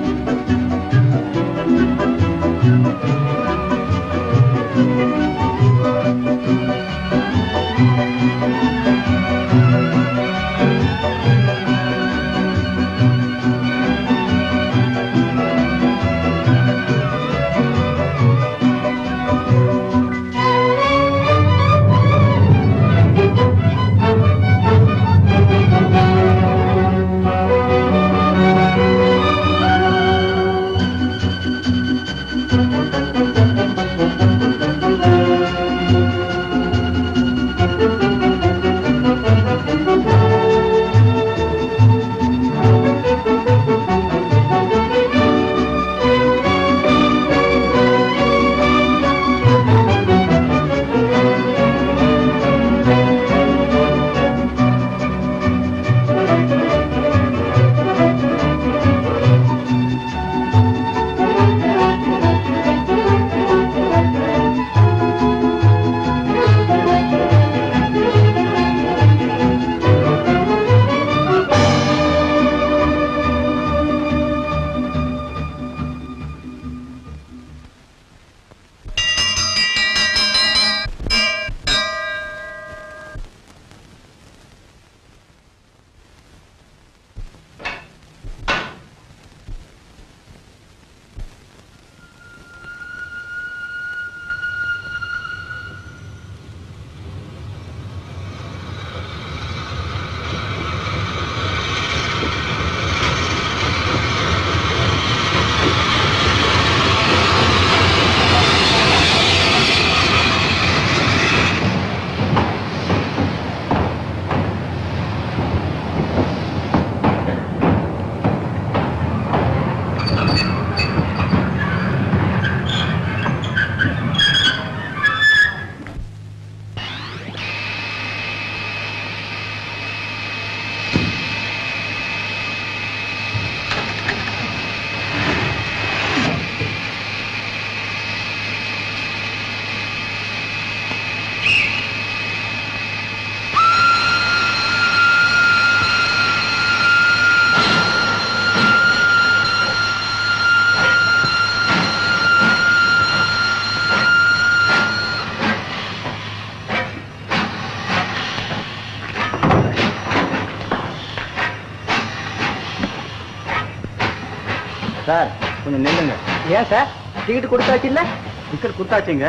Sir கொஞ்சம் நில்லுங்க ஏன் சார் டிக்கெட் கொடுத்தாச்சு இல்ல டிக்கெட் கொடுத்தாச்சுங்க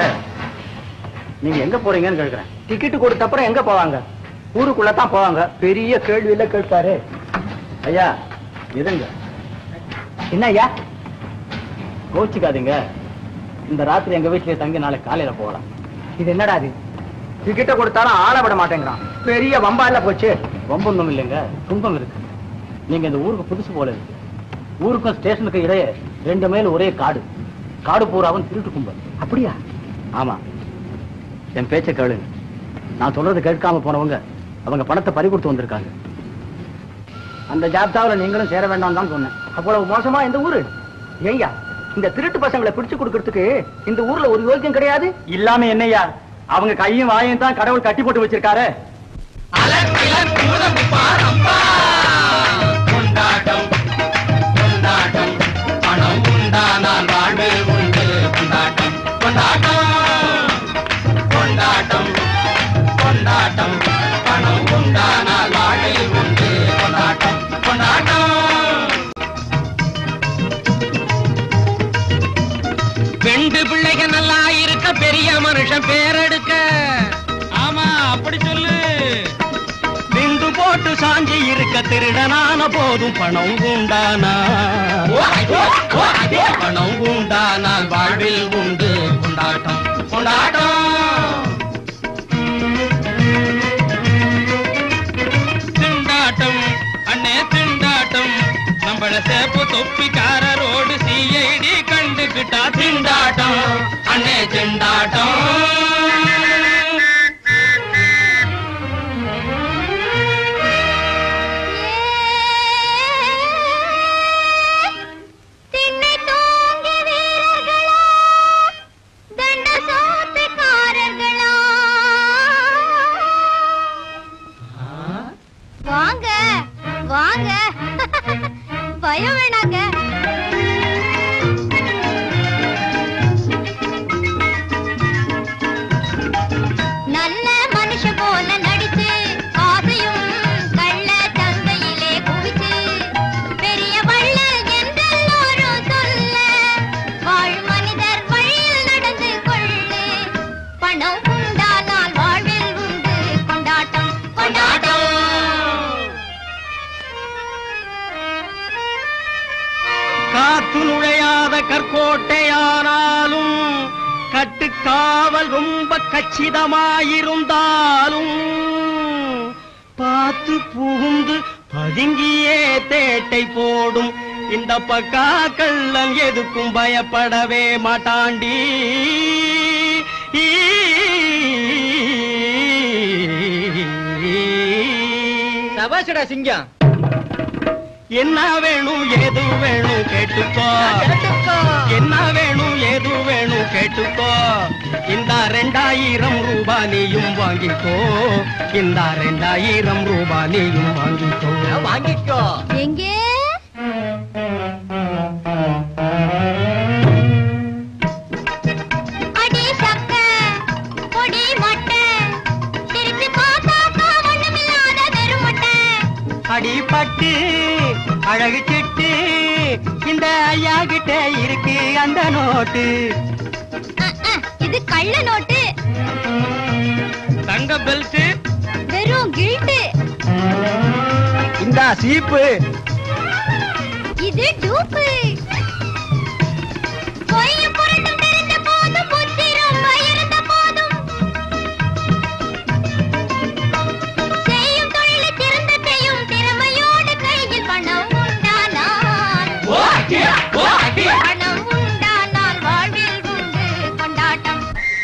நீங்க எங்க போறீங்கன்னு கேக்குறேன் டிக்கெட் கொடுத்த அப்புறம் எங்க போவாங்க ஊருக்குள்ள தான் போவாங்க பெரிய கேள்வி இல்ல கேட்பாரு ஐயா எதுங்க என்ன ஐயா கோச்சிக்காதீங்க இந்த ராத்திரி எங்க வீட்டுல தங்கி நாளைக்கு காலையில போகலாம் இது என்னடா இது டிக்கெட்டை கொடுத்தாலும் ஆள விட மாட்டேங்கிறான் பெரிய வம்பால போச்சு ரொம்ப ஒண்ணும் இல்லைங்க துன்பம் இருக்கு நீங்க இந்த ஊருக்கு புதுசு போல இருக்கு ஊருக்கும் ஸ்டேஷனுக்கு இடையே ரெண்டு மைல் ஒரே காடு காடு பூராவும் திருட்டு கும்பல் அப்படியா ஆமா என் பேச்ச கேளுங்க நான் சொல்றது கேட்காம போனவங்க அவங்க பணத்தை பறி கொடுத்து வந்திருக்காங்க அந்த ஜாப்தாவில் நீங்களும் சேர வேண்டாம் தான் சொன்னேன் அவ்வளவு மோசமா இந்த ஊரு ஏய்யா இந்த திருட்டு பசங்களை பிடிச்சு கொடுக்கறதுக்கு இந்த ஊர்ல ஒரு யோக்கியம் கிடையாது இல்லாம என்னையா அவங்க கையும் வாயும் தான் கடவுள் கட்டி போட்டு வச்சிருக்காரு கொண்டாட்டம் கொண்டாட்டம் பணம் உண்டானால் வாழ்வு உண்டு கொண்டாட்டம் கொண்டாட்டம் கொண்டாட்டம் கொண்டாட்டம் பணம் உண்டானால் வாழ்வு உண்டு கொண்டாட்டம் கொண்டாட்டம் ரெண்டு பிள்ளைக நல்லா இருக்க பெரிய மனுஷன் பேரெடுக்க ஆமா அப்படி சொல்லு விந்து போட்டு சாஞ்சி இருக்க திருடனான போதும் பணம் உண்டானா பணம் உண்டானால் வாழ்வில் உண்டு கொண்டாட்டம் கொண்டாட்டம் திண்டாட்டம் அண்ணே திண்டாட்டம் நம்மள சேப்பு தொப்பிக்காரரோடு சிஐடி கண்டுகிட்டா திண்டாட்டம் அண்ணே திண்டாட்டம் திண்ணை தூங்கி வீரர்களா தண்ட காத்து நுழையாத கற்கோட்டையானாலும் கட்டுக்காவல் ரொம்ப கச்சிதமாயிருந்தாலும் பார்த்து புகுந்து பதுங்கியே தேட்டை போடும் இந்த பக்கா கள்ளன் எதுக்கும் பயப்படவே மாட்டாண்டி சபாஷடா சிங்கம் என்ன வேணும் ஏது வேணும் கேட்டுக்கோ என்ன வேணும் ஏது வேணும் கேட்டுக்கோ இந்த ரெண்டாயிரம் ரூபாய் நீயும் வாங்கிக்கோ இந்த ரெண்டாயிரம் ரூபாய் நீயும் வாங்கிக்கோ வாங்கிக்கோ எங்கே அடி சக்க பொடி மொட்டை சிரிச்சு பார்த்தாக்கா ஒண்ணுமில்லாத வெறும் மொட்டை அடிபட்டு அழகு சிட்டு இந்த ஐயா கிட்ட இருக்கு அந்த நோட்டு அஹ், அஹ், இது கள்ள நோட்டு தங்க பெல்ட் வெறும் கில்ட்டு இந்த சீப்பு இது டூப்பு பொய்யும் புரட்டும் தெரிந்த போதும் புத்தி ரொம்ப இருந்த போதும் செய்யும் தொழிலை திறந்த செய்யும் திறமையோடு கையில் பணம் உண்டானால் பணம் உண்டானால் வாழ்வில் உண்டு கொண்டாட்டம்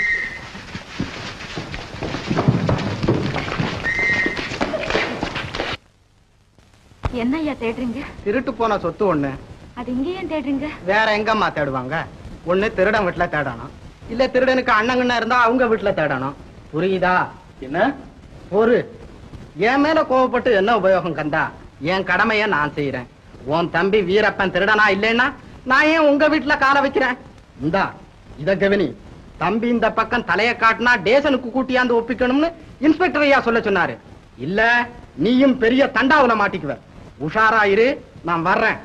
என்ன ஐயா தேடுறீங்க திருட்டு போன சொத்து ஒண்ணு அது இங்கே ஏன் தேடுறீங்க வேற எங்கம்மா தேடுவாங்க ஒண்ணு திருடன் வீட்டுல தேடணும் இல்ல திருடனுக்கு அண்ணங்கண்ணா இருந்தா அவங்க வீட்டுல தேடணும் புரியுதா என்ன ஒரு என் மேல கோவப்பட்டு என்ன உபயோகம் கந்தா என் கடமைய நான் செய்யறேன் உன் தம்பி வீரப்பன் திருடனா இல்லைன்னா நான் ஏன் உங்க வீட்டுல கால வைக்கிறேன் இந்தா இத கவனி தம்பி இந்த பக்கம் தலைய காட்டினா டேசனுக்கு கூட்டியாந்து ஒப்பிக்கணும்னு இன்ஸ்பெக்டர் ஐயா சொல்ல சொன்னாரு இல்ல நீயும் பெரிய தண்டாவுல மாட்டிக்குவ உஷாரா இரு நான் வர்றேன்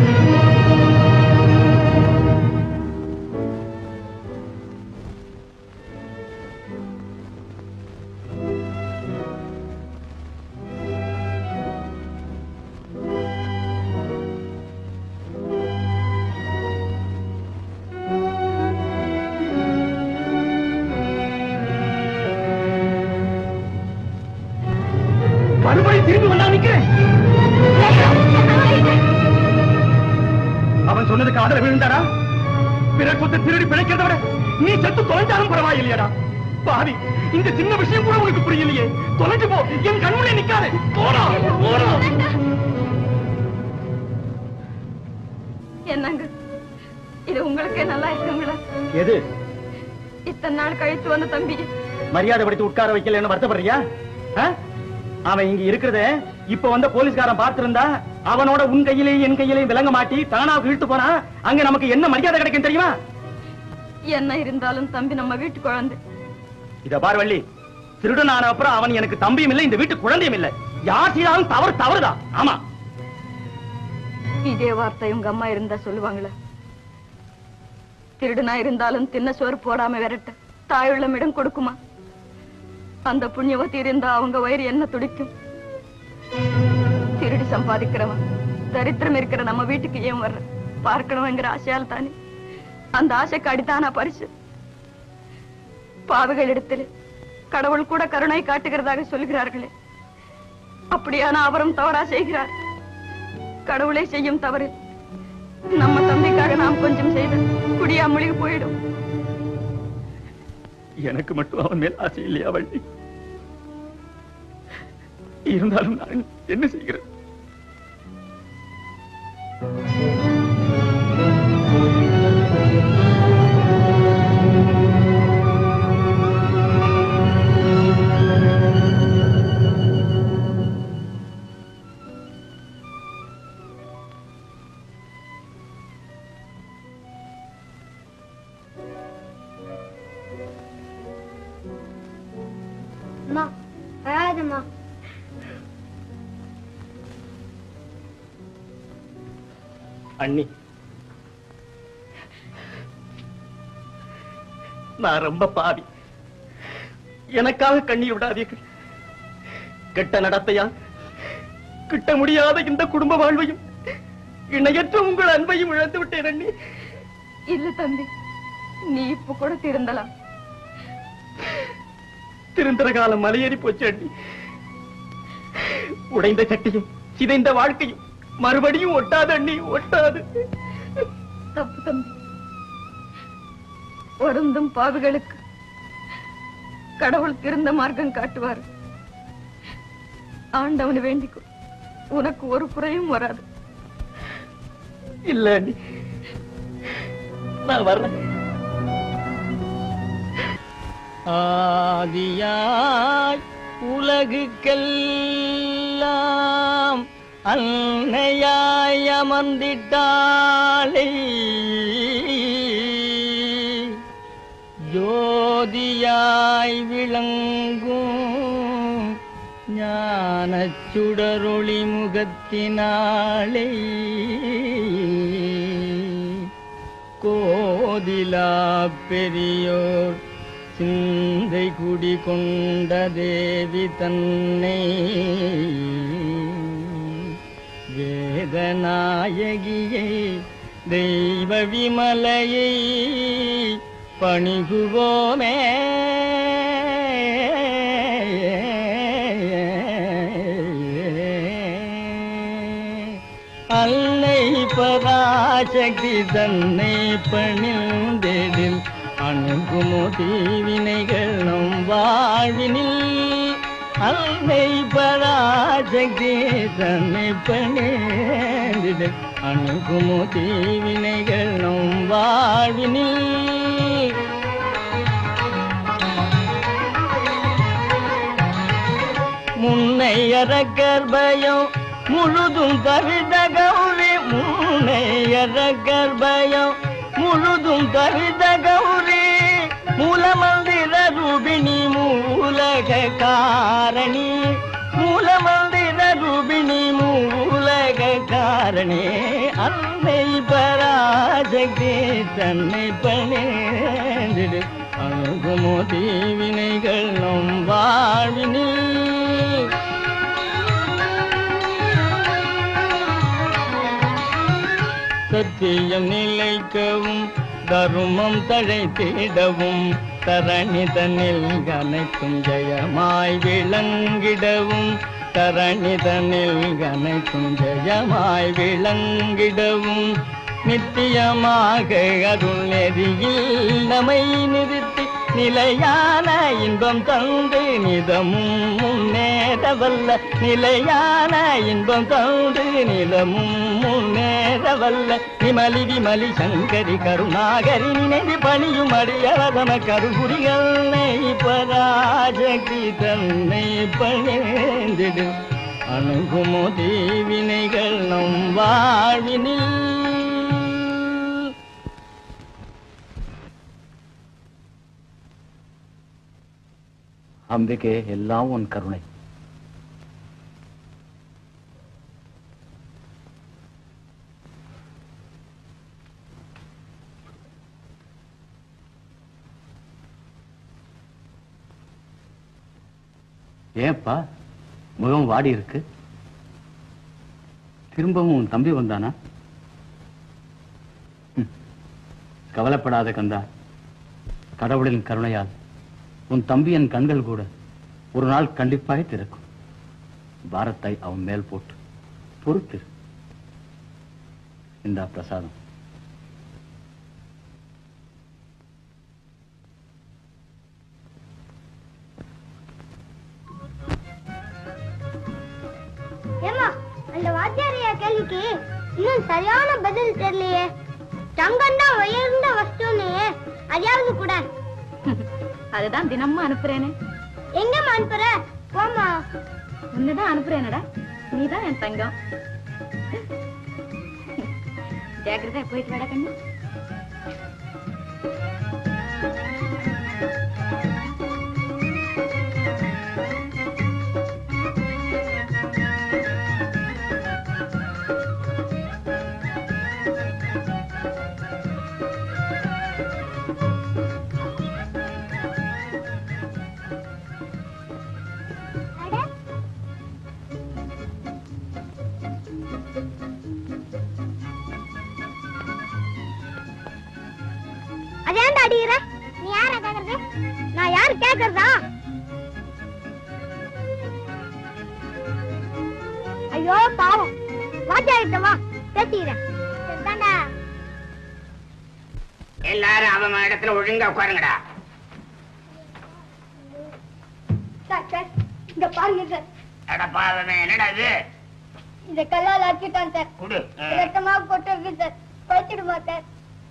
மறுபடியும் திரும்பி வந்தா நிக்கிறேன் அவன் சொன்னது காதல விழுந்தாரா பிறர் சொத்தை திருடி பிழைக்கிறத விட நீ செத்து தொலைஞ்சாலும் பரவாயில்லையடா பாவி இந்த சின்ன விஷயம் கூட உனக்கு புரியலையே தொலைஞ்சு போ என் கண்முனே நிக்காது போடா போடா என்னங்க இது உங்களுக்கே நல்லா இருக்குங்களா எது இத்தனை நாள் கழித்து வந்த தம்பி மரியாதை படுத்தி உட்கார வைக்கலன்னு வருத்தப்படுறியா ஆ? அவன் இங்க இருக்கிறத இப்ப வந்த போலீஸ்காரன் பார்த்திருந்தா அவனோட உன் கையிலேயும் என் கையிலேயும் விளங்க மாட்டி தானா இழுத்து போனா அங்க நமக்கு என்ன மரியாதை கிடைக்கும் தெரியுமா என்ன இருந்தாலும் தம்பி நம்ம வீட்டு குழந்தை இத பார் வள்ளி திருடன் ஆன அப்புறம் அவன் எனக்கு தம்பியும் இல்லை இந்த வீட்டு குழந்தையும் இல்லை யார் செய்தாலும் தவறு தவறுதான் ஆமா இதே வார்த்தை உங்க அம்மா இருந்தா சொல்லுவாங்களே திருடுனா இருந்தாலும் தின்ன சோறு போடாம விரட்ட தாயுள்ளம் இடம் கொடுக்குமா அந்த புண்ணியவதி இருந்தா அவங்க வயிறு என்ன துடிக்கும் திருடி சம்பாதிக்கிறவன் தரித்திரம் இருக்கிற நம்ம வீட்டுக்கு ஏன் வர்ற பார்க்கணுங்கிற ஆசையால் தானே அந்த ஆசைக்கு அடித்தானா பரிசு பாவிகள் இடத்தில் கடவுள் கூட கருணை காட்டுகிறதாக சொல்கிறார்களே அப்படியான அவரும் தவறா செய்கிறார் கடவுளை செய்யும் தவறு நம்ம தம்பிக்காக நாம் கொஞ்சம் செய்த குடியா முழுகி போயிடும் எனக்கு மட்டும் அவன் மேல் ஆசை இல்லையா வள்ளி இருந்தாலும் நான் என்ன செய்கிறேன் அம்மா அழாதம்மா அண்ணி நான் ரொம்ப பாவி எனக்காக கண்ணீர் விடாதீர்கள் கெட்ட நடத்தையா கிட்ட முடியாத இந்த குடும்ப வாழ்வையும் இணையற்ற உங்கள் அன்பையும் இழந்து விட்டேன் அண்ணி இல்ல தம்பி நீ இப்ப கூட திருந்தலாம் திருந்தர காலம் மலையேறி போச்சு அண்ணி உடைந்த சட்டியும் சிதைந்த வாழ்க்கையும் மறுபடியும் ஒட்டாது அண்ணி ஒட்டாது தப்பு தம்பி வருந்தும் பாவிகளுக்கு கடவுள் திருந்த மார்க்கம் காட்டுவார் ஆண்டவனை வேண்டிக்கோ உனக்கு ஒரு குறையும் வராது இல்ல அண்ணி நான் வர்றேன் ஆதியாய் உலகுக்கெல்லாம் அன்னையாய் அமர்ந்திட்டாளே ஜோதியாய் விளங்கும் ஞானச் சுடரொளி முகத்தினாளே கோதிலா பெரியோர் சிந்தை குடி கொண்ட தேவி தன்னை வேதநாயகியை தெய்வ விமலையை பணிகுவோமே அல்லை பராசக்தி தன்னை பணிந்தெடில் அணுகுமோ தீவினைகள் நம் வாழ்வினில் அல்லை பராசக்தி தன்னை பணிந்தெடில் அணுகுமோ தீவினைகள் நம் வாழ்வினில் முன்னையற கர்ப்பயம் முழுதும் தவித கௌரி முன்னையற கர்ப்பயம் முழுதும் தவித கௌரி மூலமந்திர ரூபிணி மூலக காரணி மூலமந்திர ரூபிணி மூலக காரணி அன்னை பராசக்தி தன்னை பணிந்திடு அணுகுமோ தீவினைகள் நம் வாழ்வினில் சத்தியம் நிலைக்கவும் தருமம் தழைத்திடவும் தரணி தன்னில் அனைத்தும் ஜெயமாய் விளங்கிடவும் தரணி தன்னில் அனைத்தும் ஜெயமாய் விளங்கிடவும் நித்தியமாக அருள் நெறியில் நம்மை நிறுத்தி நிலையான இன்பம் தந்து நிதமும் முன்னேறவல்ல நிலையான இன்பம் தந்து நிலமும் முன்னேறவல்ல நிமலி விமலி சங்கரி கருணாகரி நினைந்து பணியும் அடியவதம கருகுரிகளை பராஜகி தன்னை பணிந்திடு அணுகுமோ தீவினைகள் நம் வாழ்வினில் அம்பிகே எல்லாம் உன் கருணை ஏப்பா முகம் வாடி இருக்கு திரும்பவும் உன் தம்பி வந்தானா ம். கவலைப்படாத கந்தா கடவுளின் கருணையால் உன் தம்பியின் கண்கள் கூட ஒரு நாள் கண்டிப்பாய் திறக்கும் பாரத்தை அவன் மேல் போட்டு பொறுத்திரு இந்தா பிரசாதம் ஏமா அந்த வாத்தியாரையா கேள்விக்கு இன்னும் சரியான பதில் தெரியலையே தங்கம் தான் உயர்ந்த வஸ்துன்னு அதையாவது கூட அதுதான் தினமும் அனுப்புறேனே எங்கம்மா அனுப்புற போமா உன்னதான் அனுப்புறேனடா நீதான் என் தங்கம் ஜாக்கிரதா போயிட்டு வாடா கண்ணு அட ஏன்டா அடிக்கிற நீ யார கேக்குறது நான் யாரு கேக்குறதா ஐயோ பாவம் வாத்தியார்கிட்ட வா பேசிக்கிறேன் சரிதான்டா எல்லாரும் அவன் இடத்துல ஒழுங்கா உட்காருங்கடா சார் சார் இங்க பாருங்க சார் அட பாவமே என்னடா இது இந்த கல்லால் அடிச்சுட்டான் சார் குடு ரத்தமா கொட்டிருக்கு சார் குறைச்சிடுமா சார்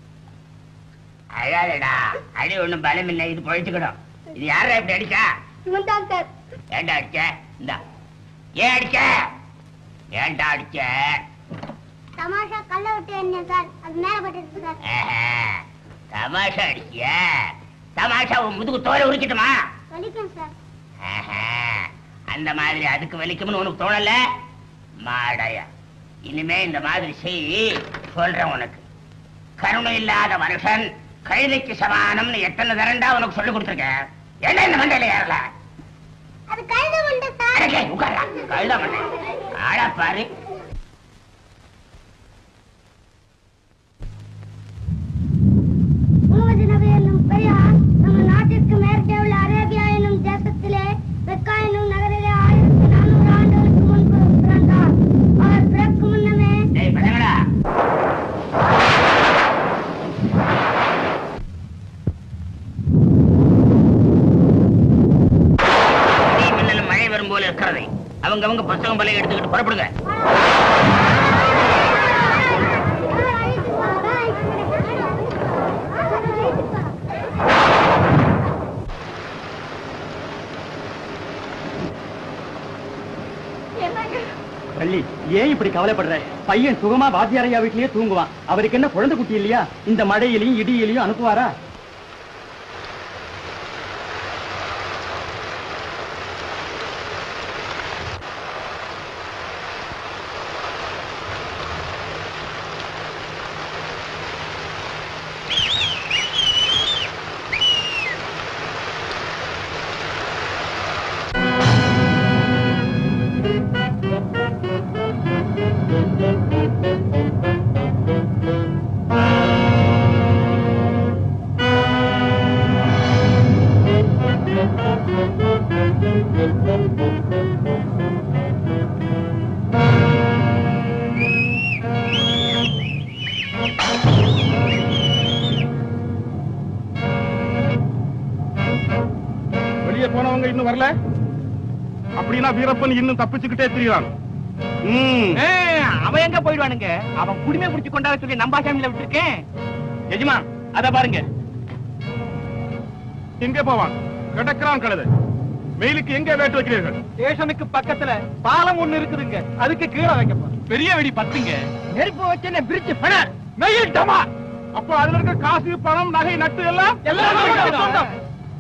அழாதடா அடி ஒண்ணும் பலம் இல்லை இது பொழிச்சுக்கிடும் இது யாரா இப்படி அடிச்சா இவன் தான் சார் ஏன்டா அடிச்ச இந்தா ஏன் அடிச்ச ஏன்டா அடிச்ச தமாஷா கல்ல விட்டு என்ன சார் அது மேல பட்டுருக்கு சார் ஆஹா, தமாஷா அடிச்சிய தமாஷா உன் முதுகு தோலை உரிக்கட்டுமா வலிக்கும் சார் ஆஹா, அந்த மாதிரி அதுக்கு வலிக்கும்னு உனக்கு தோணல மாடையா இனிமே இந்த மாதிரி செய் சொல்றேன் உனக்கு கருணை இல்லாத மனுஷன் கழுதைக்கு சமானம்னு எத்தனை தரண்டா உனக்கு சொல்லி கொடுத்துருக்கேன் என்ன இந்த மண்டையில ஏறல அது கழுத உண்டு சார் அடக்கே, உட்கார்றா. கழுதை மண்டை ஆளா பாரு முகமது நபி என்னும் பெரியார் நம்ம நாட்டிற்கு மேற்கே உள்ள அரேபியா என்னும் தேசத்திலே மெக்கா என்னும் நகரிலே ஆயிரத்தி நானூறு ஆண்டுகளுக்கு முன்பு பிறந்தார் அவர் பிறக்கும் முன்னமே டேய் பசங்களா இடி மின்னல் மழை வரும் போல இருக்கிறது அவங்க அவங்க புத்தகம் பலையை எடுத்துக்கிட்டு புறப்படுங்க பள்ளி ஏன் இப்படி கவலைப்படுற பையன் சுகமா வாத்தியாரையா வீட்லயே தூங்குவான் அவருக்கு என்ன குழந்தை குட்டி இல்லையா இந்த மழையிலையும் இடியிலையும் அனுப்புவாரா வெளியே போனவங்க இன்னும் வரல அப்படின்னா வீரப்பன் இன்னும் தப்பிச்சுக்கிட்டே திரிகிறான் ம். அவன் எங்க போயிடுவானுங்க அவன் குடிமை குடிச்சு கொண்டாட சொல்லி நம்பாசாமியில விட்டுருக்கேன் எஜமா அத பாருங்க எங்கே போவான் கிடக்கிறான் கழுதை வெயிலுக்கு எங்கே வேட்டு வைக்கிறீர்கள் ஸ்டேஷனுக்கு பக்கத்துல பாலம் ஒண்ணு இருக்குதுங்க அதுக்கு கீழே வைக்கப்பா பெரிய வெடி பத்துங்க நெருப்பு வச்சு என்ன பிரிச்சு பண வெயில் டமா அப்போ அதுல இருக்க காசு பணம் நகை நட்டு எல்லாம் எல்லாம்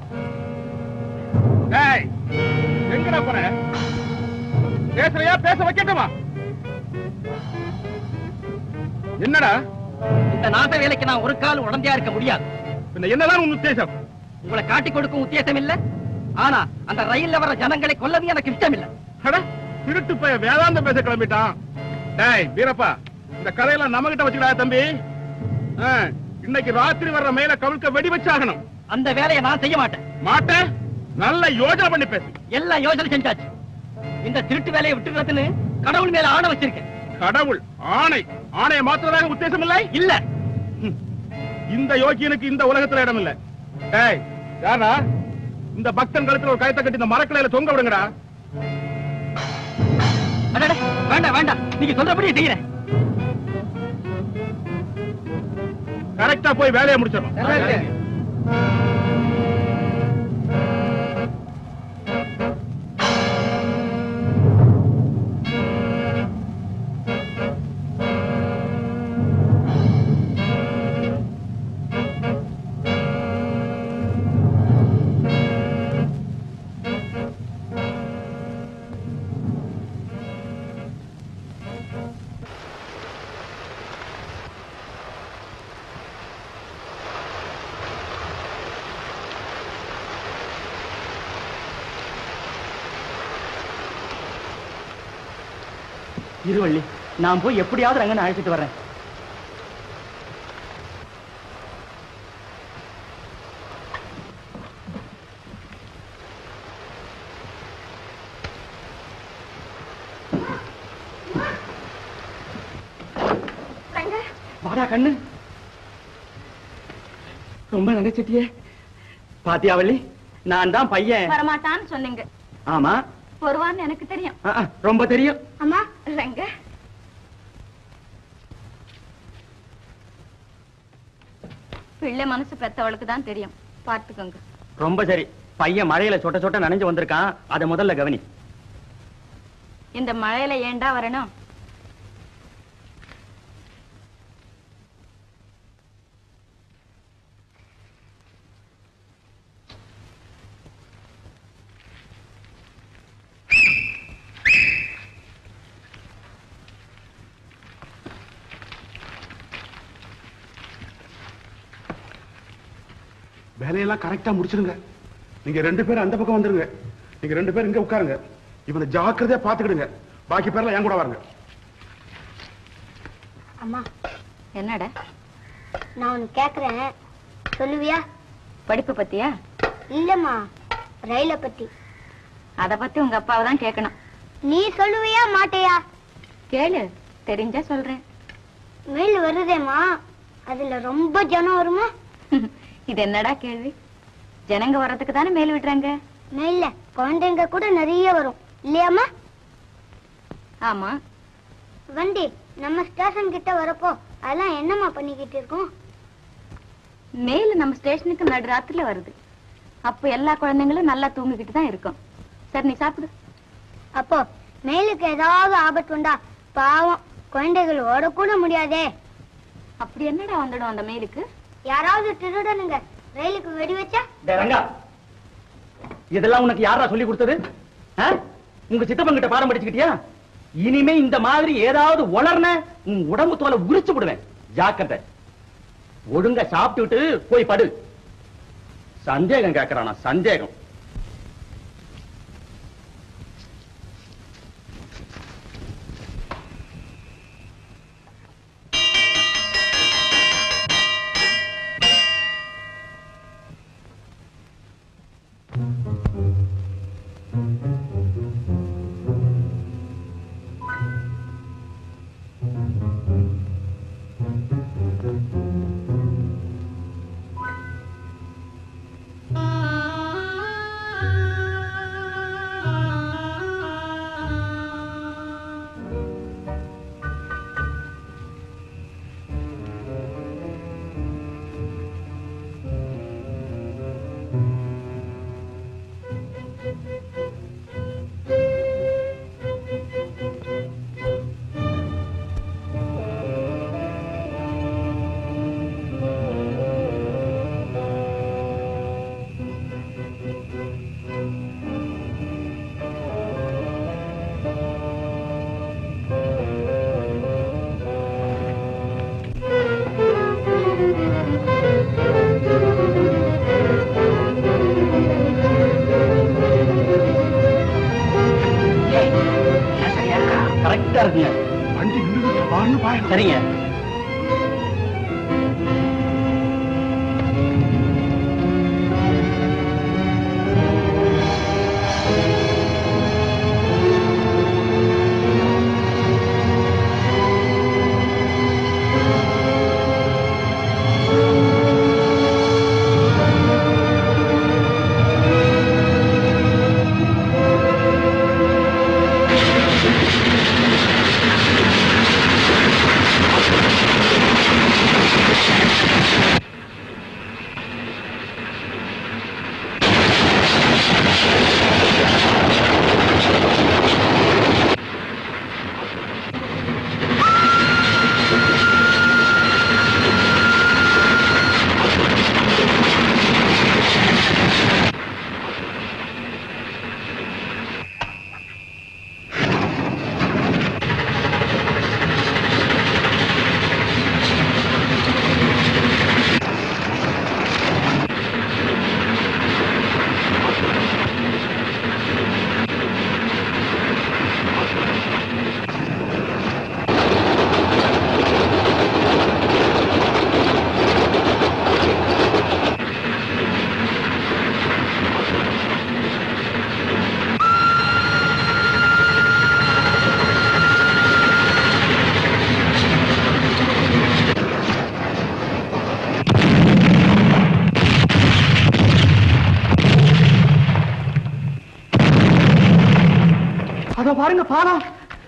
டேய், எங்கடா போற பேசுறியா பேச வைக்கட்டுமா என்னடா இந்த நாச வேலைக்கு நான் ஒரு கால் உடந்தையா இருக்க முடியாது பின்ன என்னதான் உன் உத்தேசம் உங்களை காட்டிக் கொடுக்கும் உத்தேசம் இல்ல ஆனா அந்த ரயில்ல வர ஜனங்களை கொல்லது எனக்கு இஷ்டம் இல்ல அட, திருட்டு போய வேதாந்தம் பேச கிளம்பிட்டான் டேய் வீரப்பா இந்த கதையெல்லாம் நம்ம கிட்ட வச்சுக்கடா தம்பி ஆ, இன்னைக்கு ராத்திரி வர்ற மேல கவிழ்க்க வெடி வச்சாகணும் அந்த வேலையை நான் செய்ய மாட்டேன் மாட்டேன் நல்ல யோசனை பண்ணி பேசு எல்லாம் யோசனை செஞ்சாச்சு இந்த திருட்டு வேலையை விட்டுறதுன்னு கடவுள் மேல ஆணை வச்சிருக்கேன் கடவுள் ஆணை ஆணையை மாத்துறதாக உத்தேசம் இல்லை இல்ல ஹம். இந்த யோகியனுக்கு இந்த உலகத்துல இடம் இல்ல டேய் யாரா இந்த பக்தன் கழுத்துல ஒரு கயத்தை கட்டி இந்த மரக்கிளையில தொங்க விடுங்கடா அடடே, வேண்டாம் வேண்டாம் நீங்க சொல்றபடி செய்யறேன் கரெக்டா போய் வேலையை முடிச்சிடணும் இருவள்ளி நான் போய் எப்படியாவது ரங்கனை அழைச்சிட்டு வரேன் ராதா கண்ணு ரொம்ப நினைச்சிட்டியே பாத்தியா வள்ளி நான் தான் பையன் வரமாட்டான்னு சொன்னீங்க ஆமா வருவான்னு எனக்கு தெரியும் ஆ, ஆ, ரொம்ப தெரியும் அம்மா இல்லைங்க பிள்ளை மனசு பெத்தவளுக்கு தான் தெரியும் பார்த்துக்கோங்க ரொம்ப சரி பையன் மழையில சொட்ட சொட்ட நனைஞ்சு வந்திருக்கான் அதை முதல்ல கவனி இந்த மழையில ஏண்டா வரணும் வேலையெல்லாம் கரெக்டா முடிச்சிருங்க நீங்க ரெண்டு பேரும் அந்த பக்கம் வந்துருங்க நீங்க ரெண்டு பேரும் இங்க உட்காருங்க இவனை ஜாக்கிரதையா பாத்துக்கிடுங்க பாக்கி பேர்லாம் என் கூட வாருங்க அம்மா என்னடா நான் ஒன்னு கேக்குறேன் சொல்லுவியா படிப்பு பத்தியா இல்லம்மா ரயில பத்தி அத பத்தி உங்க அப்பாவை தான் கேட்கணும் நீ சொல்லுவியா மாட்டையா கேளு தெரிஞ்சா சொல்றேன் மேல் வருதேம்மா அதுல ரொம்ப ஜனம் வருமா இது என்னடா கேள்வி ஜனங்க வர்றதுக்கு தானே மேல் விடுறாங்க மேல குழந்தைங்க கூட நிறைய வரும் இல்லையாம்மா ஆமா வண்டி நம்ம ஸ்டேஷன் கிட்ட வரப்போ அதெல்லாம் என்னம்மா பண்ணிக்கிட்டு இருக்கோம் மேல நம்ம ஸ்டேஷனுக்கு நடு ராத்திரில வருது அப்போ எல்லா குழந்தைங்களும் நல்லா தூங்கிக்கிட்டு தான் இருக்கும் சரி நீ சாப்பிடு அப்போ மேலுக்கு ஏதாவது ஆபத்து வந்தா பாவம் குழந்தைகள் ஓடக்கூட முடியாதே அப்படி என்னடா வந்துடும் அந்த மேலுக்கு யாராவது திருடனுங்க ரயிலுக்கு வெடி வச்சா டேய் ரங்கா இதெல்லாம் உனக்கு யாரா சொல்லி கொடுத்தது ஆ? உங்க சித்தப்பன் கிட்ட பாடம் படிச்சுக்கிட்டியா இனிமே இந்த மாதிரி ஏதாவது உளர்ன உன் உடம்பு தோலை உரிச்சு விடுவேன் ஜாக்கிரதை ஒழுங்கா சாப்பிட்டுட்டு போய் படு சந்தேகம் கேட்கறானா சந்தேகம் கரெக்டா இருக்குங்க வண்டி நின்று பாருன்னு பாயணும் சரிங்க ஆ அதோ பாருங்க பாலம்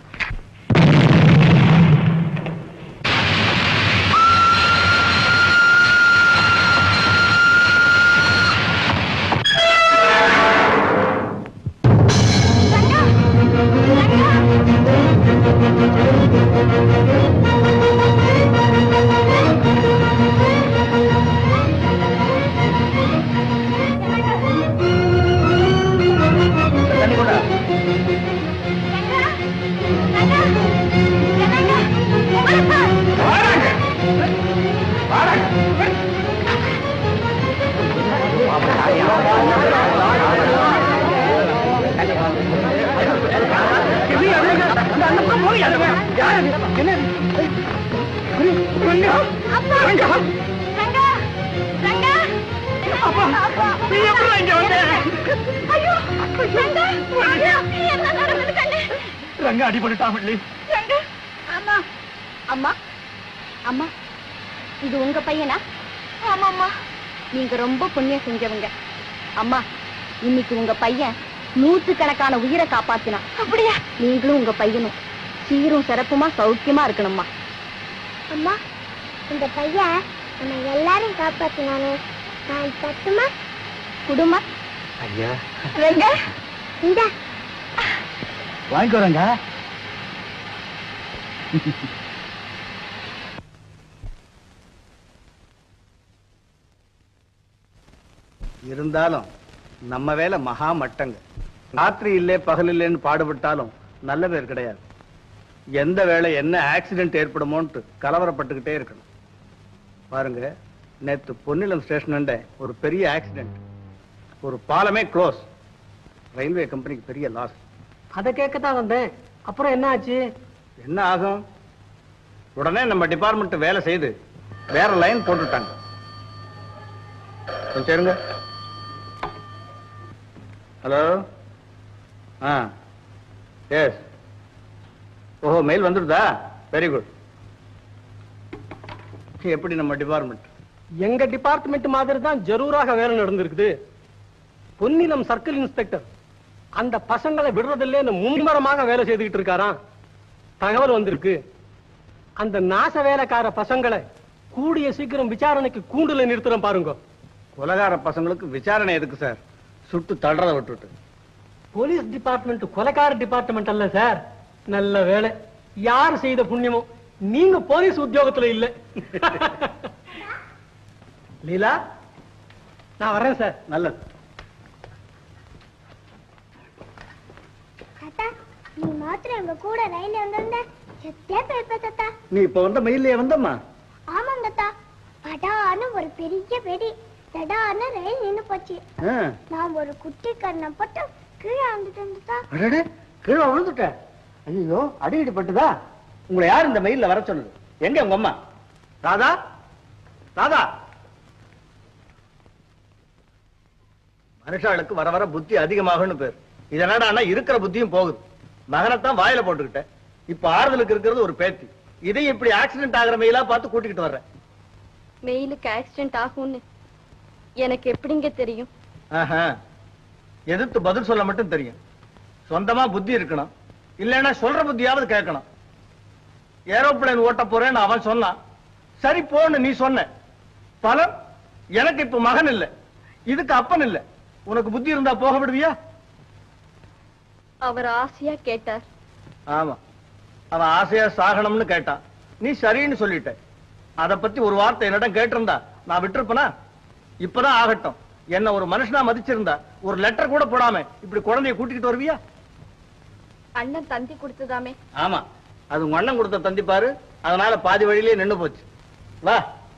ரங்க அடிபட்டுட்டான் வள்ளி அம்மா அம்மா அம்மா இது உங்க பையனா ஆமாம்மா நீங்க ரொம்ப புண்ணியம் செஞ்சவங்க அம்மா இன்னைக்கு உங்க பையன் நூற்று கணக்கான உயிரை காப்பாத்தினான் அப்படியா நீங்களும் உங்க பையனும் சீரும் சிறப்புமா சௌக்கியமா இருக்கணும்மா அம்மா இந்த பையன் நம்ம எல்லாரும் காப்பாத்தினானே நான் பத்துமா குடுமா ஐயா ரெங்க இந்த வாங்கிக்கோறங்க இருந்தாலும் நம்ம வேலை மகா மட்டங்க ராத்திரி இல்லே பகல் இல்லேன்னு பாடுபட்டாலும் நல்ல பேர் கிடையாது எந்த வேளை என்ன ஆக்சிடென்ட் ஏற்படுமோன்ட்டு கலவரப்பட்டுக்கிட்டே இருக்கணும் பாருங்க நேத்து பொன்னிலம் ஸ்டேஷன் ஒரு பெரிய ஆக்சிடென்ட் ஒரு பாலமே க்ளோஸ் ரயில்வே கம்பெனிக்கு பெரிய லாஸ் அதை கேட்கத்தான் வந்தேன் அப்புறம் என்ன ஆச்சு என்ன ஆகும் உடனே நம்ம டிபார்ட்மெண்ட் வேலை செய்து வேற லைன் போட்டுட்டாங்க கொஞ்சம் இருங்க ஹலோ ஆ எஸ் ஓஹோ மெயில் வந்துடுதா வெரி குட் எப்படி நம்ம டிபார்ட்மெண்ட் எங்க டிபார்ட்மெண்ட் மாதிரி தான் ஜரூராக வேலை நடந்திருக்குது பொன்னிலம் சர்க்கிள் இன்ஸ்பெக்டர் அந்த பசங்களை விடுறதில்லைன்னு மும்முரமாக வேலை செய்துகிட்டு இருக்காராம் தகவல் வந்திருக்கு அந்த நாச வேலைக்கார பசங்களை கூடிய சீக்கிரம் விசாரணைக்கு கூண்டுல நிறுத்துறோம் பாருங்க கொலகார பசங்களுக்கு விசாரணை எதுக்கு சார் சுட்டு தள்ளுறத விட்டுட்டு போலீஸ் டிபார்ட்மெண்ட் கொலைக்கார டிபார்ட்மெண்ட் அல்ல சார் நல்ல வேலை யார் செய்த புண்ணியமோ நீங்க போலீஸ் உத்தியோகத்துல இல்ல லீலா நான் வரேன் சார் நல்லது தாத்தா நீ மாத்திரம் எங்க கூட ரயில்ல வந்திருந்த செத்தே போயிருப்ப தாத்தா நீ இப்ப வந்த மெயிலே வந்தம்மா ஆமாம் தாத்தா படான்னு ஒரு பெரிய வெடி தடான்னு ரயில் நின்னு போச்சு ஆ. நான் ஒரு குட்டி கண்ணை போட்டு கீழே வந்துட்டேன் தாத்தா அடடே, கீழே விழுந்துட்ட ஐயோ அடிக்கடி பட்டுதா உங்களை யார் இந்த மெயில்ல வர சொன்னது எங்க உங்க அம்மா ராதா ராதா மனுஷாளுக்கு வர வர புத்தி அதிகமாகும்னு பேர் இதனால இருக்கிற புத்தியும் போகுது மகனைத்தான் வாயில போட்டுக்கிட்டேன் இப்ப ஆறுதலுக்கு இருக்கிறது ஒரு பேத்தி இதையும் இப்படி ஆக்சிடென்ட் ஆகிற மெயிலா பார்த்து கூட்டிக்கிட்டு வர்றேன் மெயிலுக்கு ஆக்சிடென்ட் ஆகும்னு எனக்கு எப்படிங்க தெரியும் ஆஹா. எதிர்த்து பதில் சொல்ல மட்டும் தெரியும் சொந்தமா புத்தி இருக்கணும் இல்லைன்னா சொல்ற புத்தியாவது கேட்கணும் ஏரோப்ளேன் ஓட்ட போறேன்னு அவன் சொன்னான் சரி போன்னு நீ சொன்ன பலன் எனக்கு இப்ப மகன் இல்ல இதுக்கு அப்பன் இல்ல உனக்கு புத்தி இருந்தா போக விடுவியா அவர் ஆசையா கேட்டார் ஆமா அவன் ஆசையா சாகணும்னு கேட்டான் நீ சரின்னு சொல்லிட்ட அத பத்தி ஒரு வார்த்தை என்னிடம் கேட்டிருந்தா நான் விட்டிருப்பனா இப்பதான் ஆகட்டும் என்ன ஒரு மனுஷனா மதிச்சிருந்தா ஒரு லெட்டர் கூட போடாம இப்படி குழந்தைய கூட்டிக்கிட்டு வருவியா அண்ணன் தந்தி கொடுத்ததாமே ஆமா அது உங்க அண்ணன் கொடுத்த தந்திப்பாரு அதனால பாதி வழியிலே நின்னு போச்சு வா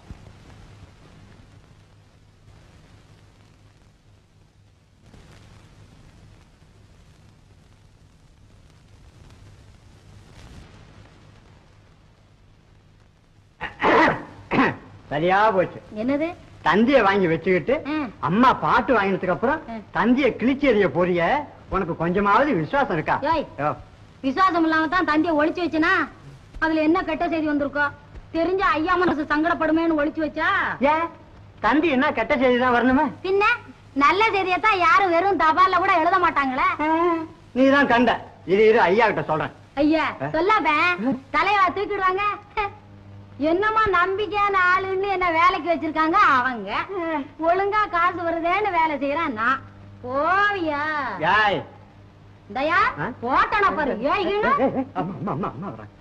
சரியா போச்சு என்னது தந்திய வாங்கி வச்சுக்கிட்டு ம். அம்மா பாட்டு வாங்கினதுக்கு அப்புறம் ம். தந்திய கிழிச்சு எறிய போறிய உனக்கு கொஞ்சமாவது விசுவாசம் இருக்கா ஏய். யோ, விசுவாசம் இல்லாம தான் தந்தியை ஒளிச்சு வச்சனா அதுல என்ன கெட்ட செய்தி வந்திருக்கோ தெரிஞ்ச ஐயா மனசு சங்கடப்படுமேன்னு ஒளிச்சு வச்சா ஏன் தந்தி என்ன கெட்ட செய்தி தான் வரணுமே பின்ன நல்ல செய்தியத்தான் யாரும் வெறும் தபால்ல கூட எழுத மாட்டாங்களே நீ தான் கண்ட இது இரு ஐயா கிட்ட சொல்றேன் ஐயா சொல்லாம தலைவா தூக்கிடுவாங்க என்னமா நம்பிக்கையான ஆளுன்னு என்ன வேலைக்கு வச்சிருக்காங்க அவங்க ஒழுங்கா காசு வருதேன்னு வேலை செய்யறான் நான் போவியா யாய் தயா ஆ? போட்டன பாரு ஏய் இழு. ஏய், ஏய், அம்மா அம்மா அம்மா அம்மா வரேன்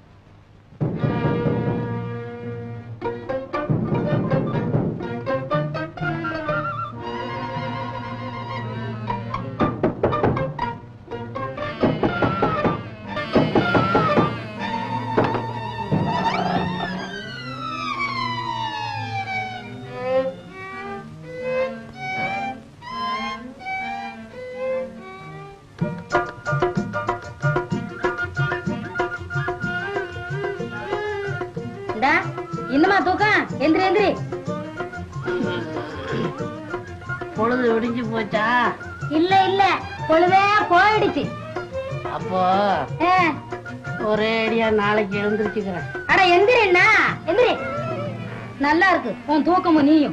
இந்தா, இன்னுமா தூக்கம் எந்திரி எந்திரி பொழுது விடிஞ்சு போச்சா இல்ல இல்ல பொழுதே போயிடுச்சு அப்போ ஆ, ஒரே அடியா நாளைக்கு எழுந்திருச்சுக்கிறேன் அட எந்திரிண்ணா எந்திரி நல்லா இருக்கு உன் தூக்கமும் நீயும்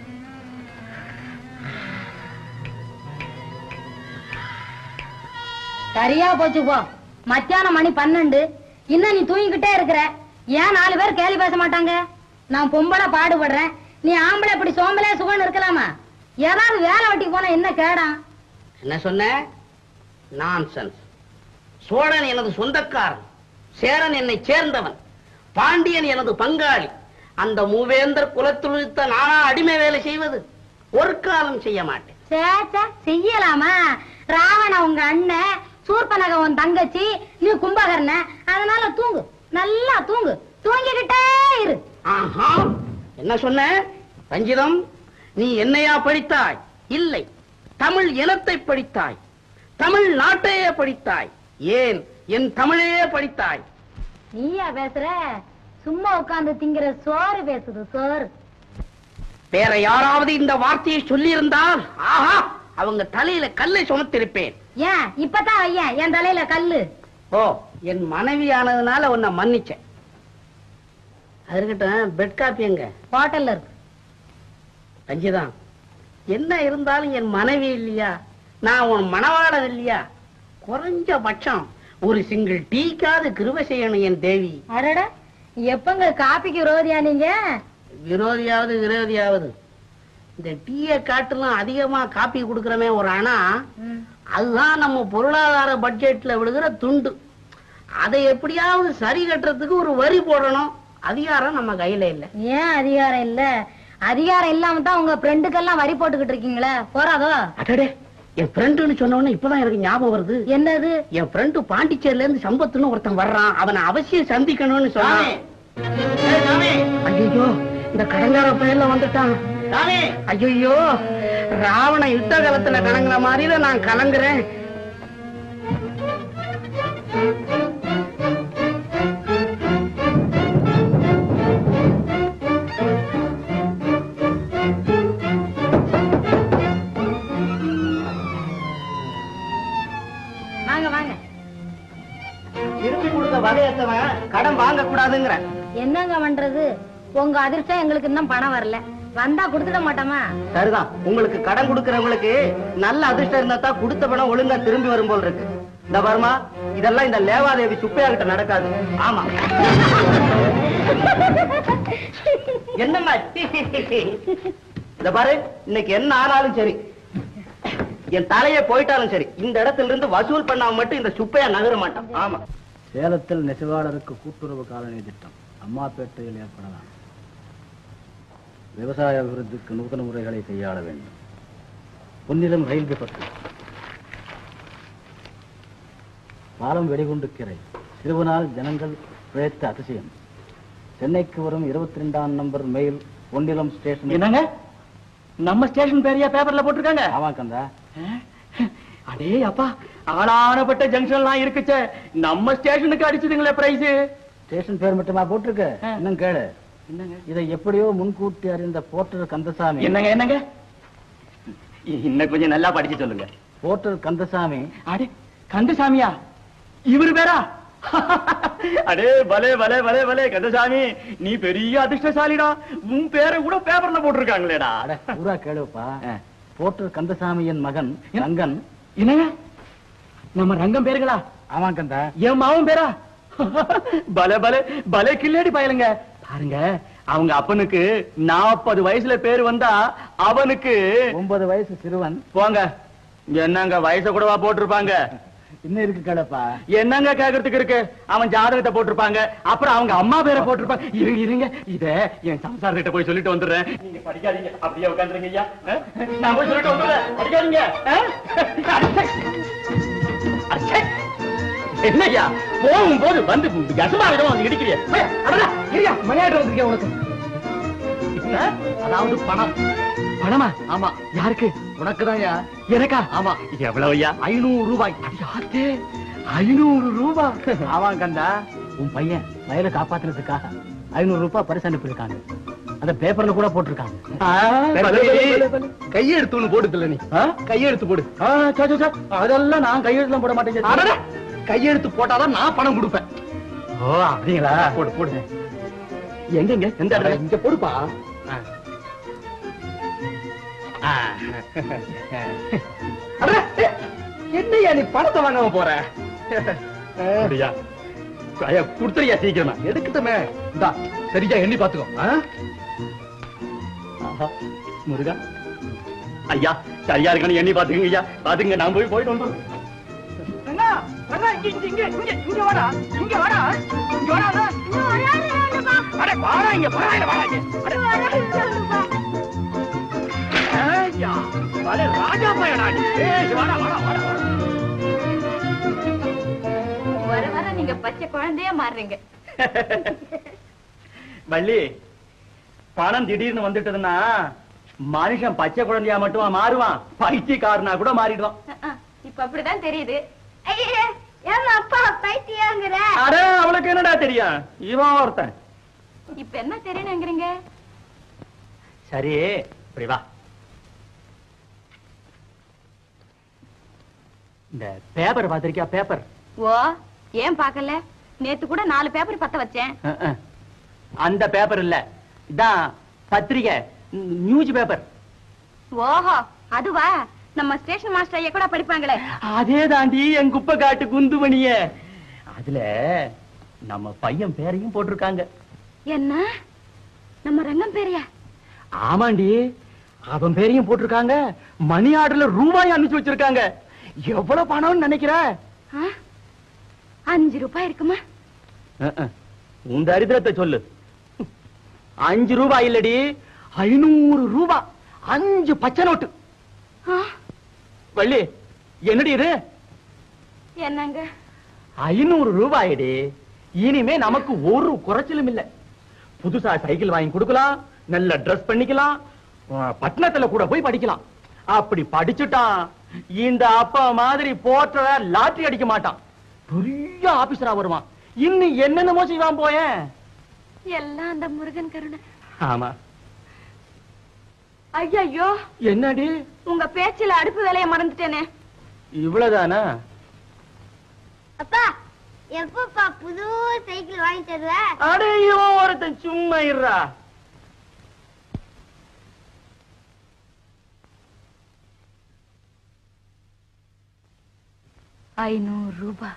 சரியா போச்சு போ மத்தியானம் மணி பன்னெண்டு இன்னும் நீ தூங்கிக்கிட்டே இருக்கிற ஏன் நாலு பேர் கேள்வி பேச மாட்டாங்க நான் பொம்பளை பாடுபடுறேன் நீ ஆம்பளை இப்படி சோம்பலே சுகன் இருக்கலாமா ஏதாவது வேலை வெட்டிக்கு போனா என்ன கேடாம் என்ன சொன்ன நான்சென்ஸ் சோழன் எனது சொந்தக்காரன் சேரன் என்னை சேர்ந்தவன் பாண்டியன் எனது பங்காளி அந்த மூவேந்தர் குலத்துழுத்த நானா அடிமை வேலை செய்வது ஒரு காலம் செய்ய மாட்டேன் சேச்சா செய்யலாமா ராவண உங்க அண்ணன் சூர்பனக உன் தங்கச்சி நீ கும்பகர்ண அதனால தூங்கு நல்லா தூங்கு தூங்கிக்கிட்டே இரு ஆஹா என்ன சொன்ன ரஞ்சிதம் நீ என்னையா படித்தாய் இல்லை தமிழ் இனத்தை படித்தாய் தமிழ் நாட்டையே படித்தாய் ஏன் என் தமிழையே படித்தாய் நீயா பேசுற சும்மா உட்கார்ந்து திங்கிற சோறு பேசுது சோறு வேற யாராவது இந்த வார்த்தையை சொல்லியிருந்தால் ஆஹா அவங்க தலையில கல்லை சுமத்திருப்பேன் ஏன் இப்பதான் ஐயன் என் தலையில கல்லு ஓ என் மனைவியானதுனால உன்னை மன்னிச்சேன் அது இருக்கட்டும் பெட் காப்பி எங்க ஹோட்டல்ல இருக்கு ரஞ்சிதான் என்ன இருந்தாலும் என் மனைவி இல்லையா நான் உன் மணவாளன் இல்லையா குறைஞ்சபட்சம் ஒரு சிங்கிள் டீக்காவது கிருபை செய்யணும் என் தேவி அடடா எப்பங்க காப்பிக்கு விரோதியா நீங்க விரோதியாவது விரோதியாவது இந்த டீயை காட்டிலும் அதிகமா காப்பி கொடுக்கறமே ஒரு அணா அதுதான் நம்ம பொருளாதார பட்ஜெட்ல விழுகிற துண்டு அதை எப்படியாவது சரி கட்டுறதுக்கு ஒரு வரி போடணும் அதிகாரம் நம்ம கையில இல்ல ஏன் அதிகாரம் இல்ல அதிகாரம் இல்லாம தான் உங்க ஃப்ரெண்டுக்கெல்லாம் வரி போட்டுக்கிட்டு இருக்கீங்களே போறாதோ அடடே என் ஃப்ரெண்டுன்னு சொன்ன உடனே இப்பதான் எனக்கு ஞாபகம் வருது என்னது என் ஃப்ரெண்டு பாண்டிச்சேரில இருந்து சம்பத்துன்னு ஒருத்தன் வர்றான் அவனை அவசியம் சந்திக்கணும்னு சொன்னான் ஐயோ இந்த கடங்கார பயிர்ல வந்துட்டான் ஐயோ ராவண யுத்த காலத்துல கலங்குற மாதிரில நான் கலங்குறேன் வாங்க வாங்க திருப்பி கொடுத்த வகையத்தவன் கடன் வாங்க கூடாதுங்கிற என்னங்க பண்றது உங்க அதிர்ஷ்டம் எங்களுக்கு இன்னும் பணம் வரல வந்தா கொடுத்துட மாட்டோமா சரிதான் உங்களுக்கு கடன் கொடுக்கறவங்களுக்கு நல்ல அதிர்ஷ்டம் இருந்தா தான் கொடுத்த பணம் ஒழுங்கா திரும்பி வரும் போல் இருக்கு இந்த வருமா இதெல்லாம் இந்த லேவாதேவி சுப்பையா கிட்ட நடக்காது ஆமா என்னம்மா இந்த பாரு இன்னைக்கு என்ன ஆனாலும் சரி என் தலையே போயிட்டாலும் சரி இந்த இடத்துல இருந்து வசூல் பண்ணாம மட்டும் இந்த சுப்பையா நகர மாட்டான் ஆமா சேலத்தில் நெசவாளருக்கு கூட்டுறவு காலனி திட்டம் அம்மாப்பேட்டையில் ஏற்படலாம் விவசாய அபிவிருத்திக்கு நூதன முறைகளை கையாள வேண்டும் பொன்னிலம் ரயில்வே பற்றி பாலம் வெடிகுண்டு கிரை சிறுவனால் ஜனங்கள் பிழைத்த அதிசயம் சென்னைக்கு வரும் இருபத்தி ரெண்டாம் நம்பர் மெயில் பொன்னிலம் ஸ்டேஷன் என்னங்க நம்ம ஸ்டேஷன் பேரையா பேப்பர்ல போட்டிருக்காங்க ஆமா கந்தா அடே அப்பா ஆளானப்பட்ட ஜங்ஷன்லாம் இருக்குச்சே நம்ம ஸ்டேஷனுக்கு அடிச்சதுங்களே பிரைஸ் ஸ்டேஷன் பேர் மட்டுமா போட்டிருக்கு ஆ. இன்னும் கேளு என்னங்க இதை எப்படியோ முன்கூட்டி அறிந்த போர்ட்டர் கந்தசாமி என்னங்க என்னங்க இன்னும் கொஞ்சம் நல்லா படிச்சு சொல்லுங்க போர்ட்டர் கந்தசாமி அடே கந்தசாமியா இவரு பேரா அடே பலே பலே பலே பலே கந்தசாமி நீ பெரிய அதிர்ஷ்டசாலிடா உன் பேரை கூட பேப்பர்ல போட்டிருக்காங்களேடா அட பூரா கேளுப்பா ஆ. போர்ட்டர் கந்தசாமியின் மகன் ரங்கன் என்னங்க நம்ம ரங்கம் பேருங்களா ஆமாம் கந்தா என் மாவன் பேரா பல பல பல கில்லாடி பயலுங்க பாருங்க அவங்க அப்பனுக்கு நாற்பது வயசுல பேர் வந்தா அவனுக்கு ஒன்பது வயசு சிறுவன் போங்க என்னங்க வயச கூடவா போட்டிருப்பாங்க இன்னும் இருக்கு கடப்பா என்னங்க கேக்குறதுக்கு இருக்கு அவன் ஜாதகத்தை போட்டிருப்பாங்க அப்புறம் அவங்க அம்மா பேரை போட்டிருப்பாங்க இருங்க இருங்க இத என் சம்சாரத்திட்ட போய் சொல்லிட்டு வந்துடுறேன் நீங்க படிக்காதீங்க அப்படியே உட்காந்துருங்க ஐயா அஹ்? நான் போய் சொல்லிட்டு வந்துடுறேன் படிக்காதீங்க அஹ்? அச்சே. அச்சே. என்னய்யா போகும்போது வந்து கசமாவிடம் வந்து இடிக்கிறிய இருயா மணியாட்டு வந்திருக்கேன் உனக்கு அதாவது பணம் பணமா ஆமா யாருக்கு உனக்கு எனக்கா ஆமா எவ்வளவு ஐயா ஐநூறு ரூபாய் யாத்தே ஐநூறு ரூபாய் ஆமாம் கந்தா உன் பையன் வயலை காப்பாத்துறதுக்காக ஐநூறு ரூபாய் பரிசு அனுப்பியிருக்காங்க அந்த பேப்பர்ல கூட போட்டிருக்காங்க கையெழுத்து ஒண்ணு போடுதுல்ல நீ கையெழுத்து போடு அதெல்லாம் நான் கையெழுத்துலாம் போட மாட்டேன் கையெழுத்து போட்டாதான் நான் பணம் கொடுப்பேன் ஓ அப்படிங்களா போடு போடு எங்க எங்க எந்த இடத்துல இங்க போடுப்பா என்னையா நீ பணத்தை வாங்காம போற அப்படியா ஐயா கொடுத்துறியா சீக்கிரமா எடுக்கட்டுமே இந்தா சரியா எண்ணி பாத்துக்கோ ஆ? ஆஹா, முருகா ஐயா சரியா இருக்கானு எண்ணி பாத்துக்கங்க ஐயா பாத்துங்க நான் போய் போயிட்டு வந்துடுறேன் வர வர நீங்க பச்சை குழந்தையா மாறுறீங்க வள்ளி பணம் திடீர்னு வந்துட்டதுன்னா மனுஷன் பச்சை குழந்தையா மட்டும் மாறுவான் பைத்தியக்காரனா கூட மாறிடுவான் அஹ், அஹ், இப்ப அப்படிதான் தெரியுது ஏன் அப்பா பைத்தியாங்கிற அட அவளுக்கு என்னடா தெரியும் இவன் ஒருத்தன் இப்ப என்ன தெரியணுங்கிறீங்க சரி இப்படி வா இந்த பேப்பர் பாத்திருக்கியா பேப்பர் ஓ ஏன் பாக்கல நேத்து கூட நாலு பேப்பர் பத்த வச்சேன் அந்த பேப்பர் இல்ல இதான் பத்திரிகை நியூஸ் பேப்பர் ஓஹோ அதுவா நம்ம ஸ்டேஷன் மாஸ்டர் ஐயா கூட படிப்பாங்களே அதே தாண்டி என் குப்பை காட்டு குந்துமணிய அதுல நம்ம பையன் பேரையும் போட்டிருக்காங்க என்ன நம்ம ரங்கம் பேரையா ஆமாண்டி அவன் பேரையும் போட்டிருக்காங்க மணி ஆர்டர்ல ரூபாய் அனுப்பிச்சு வச்சிருக்காங்க எவ்வளவு பணம்னு நினைக்கிற ஆ? அஞ்சு ரூபாய் இருக்குமா உன் தரித்திரத்தை சொல்லு அஞ்சு ரூபாய் இல்லடி ஐநூறு ரூபாய் அஞ்சு பச்சை நோட்டு ஆ? வள்ளி என்னடி இது என்னங்க ஐநூறு ரூபாயடி இனிமே நமக்கு ஒரு குறைச்சலும் இல்ல புதுசா சைக்கிள் வாங்கி கொடுக்கலாம் நல்ல Dress பண்ணிக்கலாம் அஹ், பட்டணத்துல கூட போய் படிக்கலாம் அப்படி படிச்சுட்டான் இந்த அப்பா மாதிரி போற்ற லாட்டரி அடிக்க மாட்டான் பெரிய ஆபீசரா வருவான் இன்னும் என்னென்னமோ செய்வான் போயேன் எல்லாம் அந்த முருகன் கருணை ஆமா ஐயோ என்னடி உங்க பேச்சுல அடுப்பு வேலைய மறந்துட்டேனே இவ்வளவுதானா அப்பா எப்பப்பா புது சைக்கிள் வாங்கி தருவ அட இவன் ஒருத்தன் சும்மா இருறா ஐநூறு ரூபாய்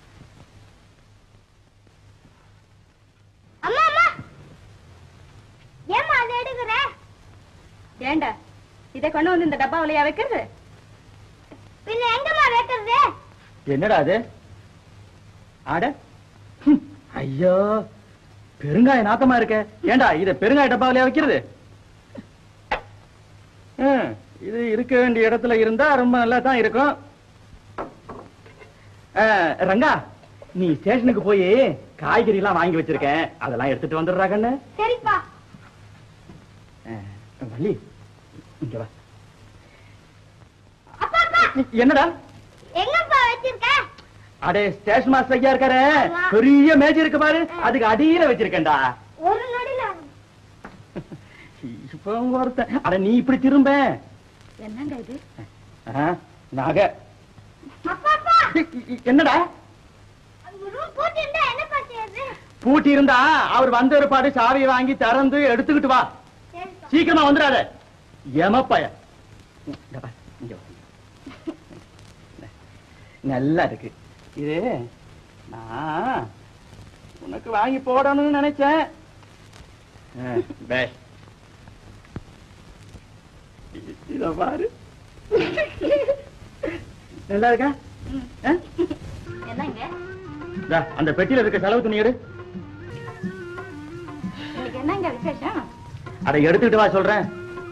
அம்மா அம்மா ஏம்மா அதை எடுக்கிற ஏண்டா இதை கொண்டு வந்து இந்த டப்பாவிலையா வைக்கிறது பின்ன எங்கம்மா வைக்கிறது என்னடா அது ஆட ஹம், ஐயோ பெருங்காய நாத்தமா இருக்க ஏண்டா இத பெருங்காய டப்பாவிலையா வைக்கிறது ஹம், இது இருக்க வேண்டிய இடத்துல இருந்தா ரொம்ப நல்லா தான் இருக்கும் அஹ், ரங்கா நீ ஸ்டேஷனுக்கு போய் காய்கறி எல்லாம் வாங்கி வச்சிருக்கேன் அதெல்லாம் எடுத்துட்டு வந்துடுறா கண்ணு சரிப்பா அஹ், வள்ளி இங்க வா அப்பா அப்பா என்னடா எங்கப்பா வச்சிருக்க அடே ஸ்டேஷன் மாஸ்டர் ஐயா இருக்காரு ஆமா. பெரிய மேஜ் இருக்கு பாரு அதுக்கு அடியில வச்சிருக்கேன்டா ஒரு நொடியில இப்ப ஒருத்தன் அட நீ இப்படி திரும்ப என்னங்க இது ஆ, நகை அப்பா அப்பா இ- இ- என்னடா ரூம் பூட்டி இருந்தா என்னப்பா செய்யுது பூட்டி இருந்தா அவர் வந்த ஒரு பாடு சாவியை வாங்கி திறந்து எடுத்துக்கிட்டு வா சரிப்பா சீக்கிரமா வந்துடாத எமப்பய இங்க வா, இங்க வா. நல்லா இருக்கு இது நான் உனக்கு வாங்கி போடணும்னு நினைச்சேன் ஆ, பேஷ். இ- இத பாரு நல்லா இருக்கா ஆ? என்னங்க இந்தா, அந்த பெட்டியில இருக்க செலவு துணி எடு இன்னைக்கு என்னங்க விசேஷம் அதை எடுத்துக்கிட்டு வா சொல்றேன்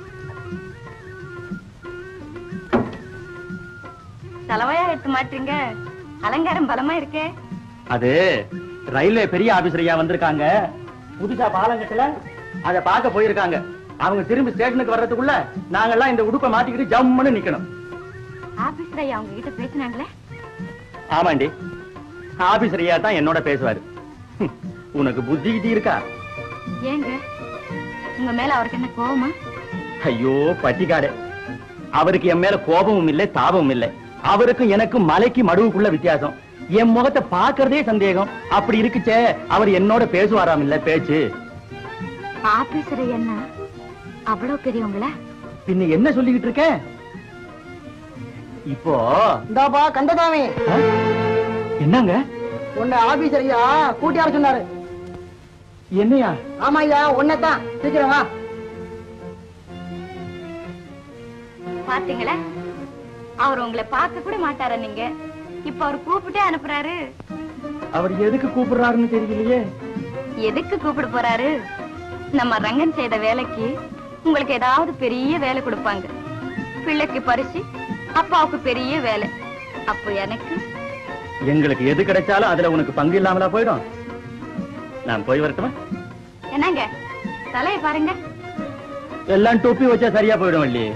செலவையா எடுத்து மாட்டீங்க அலங்காரம் பலமா இருக்கே அது ரயில்வே பெரிய ஆபீசர் ஐயா வந்திருக்காங்க புதுசா பாலங்கட்டுல அத பார்க்க போயிருக்காங்க அவங்க திரும்பி ஸ்டேஷனுக்கு வர்றதுக்குள்ள நாங்கெல்லாம் இந்த உடுப்பை மாட்டிக்கிட்டு ஜம்முன்னு நிக்கணும் ஆபீஸ்ல அவங்க கிட்ட பேசினாங்களே ஆமாண்டி ஆபீசர் ஐயா தான் என்னோட பேசுவாரு ஹம், உனக்கு புத்தி கிட்டி இருக்கா ஏங்க உங்க மேல அவருக்கு என்ன கோவமா ஐயோ பட்டிக்காடு அவருக்கு என் மேல கோபமும் இல்லை தாபமும் இல்லை அவருக்கும் எனக்கும் மலைக்கு மடுவுக்குள்ள வித்தியாசம் என் முகத்தை பார்க்கறதே சந்தேகம் அப்படி இருக்குச்சே அவர் என்னோட பேசுவாராம் இல்ல பேச்சு ஆபீசர் என்ன அவ்வளவு பெரியவங்கள பின்ன என்ன சொல்லிக்கிட்டு இருக்க இப்போ இந்தாப்பா கந்தசாமி ஆ? என்னங்க உன்னை ஆபீசர் ஐயா கூட்டி வர சொன்னாரு என்னையா ஆமா ஐயா உன்னைத்தான் சீக்கிரம் வா பாத்தீங்களா அவர் உங்களை பார்க்க கூட மாட்டார நீங்க இப்ப அவர் கூப்பிட்டே அனுப்புறாரு அவர் எதுக்கு கூப்பிடுறாருன்னு தெரியலையே எதுக்கு கூப்பிட போறாரு நம்ம ரங்கன் செய்த வேலைக்கு உங்களுக்கு ஏதாவது பெரிய வேலை கொடுப்பாங்க பிள்ளைக்கு பரிசு அப்பாவுக்கு பெரிய வேலை அப்போ எனக்கு எங்களுக்கு எது கிடைச்சாலும் அதுல உனக்கு பங்கு இல்லாமலா போயிடும் நான் போய் வரட்டுமா என்னங்க தலையை பாருங்க எல்லாம் தொப்பி வச்சா சரியா போயிடும் வள்ளி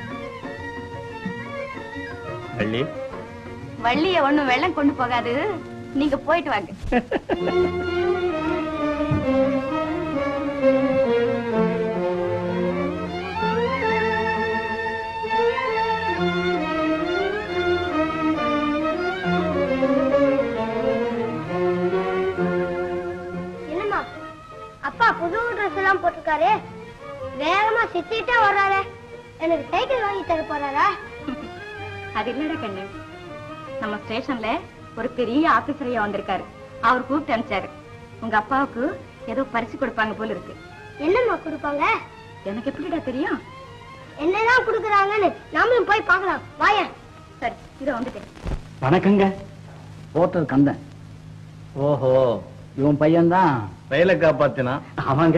வள்ளி வள்ளிய ஒண்ணும் வெள்ளம் கொண்டு போகாது நீங்க போயிட்டு வாங்க என்னம்மா அப்பா புது ட்ரெஸ் எல்லாம் போட்டிருக்காரு வேகமா சித்திட்டே வர்றாரு எனக்கு சைக்கிள் வாங்கி தர போறாரா அது இல்லடா கண்ணு நம்ம ஸ்டேஷன்ல ஒரு பெரிய ஆபீசர் ஐயா வந்திருக்காரு அவர் கூப்பிட்டு அனுப்பிச்சாரு உங்க அப்பாவுக்கு ஏதோ பரிசு கொடுப்பாங்க போல இருக்கு என்னம்மா கொடுப்பாங்க எனக்கு எப்படிடா தெரியும் என்னதான் கொடுக்குறாங்கன்னு நாமளும் போய் பார்க்கலாம் வாயா சரி இதோ வந்துட்டேன் வணக்கங்க போட்டது கந்தன் ஓஹோ இவன் பையன்தான் வயலை காப்பாத்தினா ஆமாங்க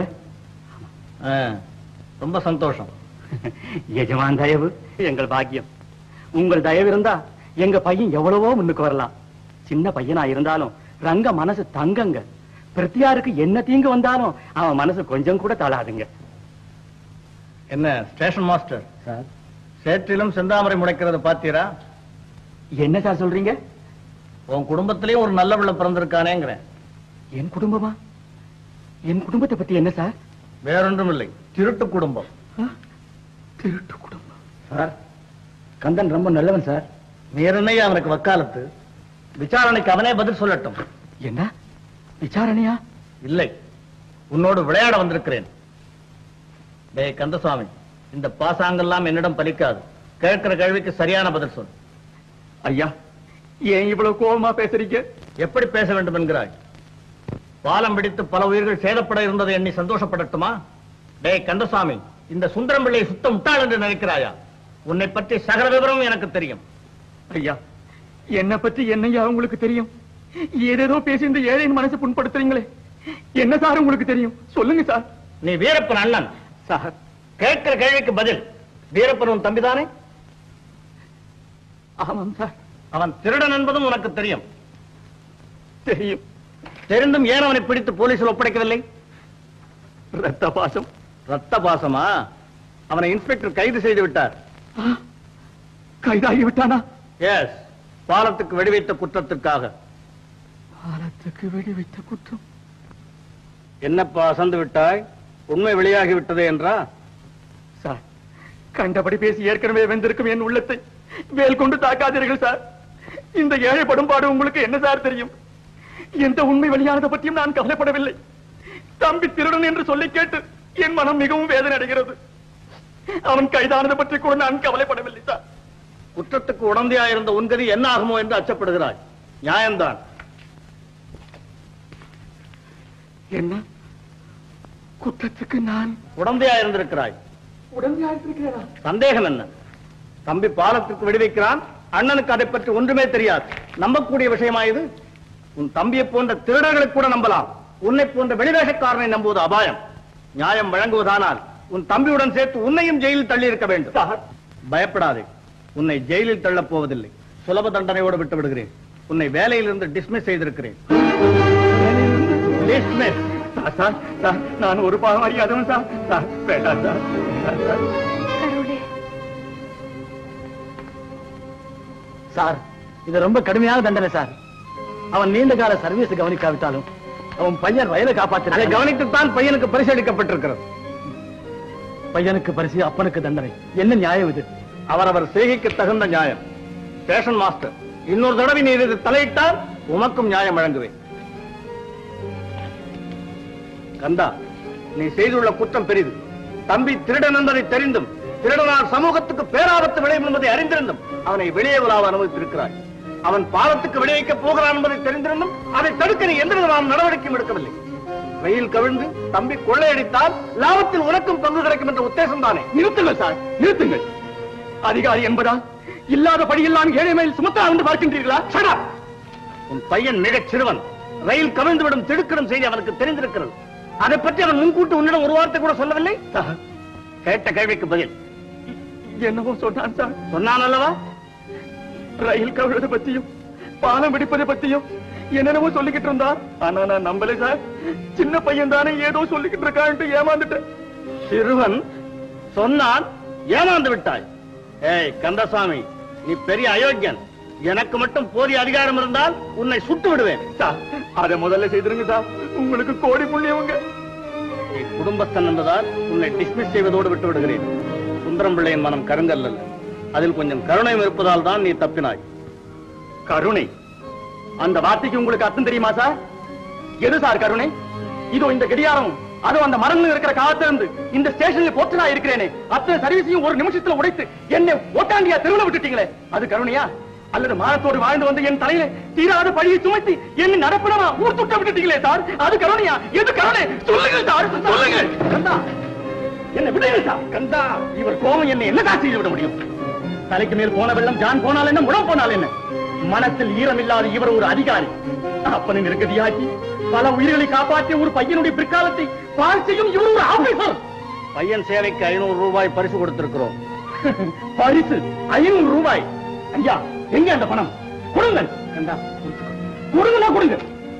ரொம்ப சந்தோஷம் எஜமான் தயவு எங்கள் பாக்கியம் உங்கள் தயவு இருந்தா எங்க பையன் எவ்வளவோ முன்னுக்கு வரலாம் சின்ன பையனா இருந்தாலும் ரங்க மனசு தங்கங்க பிரத்தியாருக்கு என்ன தீங்கு வந்தாலும் அவன் மனசு கொஞ்சம் கூட தளாதுங்க என்ன ஸ்டேஷன் மாஸ்டர் சார் சேற்றிலும் செந்தாமரை முளைக்கிறது பாத்தீரா என்ன சார் சொல்றீங்க உன் குடும்பத்திலயும் ஒரு நல்ல பிள்ளை பிறந்திருக்கானேங்கிறேன் என் குடும்பமா என் குடும்பத்தை பத்தி என்ன சார் வேறொன்றும் இல்லை திருட்டு குடும்பம் திருட்டு குடும்பம் சார் கந்தன் ரொம்ப நல்லவன் சார் நீரனையா அவனுக்கு வக்காலத்து விசாரணைக்கு அவனே பதில் சொல்லட்டும் என்ன விசாரணையா இல்லை உன்னோடு விளையாட வந்திருக்கிறேன் டேய் கந்தசுவாமி இந்த பாசாங்கெல்லாம் என்னிடம் பலிக்காது கேட்கிற கேள்விக்கு சரியான பதில் சொல் ஐயா ஏன் இவ்வளவு கோபமா பேசுறீங்க எப்படி பேச வேண்டும் என்கிறாய் பாலம் பிடித்து பல உயிர்கள் சேதப்பட இருந்ததை எண்ணி சந்தோஷப்படட்டுமா டேய் கந்தசாமி இந்த சுந்தரம் பிள்ளை சுத்த முட்டாள் என்று நினைக்கிறாயா உன்னை பற்றி சகல விவரமும் எனக்கு தெரியும் ஐயா என்ன பத்தி என்னையா உங்களுக்கு தெரியும் ஏதேதோ பேசி இந்த ஏழையின் மனசை புண்படுத்துறீங்களே என்ன சார் உங்களுக்கு தெரியும் சொல்லுங்க சார் நீ வீரப்பன் அண்ணன் சார் கேட்கிற கேள்விக்கு பதில் வீரப்பன் உன் தம்பிதானே ஆமாம் சார் அவன் திருடன் என்பதும் உனக்கு தெரியும் தெரியும் தெரிந்தும் ஏன் அவனை பிடித்து போலீசில் ஒப்படைக்கவில்லை ரத்த பாசம் ரத்த பாசமா அவனை இன்ஸ்பெக்டர் கைது செய்து விட்டார் கைதாகி விட்டானா எஸ் பாலத்துக்கு வெடிவைத்த குற்றத்திற்காக பாலத்துக்கு வெடி வைத்த குற்றம் என்னப்பா அசந்து விட்டாய் உண்மை வெளியாகி விட்டதே என்றா சார் கண்டபடி பேசி ஏற்கனவே வெந்திருக்கும் என் உள்ளத்தை வேல் கொண்டு தாக்காதீர்கள் சார் இந்த ஏழை படும்பாடு உங்களுக்கு என்ன சார் தெரியும் எந்த உண்மை வெளியானதை பற்றியும் நான் கவலைப்படவில்லை தம்பி திருடன் என்று சொல்லி கேட்டு என் மனம் மிகவும் வேதனை அடைகிறது அவன் கைதானது பற்றி கூட நான் கவலைப்படவில்லை சார் குற்றத்துக்கு உடந்தையாயிருந்த உன்கதி என்ன ஆகுமோ என்று அச்சப்படுகிறாய் நியாயம்தான் என்ன குற்றத்துக்கு நான் உடந்தையா இருந்திருக்கிறாய் உடம்பு சந்தேகம் என்ன தம்பி பாலத்திற்கு விடுவிக்கிறான் அண்ணனுக்கு அதை பற்றி ஒன்றுமே தெரியாது நம்பக்கூடிய விஷயமா இது உன் தம்பியை போன்ற திருடர்களை கூட நம்பலாம் உன்னை போன்ற வெளிவேஷக்காரனை நம்புவது அபாயம் நியாயம் வழங்குவதானால் உன் தம்பியுடன் சேர்த்து உன்னையும் ஜெயிலில் தள்ளி இருக்க வேண்டும் பயப்படாதே உன்னை ஜெயிலில் தள்ளப் போவதில்லை சுலப தண்டனையோடு விட்டு விடுகிறேன் உன்னை வேலையிலிருந்து டிஸ்மிஸ் செய்திருக்கிறேன் Dismiss. சார், சார் சார் நான் ஒரு பாவம் அறியாதவன் சார் சார் வேண்டாம் சார் சார், சார் கடவுளே சார் இது ரொம்ப கடுமையான தண்டனை சார் அவன் நீண்ட கால சர்வீஸ் கவனிக்காவிட்டாலும் அவன் பையன் வயலை அதை காப்பாற்ற கவனித்துத்தான் பையனுக்கு பரிசு அளிக்கப்பட்டிருக்கிறது பையனுக்கு பரிசு அப்பனுக்கு தண்டனை என்ன நியாயம் இது அவரவர் செய்கைக்கு தகுந்த நியாயம் ஸ்டேஷன் மாஸ்டர் இன்னொரு தடவை நீ இது தலையிட்டால் உமக்கும் நியாயம் வழங்குவேன் கந்தா நீ செய்துள்ள குற்றம் பெரிது தம்பி திருடன் என்பதை தெரிந்தும் திருடனால் சமூகத்துக்கு பேராபத்து விளையும் என்பதை அறிந்திருந்தும் அவனை வெளியே உலாவ அனுமதித்திருக்கிறாய் அவன் பாலத்துக்கு விளைவிக்கப் போகிறான் என்பதை தெரிந்திருந்தும் அதை தடுக்க நீ எந்த விதமான நடவடிக்கையும் எடுக்கவில்லை வெயில் கவிழ்ந்து தம்பி கொள்ளையடித்தால் லாபத்தில் உனக்கும் பங்கு கிடைக்கும் என்ற உத்தேசம் தானே நிறுத்துங்கள் சார் நிறுத்துங்கள் அதிகாரி என்பதா இல்லாத படியெல்லாம் ஏழை மேல் சுமத்தா என்று பார்க்கின்றீர்களா Shut up! உன் பையன் மிகச் சிறுவன் ரயில் கவிழ்ந்து விடும் திடுக்கிடும் செய்தி அவனுக்கு தெரிந்திருக்கிறது அதை பற்றி அவன் முன்கூட்டி உன்னிடம் ஒரு வார்த்தை கூட சொல்லவில்லை சார் கேட்ட கேள்விக்கு பதில் என்னவோ சொன்னான் சார் சொன்னான் அல்லவா ரயில் கவிழ்வது பத்தியும் பாலம் வெடிப்பதை பத்தியும் என்னென்னவோ சொல்லிக்கிட்டு இருந்தா ஆனா நான் நம்பல சார் சின்ன பையன் தானே ஏதோ சொல்லிக்கிட்டு இருக்கான்ட்டு ஏமாந்துட்டேன் சிறுவன் சொன்னான் ஏமாந்து விட்டாய் ஏய் கந்தசாமி நீ பெரிய அயோக்கியன் எனக்கு மட்டும் போதிய அதிகாரம் இருந்தால் உன்னை சுட்டு விடுவேன் சார் அதை முதல்ல செய்திருங்க சார் உங்களுக்கு கோடி புண்ணியவங்க நீ குடும்பஸ்தன் என்பதால் உன்னை டிஸ்மிஸ் செய்வதோடு விட்டு விடுகிறேன் சுந்தரம் பிள்ளையின் மனம் கருங்கல் அல்ல அதில் கொஞ்சம் கருணையும் இருப்பதால் தான் நீ தப்பினாய் கருணை அந்த வார்த்தைக்கு உங்களுக்கு அர்த்தம் தெரியுமா சார் எது சார் கருணை இதோ இந்த கடியாரம் அதோ அந்த மரங்கள் இருக்கிற காலத்துல இருந்து இந்த ஸ்டேஷன்ல போட்டு இருக்கிறேனே அத்தனை சர்வீஸையும் ஒரு நிமிஷத்துல உடைத்து என்னை ஓட்டாண்டியா தெருவில் விட்டுட்டீங்களே அது கருணையா அல்லது மானத்தோடு வாழ்ந்து வந்த என் தலையில தீராத பழியை சுமத்தி என்ன நடப்பிடமா ஊர் துட்ட விட்டுட்டீங்களே சார் அது கருணையா எது கருணை சொல்லுங்க சார் சொல்லுங்க கந்தா என்ன விடுங்க சார் கந்தா இவர் கோபம் என்னை என்னதான் செய்து விட முடியும் தலைக்கு மேல் போன வெள்ளம் ஜான் போனால் என்ன முடம் போனால் என்ன மனத்தில் ஈரமில்லாத இவர் ஒரு அதிகாரி அப்பனின் இருக்கதியாக்கி பல உயிர்களை காப்பாற்றிய ஒரு பையனுடைய பிற்காலத்தை பால் செய்யும் இவர் ஒரு ஆபீசர் பையன் சேவைக்கு ஐநூறு ரூபாய் பரிசு கொடுத்திருக்கிறோம் பரிசு ஐநூறு ரூபாய் ஐயா எங்க அந்த பணம் கொடுங்கள் கண்டா கொடுங்களா கொடுங்க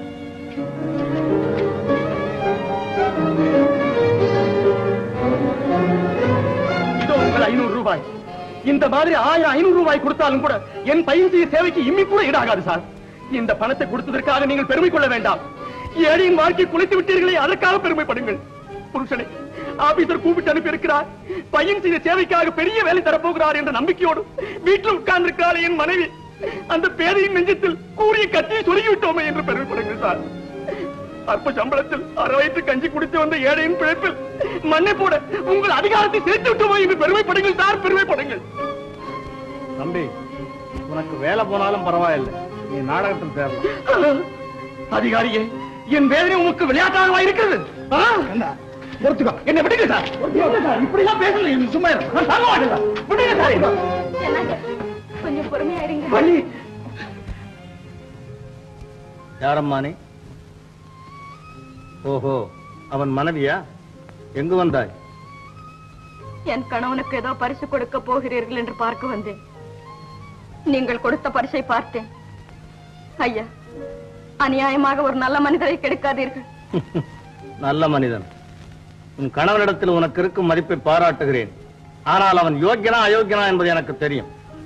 இதோ உங்கள் ஐநூறு ரூபாய் இந்த மாதிரி ஆயிரம் ஐநூறு ரூபாய் கொடுத்தாலும் கூட என் பையன் செய்ய சேவைக்கு இம்மி கூட ஈடாகாது சார் இந்த பணத்தை கொடுத்ததற்காக நீங்கள் பெருமை கொள்ள வேண்டாம் ஏழையின் வாழ்க்கை குலைத்து விட்டீர்களே அதற்காக பெருமைப்படுங்கள் புருஷனை ஆபீசர் கூப்பிட்டு அனுப்பி இருக்கிறார் பையன் செய்த சேவைக்காக பெரிய வேலை தரப்போகிறார் என்ற நம்பிக்கையோடு வீட்டில் உட்கார்ந்திருக்கிறாள் என் மனைவி அந்த பேதையின் நெஞ்சத்தில் கூறிய கத்தியை சொருகி விட்டோமே என்று பெருமைப்படுங்கள் சார் அற்ப சம்பளத்தில் அரை வயிற்று கஞ்சி குடித்து வந்த ஏழையின் பிழைப்பில் மண்ணை போட உங்கள் அதிகாரத்தை சேர்த்து விட்டோமோ என்று பெருமைப்படுங்கள் சார் பெருமைப்படுங்கள் தம்பி உனக்கு வேலை போனாலும் பரவாயில்லை நீ நாடகத்தில் சேரலாம் அதிகாரியே என் வேதனை உமக்கு விளையாட்டாக இருக்கிறது ஆ? பொறுத்துக்கோ என்ன விடுங்க சார் விடுங்க சார் இப்படி எல்லாம் பேசல இது சும்மா இரு. நான் தாங்க மாட்டேன் சார். விடுங்க சார் என்னங்க கொஞ்சம் பொறுமையா இருங்க வள்ளி யாரம்மா நீ ஓஹோ அவன் மனைவியா எங்கு வந்தாய் என் கணவனுக்கு ஏதோ பரிசு கொடுக்க போகிறீர்கள் என்று பார்க்க வந்தேன் நீங்கள் கொடுத்த பரிசை பார்த்தேன் ஐயா அநியாயமாக ஒரு நல்ல மனிதரை கெடுக்காதீர்கள் நல்ல மனிதன் உன் கணவனிடத்தில் உனக்கு இருக்கும் மதிப்பை பாராட்டுகிறேன் ஆனால் அவன் யோக்கியனா அயோக்கியனா என்பது எனக்கு தெரியும்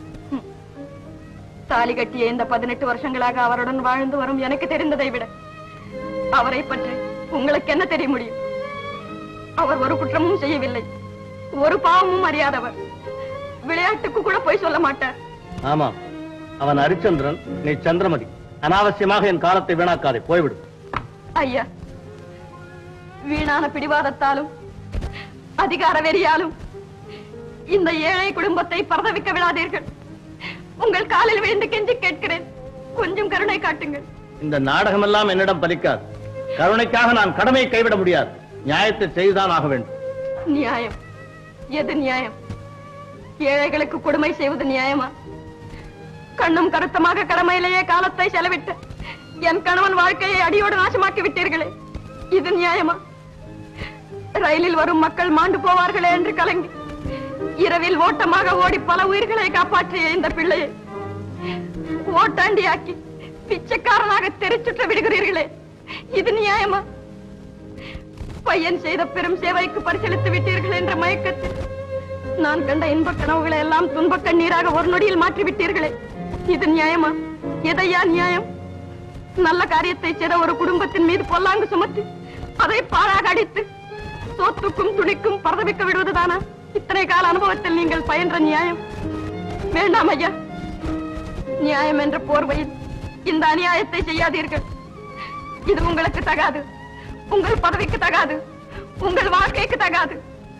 தாலி கட்டிய இந்த பதினெட்டு வருஷங்களாக அவருடன் வாழ்ந்து வரும் எனக்கு தெரிந்ததை விட அவரை பற்றி உங்களுக்கு என்ன தெரிய முடியும் அவர் ஒரு குற்றமும் செய்யவில்லை ஒரு பாவமும் அறியாதவர் விளையாட்டுக்கு கூட போய் சொல்ல மாட்டார் ஆமா அவன் ஹரிச்சந்திரன் நீ சந்திரமதி அனாவசியமாக என் காலத்தை வீணாக்காதே போய்விடு ஐயா வீணான பிடிவாதத்தாலும் அதிகார வெறியாலும் இந்த ஏழை குடும்பத்தை பரதவிக்க விடாதீர்கள் உங்கள் காலில் விழுந்து கெஞ்சி கேட்கிறேன் கொஞ்சம் கருணை காட்டுங்கள் இந்த நாடகமெல்லாம் என்னிடம் பலிக்காது கருணைக்காக நான் கடமையை கைவிட முடியாது நியாயத்தை செய்துதான் ஆக வேண்டும் நியாயம் எது நியாயம் ஏழைகளுக்கு கொடுமை செய்வது நியாயமா கண்ணும் கருத்தமாக கடமையிலேயே காலத்தை செலவிட்டு என் கணவன் வாழ்க்கையை அடியோடு நாசமாக்கி விட்டீர்களே இது நியாயமா ரயிலில் வரும் மக்கள் மாண்டு போவார்களே என்று கலங்கி இரவில் ஓட்டமாக ஓடி பல உயிர்களை காப்பாற்றிய இந்த பிள்ளையை ஓட்டாண்டியாக்கி பிச்சைக்காரனாக தெரிச்சுற்ற விடுகிறீர்களே இது நியாயமா பையன் செய்த பெரும் சேவைக்கு பரிசீலித்து விட்டீர்கள் என்ற மயக்கத்தில் நான் கண்ட இன்பக் கனவுகளை எல்லாம் துன்பக் கண்ணீராக ஒரு நொடியில் மாற்றி விட்டீர்களே இது நியாயமா எதையா நியாயம் நல்ல காரியத்தை செய்த ஒரு குடும்பத்தின் மீது பொல்லாங்கு சுமத்தி அதை பாழாக அடித்து சோத்துக்கும் துணிக்கும் பரதவிக்க விடுவதுதானா இத்தனை கால அனுபவத்தில் நீங்கள் பயின்ற நியாயம் வேண்டாம் ஐயா நியாயம் என்ற போர்வையில் இந்த அநியாயத்தை செய்யாதீர்கள் இது உங்களுக்கு தகாது உங்கள் பதவிக்கு தகாது உங்கள் வாழ்க்கைக்கு தகாது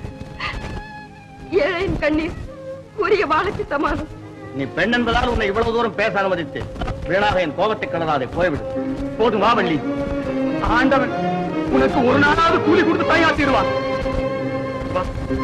ஏழையின் கண்ணீர் உரிய வாழைக்கு சமானம் நீ பெண் என்பதால் உன்னை இவ்வளவு தூரம் பேச அனுமதித்து வீணாக என் கோபத்தை கடனாதே போய்விடு போதும் வா வள்ளி ஆண்டவன் உனக்கு ஒரு நாளாவது கூலி கொடுத்து தாயாத்திடுவான் வா.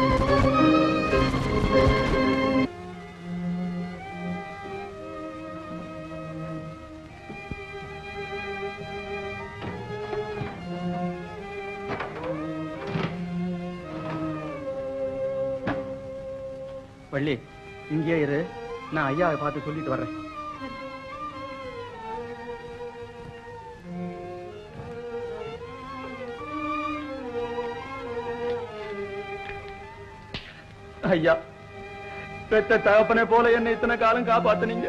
வள்ளி இங்கே இரு நான் ஐயாவை பார்த்து சொல்லிட்டு வர்றேன் ஐயா பெத்த தகப்பனை போல என்னை இத்தனை காலம் காப்பாத்துனீங்க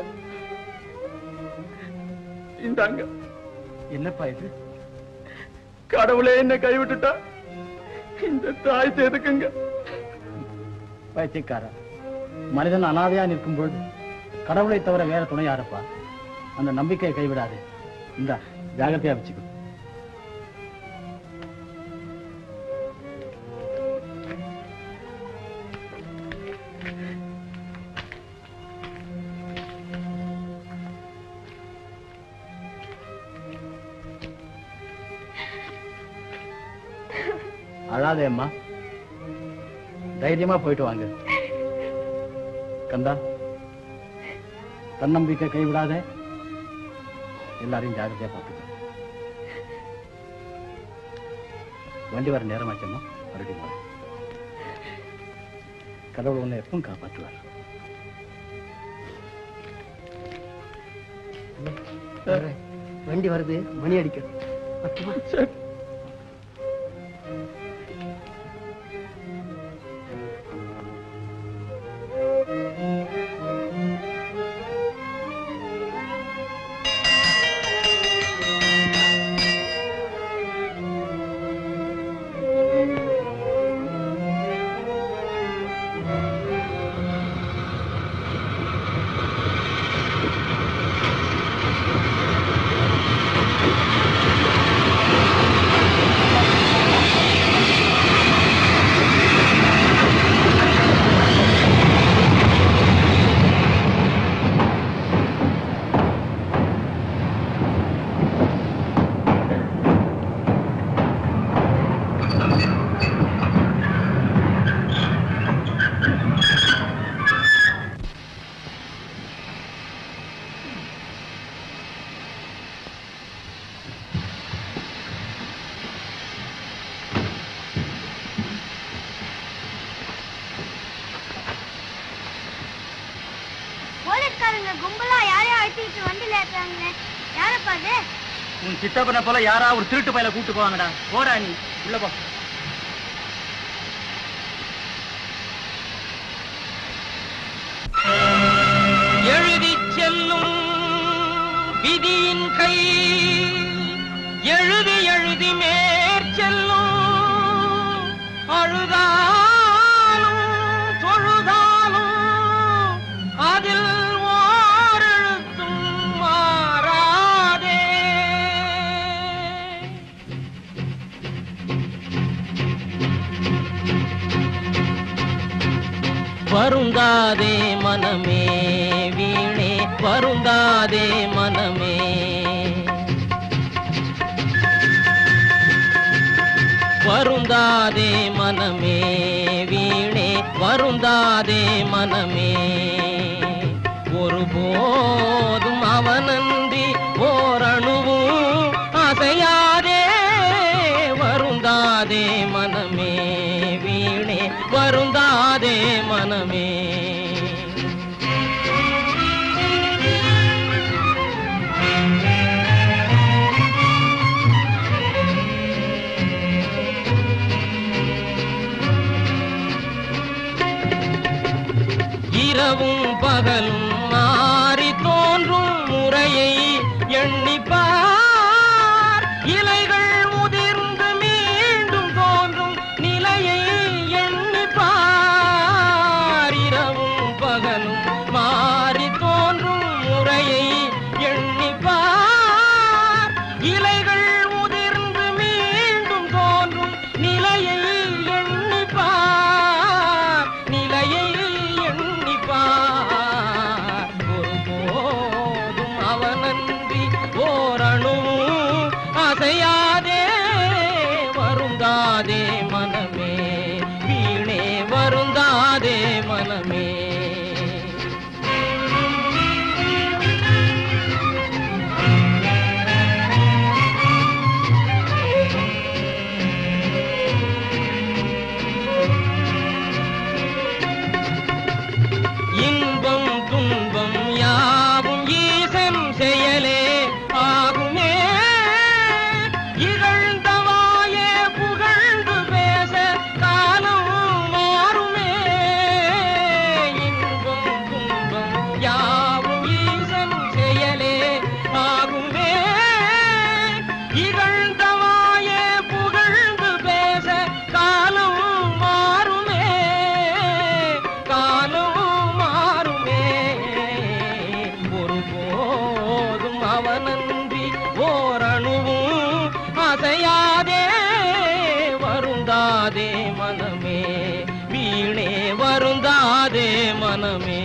இந்தாங்க என்னப்பா இது கடவுளே என்னை கைவிட்டுட்டா இந்த தாய் எதுக்குங்க பைத்தியக்கார மனிதன் அனாதையா நிற்கும் பொழுது கடவுளை தவிர வேற துணை யாரப்பா அந்த நம்பிக்கையை கைவிடாதே இந்தா ஜாகிரதையா வச்சுக்கோ அழாதே அம்மா தைரியமா போயிட்டு வாங்க கந்தா தன்னம்பிக்கை கைவிடாதே எல்லாரையும் ஜாகிரதையா பார்த்துக்க வண்டி வர நேரமாச்சம்மா மறுபடியும் வா. கடவுள் உன்னை எப்பவும் காப்பாற்றுவார் வண்டி வருது மணி அடிக்க போலீஸ்காரங்க கும்பலா யாரையும் அழைச்சிட்டு வண்டியில ஏத்துறாங்களே யாரப்பா அது உன் சித்தப்பனை போல யாரா ஒரு திருட்டு பையில கூட்டு போவாங்கடா போடா நீ உள்ள போ எழுதிச் செல்லும் விதியின் கை எழுதி எழுதி மேற்செல்லும் அழுதாலும் தொழுதாலும் அதில் ஓரெழுத்தும் மாறாதே வருந்தாதே மனமே வீணே வருந்தாதே மனமே வருந்தாதே மனமே வீணே வருந்தாதே மனமே ஒருபோதும் அவனன்றி ஓரணுவும் அசையாதே வருந்தாதே மனமே வீணே வருந்தாதே மனமே இரவும் பகலும் மாறி தோன்றும் முறையை எண்ணிப்பார் இலைகள் முதிர்ந்து மீண்டும் தோன்றும் நிலையை எண்ணிப்பார் இரவும் பகலும் மாறி தோன்றும் முறையை எண்ணிப்பார் இலைகள் முதிர்ந்து மீண்டும் தோன்றும் நிலையை எண்ணிப்பார் நிலையை எண்ணிப்பார் ஒருபோதும் அவனன்றி ஓரணுவும் அசையாதே வருந்தாதே மனமே வீணே வருந்தாதே மனமே இன்பம் துன்பம் யாவும் ஈசன் செயலே ஆகுமே இகழ்ந்தவாயே புகழ்ந்து பேச காலம் மாறுமே இன்பம் துன்பம் யாவும் ஈசன் செயலே ஆகுமே இகழ்ந்தவாயே புகழ்ந்து பேச காலம் மாறுமே காலம் மாறுமே ஒருபோதும் அவனன்றி ஓரணுவும் அசையாதே வருந்தாதே மனமே வீணே வருந்தாதே மனமே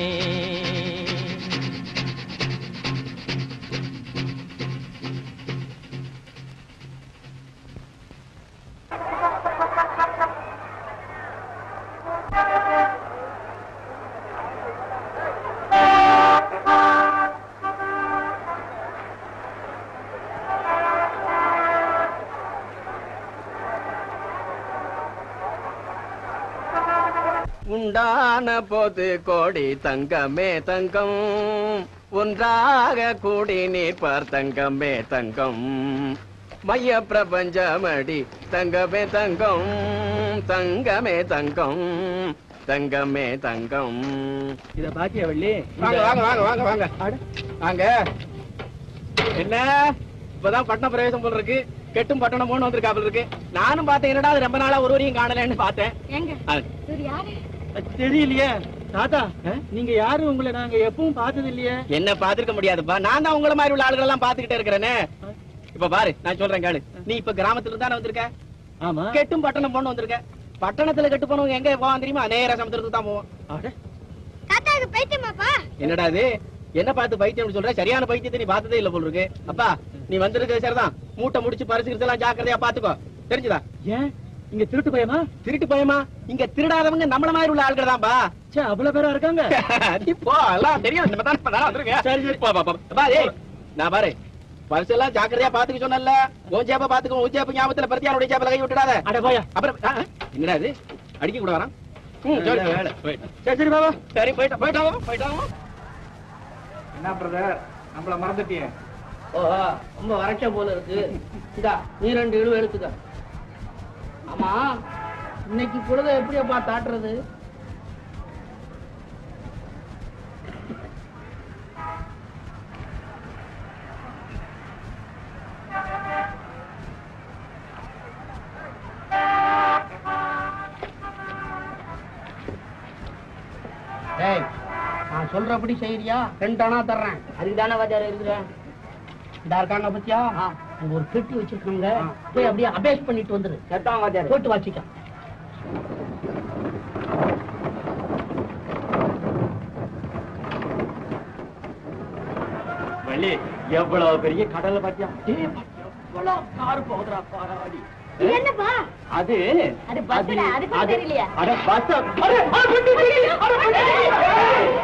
உண்டான போது கோடி தங்கமே தங்கம் ஒன்றாக கூடி நிற்பார் தங்கமே தங்கம் மைய பிரபஞ்சமடி தங்கமே தங்கம் தங்கமே தங்கம் தங்கமே தங்கம் இத பாத்தியா வள்ளி வாங்க வாங்க வாங்க வாங்க வாங்க வாங்க என்ன இப்பதான் பட்டண பிரவேசம் போல இருக்கு கெட்டும் பட்டணம் போன்னு வந்திருக்காப்புல இருக்கு நானும் பார்த்தேன் என்னடா அது ரொம்ப நாளா ஒருவரையும் காணலன்னு பார்த்தேன் எங்க அது, இவர் யாரு தெரியலையே தாத்தா நீங்க யாரு உங்களை நாங்க எப்பவும் பார்த்தது இல்லையே என்ன பாத்துருக்க முடியாதுப்பா நான் தான் உங்கள மாதிரி உள்ள ஆளுகள் எல்லாம் பாத்துக்கிட்டே இருக்கிறேனே இப்ப பாரு நான் சொல்றேன் கேளு நீ இப்ப கிராமத்துல இருந்தானே வந்திருக்க ஆமா கெட்டும் பட்டணம் போன்னு வந்திருக்க பட்டணத்துல கெட்டு போனவங்க எங்க போவான் தெரியுமா நேரா சமுத்திரத்துக்கு தான் போவோம் அட, தாத்தாவுக்கு பைத்தியமாப்பா என்னடா இது என்ன பார்த்து பைத்தியம் சொல்ற சரியான பைத்தியத்தை நீ பார்த்ததே இல்ல போல இருக்கு அப்பா நீ வந்திருக்க சரிதான் மூட்டை முடிச்சு பரிசுக்கிறதெல்லாம் ஜாக்கிரதையா பாத்துக்கோ தெரிஞ்சுதா ஏன் இங்க திருட்டு பயமா திருட்டு பயமா இங்க திருடாதவங்க நம்மள மாதிரி உள்ள ஆட்கள் தான்பா சே அவ்வளவு பேரா இருக்காங்க நீ போ எல்லாம் தெரியும் நம்ம தான் இப்பதான் வந்திருக்கேன். சரி, சரி. போ, போ, போ. அப்பா, ஏய், நான் பாரு பரிசு எல்லாம் ஜாக்கிரதையா பாத்துக்க சொன்னல உன் ஜேப்ப பாத்துக்கோ உன் ஜேப்ப ஞாபகத்துல பிரத்தியாருடைய ஜேப்பல கை விட்டுடாத அட போயா அப்புறம் ஆ, ஆ, என்னடா இது அடிக்க கூட வரான் ம், சரி, வேலை. போயிட்டு. சரி சரி பாபா சரி போயிட்டோம் போயிட்டோம் போயிட்டோம் என்ன பிரதர் நம்மள மறந்துட்டியே ஓ ரொம்ப வறட்ச போல இருக்கு இந்தா நீ ரெண்டு இழுவு எடுத்துக்க ஆமா இன்னைக்கு பொழுத எப்படியப்பா தாட்டுறது டேய் நான் சொல்றபடி செய்யறியா ரெண்டு அணா தர்றேன் அதுக்கு தானே வாத்தியார் இருக்கிறேன் இந்த இருக்காங்க பத்தியா அங்க ஒரு பெட்டி வச்சிருக்காங்க போய் அப்படியே அபேஸ் பண்ணிட்டு வந்துரு போட்டு வச்சுக்க வள்ளி எவ்வளவு பெரிய கடலை பாத்தியா டேய், பாத்தியா, எவ்வளவு கார் போகுதுடா பாராடி இது என்னப்பா அது அது பஸ்ஸுடா, அது கூட தெரியலையா? அட பஸ் அட அட, வண்டி, வண்டி, அட, வண்டி.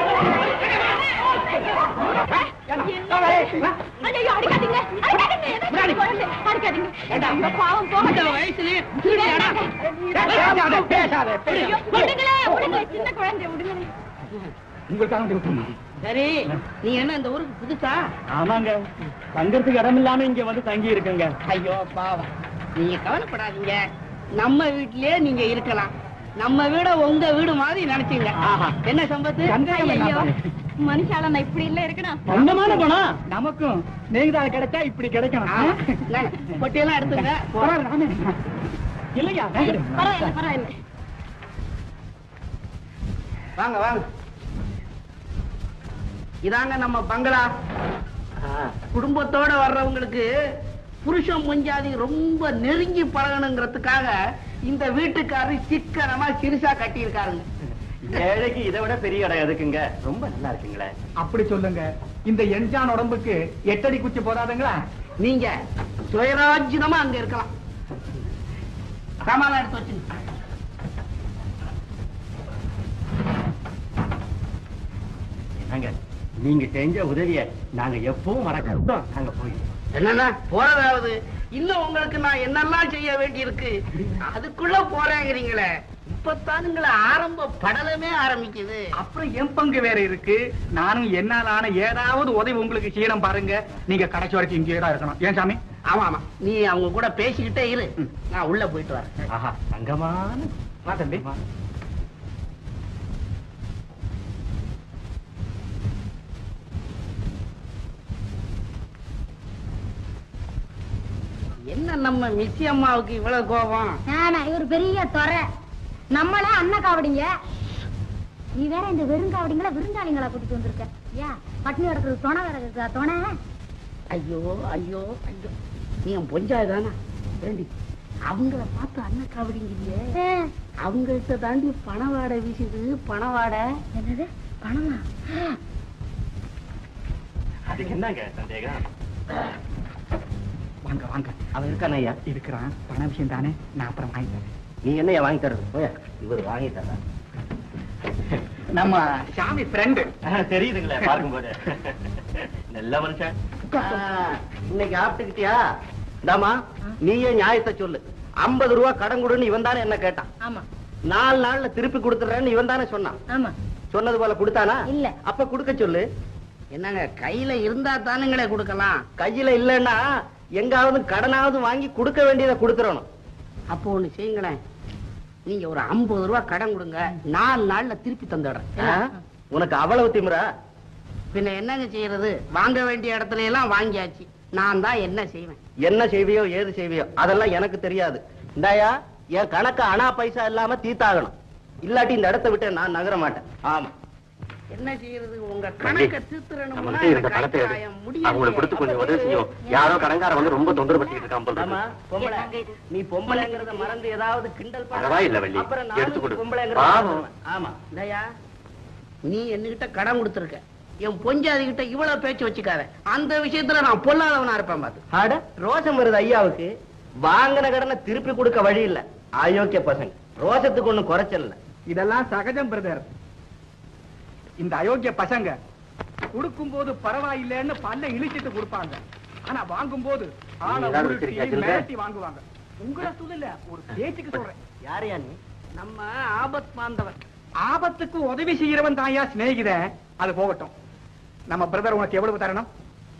ஐயோ அடிக்காதீங்க அடிக்காதீங்க எதை குழந்தை, அடிக்காதீங்க ஐயோ, பாவம் போகட்டும் வயசுலயே பேசாத ஐயோ, விடுங்களே விடுங்களே சின்ன குழந்தை விடுங்களே உங்களுக்காக வேண்டி விட்டுருமா சரி நீ என்ன இந்த ஊருக்கு புதுசா ஆமாங்க தங்கறதுக்கு இடம் இல்லாம இங்க வந்து தங்கி இருக்குங்க ஐயோ பாவம் நீங்க கவலைப்படாதீங்க நம்ம வீட்லயே நீங்க இருக்கலாம் நம்ம வீட உங்க வீடு மாதிரி நினைச்சீங்க என்ன சம்பத்து சந்தேகம் ஐயோ. வேண்டாம். மனுஷால நான் இப்படி இல்ல இருக்கணும் சொந்தமான பணம் நமக்கும் நீங்க கிடைச்சா இப்படி கிடைக்கணும் ஆமா. இந்தாங்க, பொட்டியெல்லாம் எடுத்துங்க போறாரு நானே. இல்லையா பரவாயில்ல பரவாயில்ல வாங்க வாங்க இதாங்க நம்ம பங்களா குடும்பத்தோட வர்றவங்களுக்கு புருஷன் முஞ்சாதி ரொம்ப நெருங்கி பழகணுங்கிறதுக்காக இந்த வீட்டுக்காரரு சிக்கனமா சிறுசா கட்டியிருக்காருங்க ஏழைக்கு இதை விட பெரிய இடம் எதுக்குங்க ரொம்ப நல்லா இருக்குங்களே அப்படி சொல்லுங்க இந்த என்ஜான் உடம்புக்கு எட்டடி குச்சி போதாதுங்களா நீங்க சுயராஜ்யமா அங்க இருக்கலாம் சாமான் எடுத்து வச்சுங்க என்னங்க நீங்க செஞ்ச உதவிய நாங்க எப்பவும் மறக்க நாங்க போய் என்னன்னா போறதாவது இன்னும் உங்களுக்கு நான் என்னெல்லாம் செய்ய வேண்டியிருக்கு அதுக்குள்ள போறேங்கிறீங்களே இப்பத்தானுங்களே ஆரம்ப படலமே ஆரம்பிக்குது அப்புறம் என் பங்கு வேற இருக்கு நானும் என்னால ஆன ஏதாவது உதவி உங்களுக்கு செய்யணும் பாருங்க நீங்க கடைசி வரைக்கும் இங்கேயே தான் இருக்கணும் ஏன் சாமி ஆமா ஆமா நீ அவங்க கூட பேசிக்கிட்டே இரு நான் உள்ள போயிட்டு வரேன் ஆஹா தங்கமான வா தம்பி என்ன நம்ம மிஸ்ஸி அம்மாவுக்கு இவ்வளவு கோபம் ஆனா இவர் பெரிய துறை நம்மள அண்ணன் காவடிங்க நீ வேற இந்த வெறுங்காவடிங்களா விருந்தாளிங்களா கூட்டிட்டு வந்திருக்க ஏன் பட்னி கிடக்குறது துணை வேற இருக்கா துணை ஐயோ ஐயோ ஐயோ நீ என் பொஞ்சாய் தானா வேண்டி அவங்கள பார்த்து அண்ணன் காவடிங்க அவங்கள்ட்ட தாண்டி பணவாடை வீசுது பணவாடை என்னது பணமா அதுக்கு என்னங்க சந்தேகம் வாங்க வாங்க அவன் இருக்கான ஐயா இருக்கிறான் பண விஷயம் தானே நான் அப்புறம் வாங்கி தரேன் நீ என்னையா வாங்கி தர்றது போய இவர் வாங்கி தர்றா நம்ம சாமி ஃப்ரெண்டு தெரியுதுங்களே பார்க்கும்போது நல்ல மனுஷன் இன்னைக்கு ஆப்பிட்டுக்கிட்டியா தாமா நீயே நியாயத்தை சொல்லு ஐம்பது ரூபா கடன் கொடுன்னு இவன் தானே என்ன கேட்டான் ஆமா நாலு நாள்ல திருப்பி கொடுத்துறேன்னு இவன் தானே சொன்னான் ஆமா சொன்னது போல கொடுத்தானா இல்ல. அப்ப கொடுக்க சொல்லு என்னங்க கையில இருந்தா தானுங்களே கொடுக்கலாம் கையில இல்லைன்னா எங்காவது கடனாவது வாங்கி கொடுக்க வேண்டியதை கொடுத்துறணும் அப்போ ஒண்ணு செய்யுங்களேன் நீங்க ஒரு ஐம்பது ரூபா கடன் கொடுங்க நாலு நாள்ல திருப்பி தந்துடுறேன் உனக்கு அவ்வளவு திமிரா பின்ன என்னங்க செய்யறது வாங்க வேண்டிய இடத்துல எல்லாம் வாங்கியாச்சு நான் தான் என்ன செய்வேன் என்ன செய்வியோ ஏது செய்வியோ அதெல்லாம் எனக்கு தெரியாது இந்தாயா என் கணக்கு அணா பைசா இல்லாம தீத்தாகணும் இல்லாட்டி இந்த இடத்தை விட்டு நான் நகர மாட்டேன் ஆமா என்ன செய்யறது உங்க கணக்கை தீர்த்துறணும்னா நம்மகிட்ட இருந்த எனக்கு பணத்தை கைகாயம் எடு. முடியலையே. அவங்களுக்கு கொடுத்து கொஞ்சம் உதவி செய்யும் யாரோ கடன்கார வந்து ரொம்ப தொந்தரவு பண்ணிட்டு இருக்கான் போல ஆமா, இருக்கு. பொம்பளை. நீ பொம்பளைங்கிறத மறந்து ஏதாவது கிண்டல் பண்ணா, பரவாயில்ல வள்ளி. அப்புறம் நானும் எடுத்து கொடு. பொம்பளைங்கிறத பாவம். மறந்துடுவேன். ஆமா இல்லையா நீ என்கிட்ட கடன் கொடுத்துருக்க என் பொஞ்சாதி கிட்ட இவ்வளவு பேச்சு வச்சுக்காத அந்த விஷயத்துல நான் பொல்லாதவனா இருப்பேன் பாத்து அட ரோசம் வருது ஐயாவுக்கு வாங்கின கடனை திருப்பி கொடுக்க வழி இல்ல அயோக்கிய பசங்க ரோசத்துக்கு ஒண்ணும் குறைச்சல் இல்ல இதெல்லாம் சகஜம் பிரதர் இந்த அயோக்கிய பசங்க கொடுக்கும் போது பரவாயில்லைன்னு பல்ல இழிச்சிட்டு கொடுப்பாங்க ஆனா வாங்கும் போது ஆளை நீ ஏதாவது உருட்டி, வச்சிருக்கியா சில்லறை? மிரட்டி வாங்குவாங்க உங்களை சொல்லல ஒரு பேச்சுக்கு சொல்றேன் யாரையா நீ நம்ம ஆபத் பாந்தவன் ஆபத்துக்கு உதவி செய்யறவன் தாயா சிநேகித அது போகட்டும் நம்ம பிரதர் உனக்கு எவ்வளவு தரணும்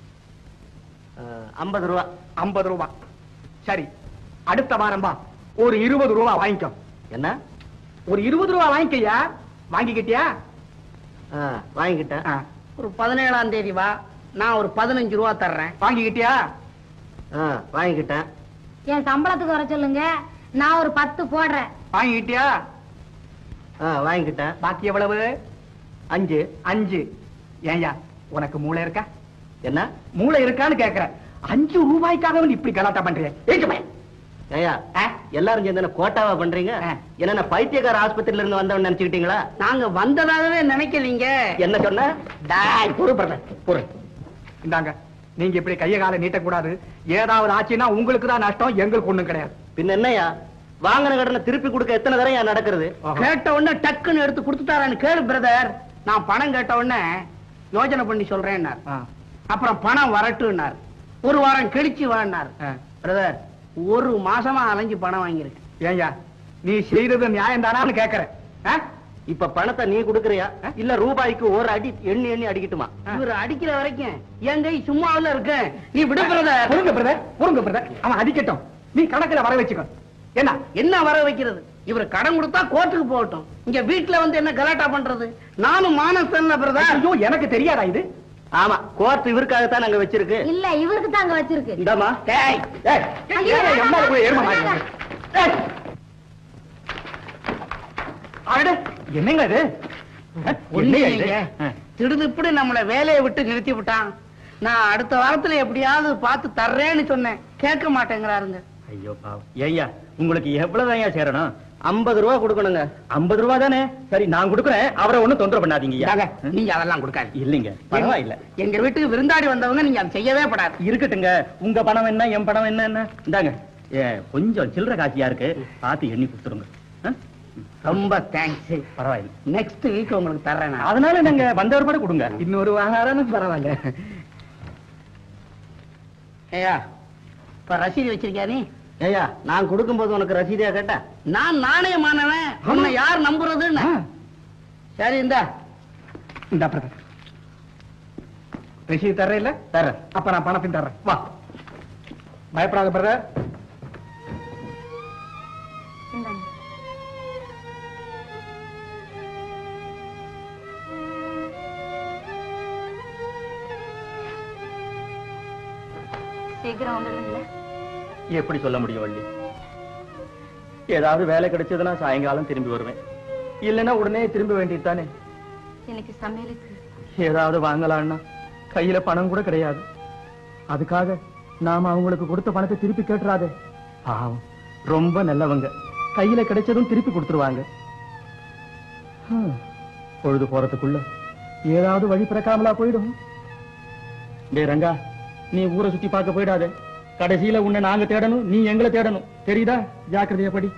ஐம்பது ரூபா ஐம்பது ரூபா சரி அடுத்த வாரம் வா ஒரு இருபது ரூபா வாங்கிக்கோ என்ன ஒரு இருபது ரூபா வாங்கிக்கயா வாங்கிக்கிட்டியா ஆ, வாங்கிக்கிட்டேன் ஆ, ஒரு பதினேழாம் தேதி வா நான் ஒரு பதினஞ்சு ரூபா தர்றேன் வாங்கிக்கிட்டியா ஆ, வாங்கிக்கிட்டேன் என் சம்பளத்துக்கு வர சொல்லுங்க நான் ஒரு பத்து போடுறேன் வாங்கிக்கிட்டியா ஆ, வாங்கிக்கிட்டேன் பாக்கி எவ்வளவு அஞ்சு அஞ்சு ஏன்யா உனக்கு மூளை இருக்கா என்ன மூளை இருக்கான்னு கேக்குறேன் அஞ்சு ரூபாய்க்காக வந்து இப்படி கலாட்டா பண்றீங்க ஏஞ்சு பையன் ஏயா எல்லாரும் சேர்ந்து என்ன கோட்டாவா பண்றீங்க ஆ. என்ன பைத்தியக்கார ஆஸ்பத்திரியில இருந்து வந்தவன் நினைச்சுக்கிட்டீங்களா நாங்க வந்ததாகவே நினைக்கலீங்க என்ன சொன்ன டாய் பொறு பிரதர் பொறு இந்தாங்க நீங்க இப்படி கைய காலை நீட்டக்கூடாது ஏதாவது ஆச்சுன்னா உங்களுக்கு தான் நஷ்டம் எங்களுக்கு ஒண்ணும் கிடையாது பின்ன என்னையா வாங்கின கடனை திருப்பி கொடுக்க எத்தனை தடவை நடக்கிறது ஆஹா. கேட்ட உடனே டக்குன்னு எடுத்து கொடுத்துட்டாரான்னு கேளு பிரதர் நான் பணம் கேட்ட உடனே யோசனை பண்ணி சொல்றேன்னார் ஆ. அப்புறம் பணம் வரட்டுன்னார் ஒரு வாரம் கழிச்சு வான்னார் ஆ. பிரதர் ஒரு மாசமா அலைஞ்சு பணம் வாங்கியிருக்கு ஏய்யா நீ செய்தது நியாயம் தானான்னு கேக்குறேன் ஆ? இப்ப பணத்தை நீ குடுக்கறியா இல்ல ரூபாய்க்கு ஒரு அடி எண்ணி எண்ணி அடிக்கட்டுமா இவர் அடிக்கிற வரைக்கும் என் கை சும்மாவில் இருக்கு நீ விடு பிரதர் பொறுங்க பிரதர் பொறுங்க பிரதர் அவன் அடிக்கட்டும் நீ கணக்குல வர வச்சுக்கோ என்ன என்ன வர வைக்கிறது இவர் கடன் கொடுத்தா கோர்ட்டுக்கு போகட்டும் இங்க வீட்டுல வந்து என்ன கலாட்டா பண்றது நானும் மானசன் பிரதர் ஐயோ எனக்கு தெரியாதா இது ஆமா கோர்ட் இவருக்காகத்தான் நாங்க வச்சிருக்கு இல்ல இவருக்கு தாங்க வச்சிருக்கு இந்தாமா டேய் ஏய், ஐயோ, ஏய், என் மேல போய் எருமை மாடு. வேண்டாம். ஏய். அட, என்னங்க இது என்னங்க இது? ஆ. திடுதிப்புடு நம்மள வேலையை விட்டு நிறுத்தி விட்டான் நான் அடுத்த வாரத்துல எப்படியாவது பார்த்து தர்றேன்னு சொன்னேன் கேட்க மாட்டேங்கிறாருங்க ஐயோ பாவம் ஏய்யா உங்களுக்கு எவ்வளவு ஐயா சேரணும் ஐம்பது ரூபா கொடுக்கணுங்க ஐம்பது ரூபா தானே சரி நான் கொடுக்குறேன் அவரை ஒண்ணும் தொந்தரவு பண்ணாதீங்க இந்தாங்க, நீங்க அதெல்லாம் கொடுக்காது இல்லைங்க பரவாயில்ல எங்க வீட்டுக்கு விருந்தாடி வந்தவங்க நீங்க அதை செய்யவே படாது இருக்கட்டுங்க உங்க பணம் என்ன என் பணம் என்ன என்ன இந்தாங்க ஏ கொஞ்சம் சில்லற காசியா இருக்கு பார்த்து எண்ணி கொடுத்துருங்க ஆ? ரொம்ப தேங்க்ஸ் பரவாயில்ல நெக்ஸ்ட் வீக் உங்களுக்கு தர்றேன் நான். அதனால நாங்க வந்தவர் கூட கொடுங்க இன்னொரு வாரம் பரவாயில்ல ஏயா இப்ப ரசீது வச்சிருக்கியா நீ ஏயா நான் கொடுக்கும்போது உனக்கு ரசீதியா கேட்டா நான் நாணயமானவன் உன்னை யார் நம்புறதுன்னு சரி இந்தா இந்த பிரதர் ரசீது தர்றேன் இல்ல தர்றேன் அப்ப நான் பணத்தையும் தர்றேன் வா பயப்படாத பிரதர் இந்தாங்க. சீக்கிரம் வந்துடுங்களே எப்படி சொல்ல முடியும் வள்ளி ஏதாவது வேலை கிடைச்சதுன்னா சாயங்காலம் திரும்பி வருவேன் இல்லைன்னா உடனே திரும்ப வேண்டியது தானே இன்னைக்கு சமையலுக்கு ஏதாவது வாங்கலாம்னா கையில பணம் கூட கிடையாது அதுக்காக நாம அவங்களுக்கு கொடுத்த பணத்தை திருப்பி கேட்டுறாதே பாவம் ரொம்ப நல்லவங்க கையில கிடைச்சதும் திருப்பி கொடுத்துருவாங்க ஹம், பொழுது போறதுக்குள்ள ஏதாவது வழி பிறக்காமலா போயிடும் டேய் ரங்கா நீ ஊரை சுத்தி பார்க்க போயிடாதே கடைசியில உன்னை நாங்க தேடணும் நீ எங்களை தேடணும் தெரியுதா ஜாக்கிரதையா படி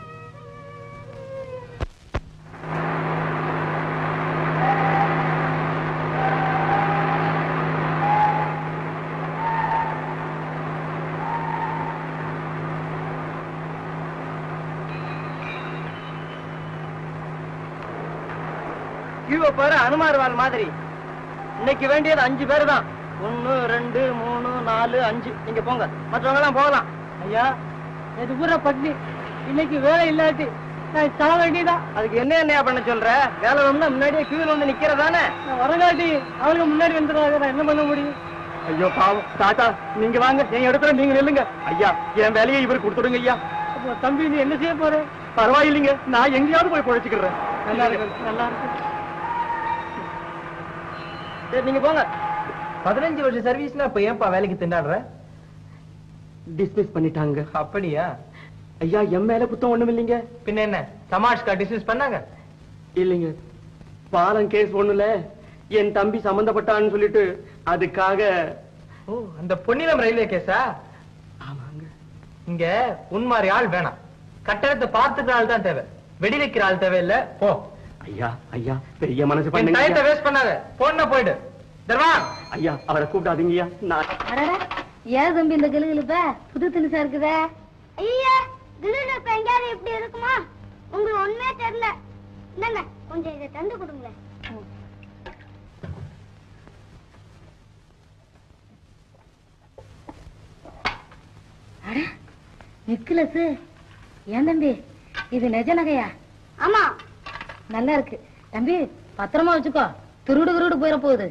கீழ பாரு அனுமார் வால் மாதிரி இன்னைக்கு வேண்டியது அஞ்சு பேர் தான் ஒன்னு ரெண்டு மூணு நாலு அஞ்சு நீங்க போங்க மற்றவங்க எல்லாம் போகலாம் ஐயா இது பூரா பட்னி இன்னைக்கு வேலை இல்லாட்டி நான் சாக வேண்டியதான் அதுக்கு என்ன என்னையா பண்ண சொல்ற வேலை வேணும்னா முன்னாடியே கியூல வந்து நிக்கிறதானே வரங்காட்டி அவளுக்கு முன்னாடி வந்துடுறாங்க நான் என்ன பண்ண முடியும் ஐயோ பாவம் தாத்தா நீங்க வாங்க என் இடத்துல நீங்க நில்லுங்க ஐயா என் வேலையை இவருக்கு கொடுத்துடுங்க ஐயா அப்போ தம்பி நீ என்ன செய்ய போற பரவாயில்லைங்க நான் எங்கேயாவது போய் பொழைச்சுக்கிறேன் நல்லா இருக்கு நல்லா இருக்கு சரி நீங்க போங்க பதினஞ்சு வருஷம் சர்வீஸ்னா இப்ப ஏன்பா வேலைக்கு திண்டாடுற டிஸ்மிஸ் பண்ணிட்டாங்க அப்படியா ஐயா என் மேல குத்தம் ஒண்ணும் இல்லைங்க பின்ன என்ன சமாஷ்கா டிஸ்மிஸ் பண்ணாங்க இல்லைங்க பாலம் கேஸ் ஒண்ணுல என் தம்பி சம்பந்தப்பட்டான்னு சொல்லிட்டு அதுக்காக ஓ அந்த பொன்னிலம் ரயில்வே கேஸா ஆமாங்க இங்க உன்மாரி ஆள் வேணாம் கட்டடத்தை பார்த்துக்கிற ஆள் தான் தேவை வெடி வைக்கிற ஆள் தேவையில்ல போ ஐயா ஐயா பெரிய மனசு என் பண்ணுங்க டயத்தை ஐயா. வேஸ்ட் பண்ணாத போன போயிடு தர்வான் ஐயா அவரை கூப்பிடாதீங்க ஐயா நான் அடடா ஏன் தம்பி இந்த கிளுகிழுப்ப புது தினுசா இருக்குதே ஐயா திடீர்னு இப்ப எங்கேயாவது இப்படி இருக்குமா உங்களுக்கு ஒண்ணுமே தெரியல என்னங்க கொஞ்சம் இதை தந்து கொடுங்களேன் அட நெக்லஸ் ஏன் தம்பி இது நிஜ நகையா ஆமா நல்லா இருக்கு தம்பி பத்திரமா வச்சுக்கோ திருடு திருடு போயிட போகுது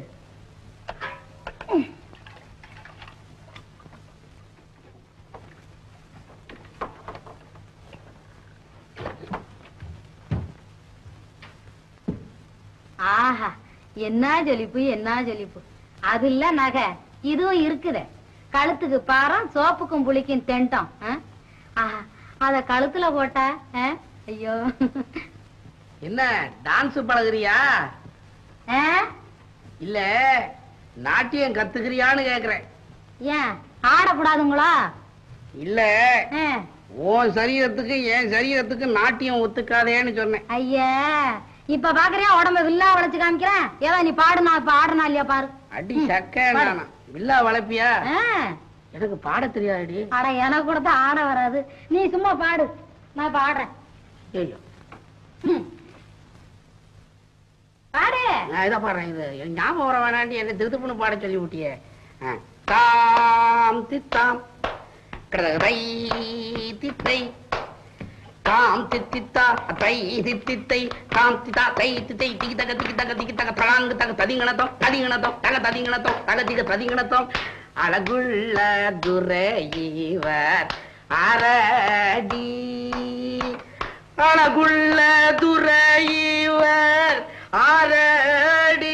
ஆஹா என்ன ஜொலிப்பு என்ன ஜொலிப்பு அது இல்ல நகை இதுவும் இருக்குது கழுத்துக்கு பாரம் சோப்புக்கும் புளிக்கும் தெண்டம் ஆ? ஆஹா அத கழுத்துல போட்டா ஆ? ஐயோ என்ன டான்ஸ் பழகுறியா ஆ? இல்ல நாட்டியம் கத்துக்கிறியான்னு கேக்குறேன் ஏன் ஆடக்கூடாதுங்களா இல்ல உன் சரீரத்துக்கு என் சரீரத்துக்கு நாட்டியம் ஒத்துக்காதேன்னு சொன்னேன் ஐயா இப்ப பாக்குறியா உடம்ப வில்லா வளைச்சு காமிக்கிறேன் ஏதா நீ பாடு நான் இப்ப ஆடுனா இல்லையா பாரு அடி சக்க நானா வில்லா வளர்ப்பியா எனக்கு பாட தெரியாதுடி அட எனக்கு கூட தான் ஆட வராது நீ சும்மா பாடு நான் இப்ப ஆடுறேன் ஐயோ பாடு நான் இதை பாடுறேன் இது எனக்கு ஞாபகம் வர வேணாண்டி என்ன திருத்துப்புன்னு பாட சொல்லி விட்டியே ஆ. தாம் தித்தாம் கடதை தித்தை தாம் தித்தித்தா தை தித்தித்தை தாம் தித்தா தை தித்தை திகி தக திகி தக திகி தக தலாங்கு தக ததிங்கணத்தம் ததிங்கணத்தம் தக ததிங்கணத்தம் தக திக ததிங்கணத்தம் அழகுள்ள துரையவர் அரடி அழகுள்ள துரையவர் அரடி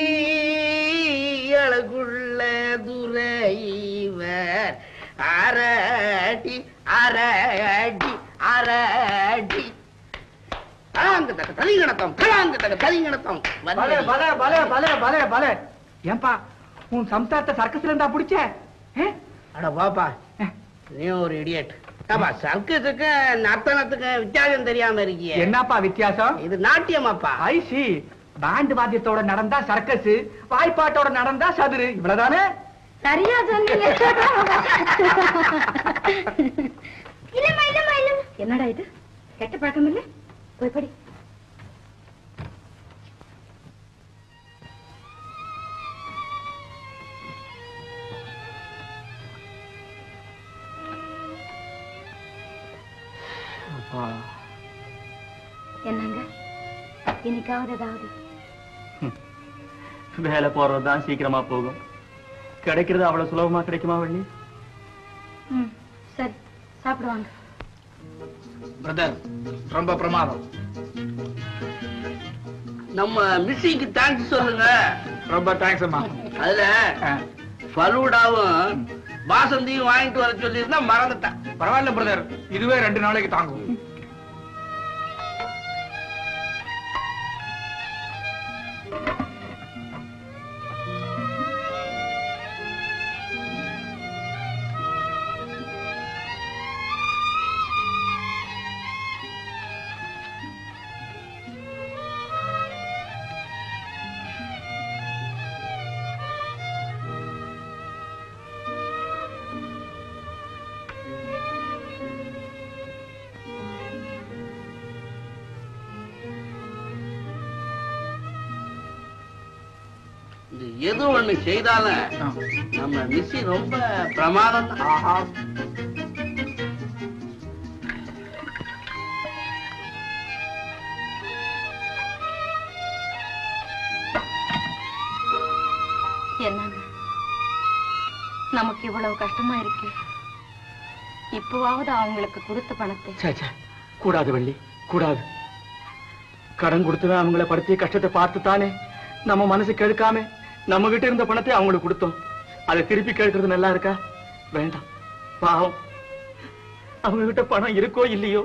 அழகுள்ள துரையவர் அரடி அரடி அரடி தலாங்கு தக ததிங்கணத்தம் தலாங்கு தக ததிங்கணத்தம் பலே பலே பலே பலே பலே பலே ஏன்பா உன் சம்சாரத்தை சர்க்கஸ்ல இருந்தா பிடிச்ச அட பாப்பா நீ ஒரு இடியட் ஆமா சர்க்கஸுக்கு நர்த்தனத்துக்கு வித்தியாசம் தெரியாம இருக்கியே என்னப்பா வித்தியாசம் இது நாட்டியமாப்பா ஐசி பேண்ட் வாத்தியத்தோட நடந்தா சர்க்கஸ் வாய்ப்பாட்டோட நடந்தா சதுரு இவ்வளவுதானே சரியா சொன்னீங்க இல்லம்மா இல்லம்மா இல்லம்மா என்னடா இது கெட்ட பழக்கம் இல்ல போய் படி என்னங்க இன்னைக்காவது ஏதாவது வேலை போறதுதான் சீக்கிரமா போகும் கிடைக்கிறது அவ்வளவு சுலபமா கிடைக்குமா வள்ளி ம் சரி சாப்பிடுவாங்க பிரதர் ரொம்ப பிரமாதம் நம்ம மிஸ்ஸிக்கு தேங்க்ஸ் சொல்லுங்க ரொம்ப தேங்க்ஸ் அம்மா அதுல ஃபலூடாவும் பாசந்தியும் வாங்கிட்டு வர சொல்லியிருந்தா மறந்துட்டேன் பரவாயில்ல பிரதர் இதுவே ரெண்டு நாளைக்கு தாங்கும் இது எது ஒண்ணு செய்தாலும் நம்ம மிஸ்ஸி ரொம்ப பிரமாதம் தான் என்னங்க நமக்கு இவ்வளவு கஷ்டமா இருக்கு இப்பவாவது அவங்களுக்கு கொடுத்த பணத்தை ச்சே, ச்சே. கூடாது வள்ளி கூடாது கடன் கொடுத்துதான் அவங்கள படுத்திய கஷ்டத்தை பார்த்து தானே நம்ம மனசு கேட்காம நம்ம கிட்ட இருந்த பணத்தை அவங்களுக்கு கொடுத்தோம் அதை திருப்பி கேட்கறது நல்லா இருக்கா வேண்டாம் பாவம் அவங்க கிட்ட பணம் இருக்கோ இல்லையோ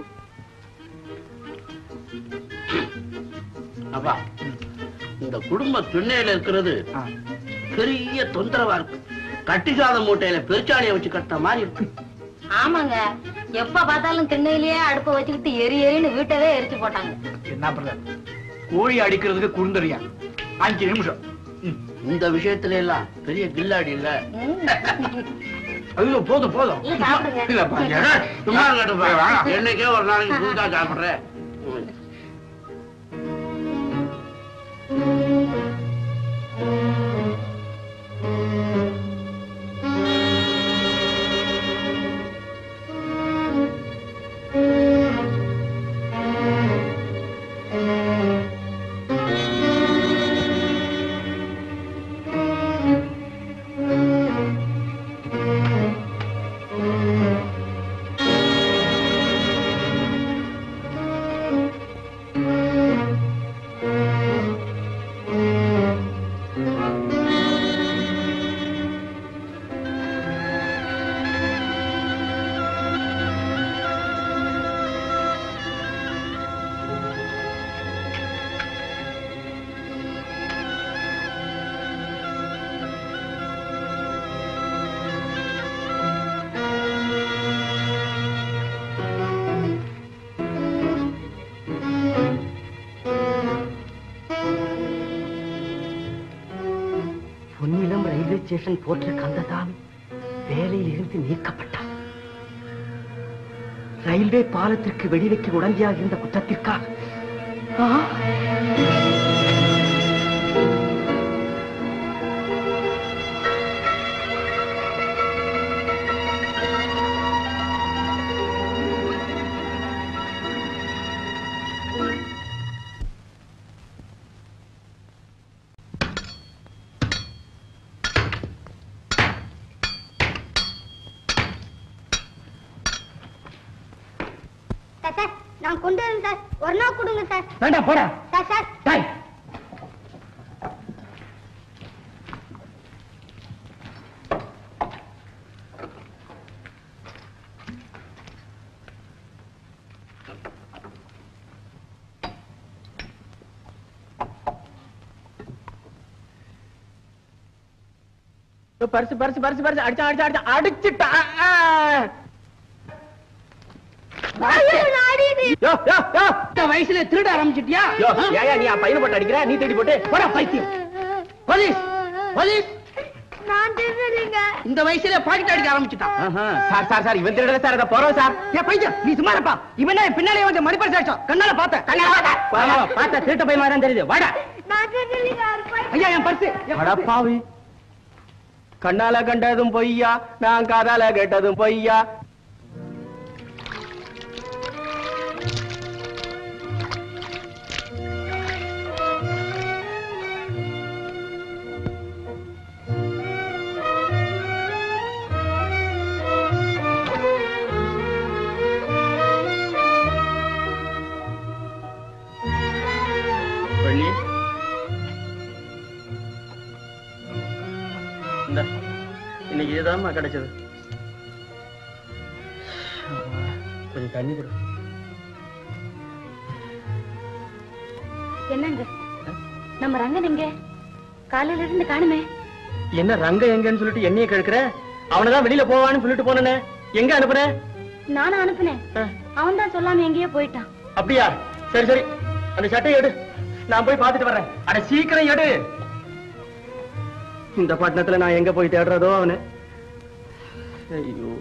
அப்பா இந்த குடும்ப திண்ணையில இருக்கிறது பெரிய தொந்தரவா இருக்கு கட்டி சாத மூட்டையில பெருச்சாளிய வச்சு கட்ட மாதிரி இருக்கு ஆமாங்க எப்ப பார்த்தாலும் திண்ணையிலேயே அடுப்ப வச்சுக்கிட்டு எரி எரின்னு வீட்டவே எரிச்சு போட்டாங்க என்ன பிரதர் கோழி அடிக்கிறதுக்கு குறுந்தறியா அஞ்சு நிமிஷம் இந்த விஷயத்துல எல்லாம் பெரிய கில்லாடி இல்ல ஐயோ போதும் போதும் இல்ல, சாப்பிடுங்க. இல்லப்பா, ஏடா, சும்மா இருக்கட்டுப்பா. வேணாம். என்னைக்கே ஒரு நாளைக்கு புதுசா சாப்பிடுறேன் பொன்னிலம் ரயில்வே ஸ்டேஷன் போற்ற கந்தசாமி வேலையில் இருந்து நீக்கப்பட்டார் ரயில்வே பாலத்திற்கு வெடிவைக்க உடந்தையாக இருந்த குற்றத்திற்காக ஆ? சார் சார் நான் கொண்டு வரேன் சார் ஒரு நாள் கொடுங்க சார் வேண்டாம் போடா சார் சார் டேய் பரிசு பரிசு பரிசு பரிசு அடிச்சா அடிச்சா அடிச்சா அடிச்சுட்டா யோ, யோ, யோ. இந்த வயசுல திருட ஆரம்பிச்சிட்டியா யோ, ஏயா நீ பையனை போட்டு அடிக்கிற நீ தேடி போட்டு போடா பைத்தியம் போலீஸ் போலீஸ் நான் திருடலைங்க இந்த வயசுல பாக்கெட் அடிக்க ஆரம்பிச்சுட்டான் சார் சார் சார் இவன் திருட சார் அதை போறோம் சார் ஏ பைத்தியம் நீ சும்மா இருப்பா இவன் என் பின்னாலே வந்து மணிப்பர் சாட்சம் கண்ணால பார்த்த கண்ணால பார்த்த பார்த்த திருட்ட பையன் மாதிரி தான் தெரியுது வாடா நான் திருடலைங்க ஒரு பை- ஐயா என் பர்ஸ் அடப்பாவி கண்ணால கண்டதும் பொய்யா நான் காதால கேட்டதும் பொய்யா வள்ளி இந்த இன்னைக்கு இதுதான்மா கிடைச்சது கொஞ்சம் தண்ணி கொடு என்னங்க நம்ம ரங்கன் எங்க காலையில இருந்து காணுமே என்ன ரங்க எங்கன்னு சொல்லிட்டு என்னைய கேட்கிற அவனதான் வெளியில போவான்னு சொல்லிட்டு போனே எங்க அனுப்புன நானும் அனுப்புனேன் அவன் தான் சொல்லாம எங்கேயோ போயிட்டான் அப்படியா சரி சரி அந்த சட்டையை எடு நான் போய் பார்த்துட்டு வர்றேன் அட சீக்கிரம் எடு இந்த பட்டணத்துல நான் எங்க போய் தேடுறதோ அவனு ஐயோ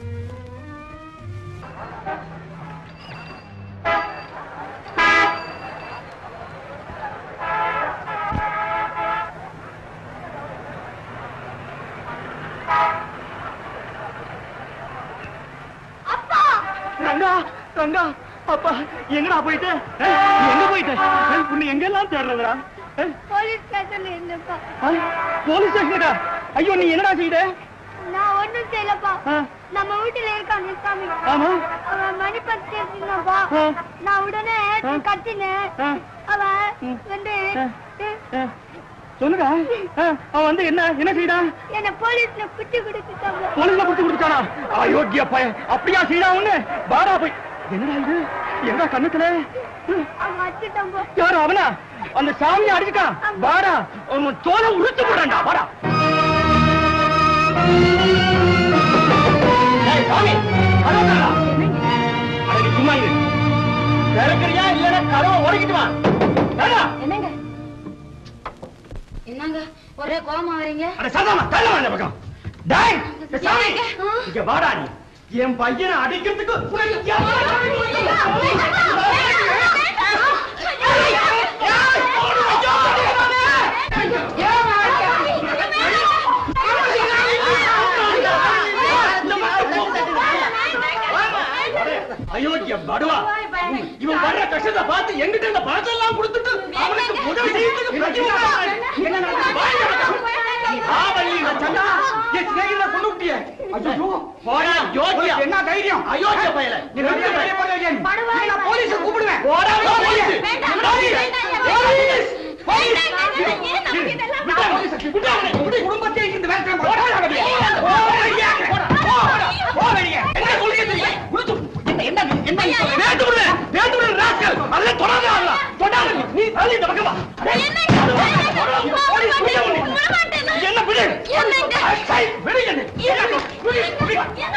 ரங்கா ரங்கா அப்பா எங்கடா போயிட்ட ஏய், நீ எங்க போயிட்ட ஏய், உன்னை எங்கெல்லாம் தேடுறதுடா ஏய், போலீஸ் ஸ்டேஷன்ல இருந்தப்பா ஆ, போலீஸ் ஸ்டேஷனுக்கா ஐயோ நீ என்னடா செய்த நான் ஒண்ணும் செய்யலப்பா ஆ. நம்ம வீட்டுல இருக்கான் சாமி ஆமா. அவன் மணி பத்து கேட்டுனாப்பா ஆ. நான் உடனே ஆ. கத்தினேன் ஆ. அவன் வந்து ஆ, சொல்லுடா ஆ, அவன் வந்து என்ன என்ன செய்தான் என்ன போலீஸ்ல குட்டி கொடுத்துட்டாங்க போலீஸ்ல புடிச்சு கொடுத்தானா அயோக்கிய பையன் அப்படியா செய்தா ஒண்ணு பாரா போய் என்னடா இது என்னடா கண்ணுத்துல அவன் அடிச்சுட்டாங்க யாரு அவனா அந்த சாமியை அடிச்சுட்டான் பாரா அவன் தோலை உரிச்சு போடான்டா பாரா ஏய், சாமி, கதவை திறடா. அட, நீ சும்மா இரு. திறக்கறியா இல்லைன்னா கதவை ஓடிக்கிட்டு வா திறடா. என்னங்க என்னங்க ஒரே கோபமா வரீங்க அட சதாமா தள்ள அந்த பக்கம் டேய் இந்த சாமி இங்க வாடா நீ என் பையனை அடிக்கிறதுக்கு உனக்கு அயோக்கிய படுவா இவன் வர்ற கஷ்டத்தை பார்த்து எங்கிட்ட இந்த பணத்தை எல்லாம் கொடுத்துட்டு அவனுக்கு உதவி செய்யறதுக்கு பிரதிவா என்ன நடக்குது? வாய் நடக்கும். ஆவல்லி நான் சண்டா என் சிநேகிதனை கொண்டு விட்டியே ஐயோ போடா யோகியா என்ன தைரியம் அயோக்கிய பயல நீ ரெண்டு பேரும் போட வைக்க நான் போலீஸ் கூப்பிடுவேன் போடா போலீஸ் போலீஸ் போலீஸ் விட்டா அவனை விட்டு குடும்பத்தை இந்த வேலை போடா வெளியே போடா வெளியே போடா வெளியே என்ன சொல்லிட்டு என்ன என்ன என்ன வேண்டு விடு வேண்டு விடு ராஸ்கல் அல்ல தொடாத அல்ல தொடாத நீ தள்ளி இந்த பக்கம் வா போலீஸ் விட்டா உன்னை. என்ன விடு சை, விடு என்னை. விடு, விடு, விடு.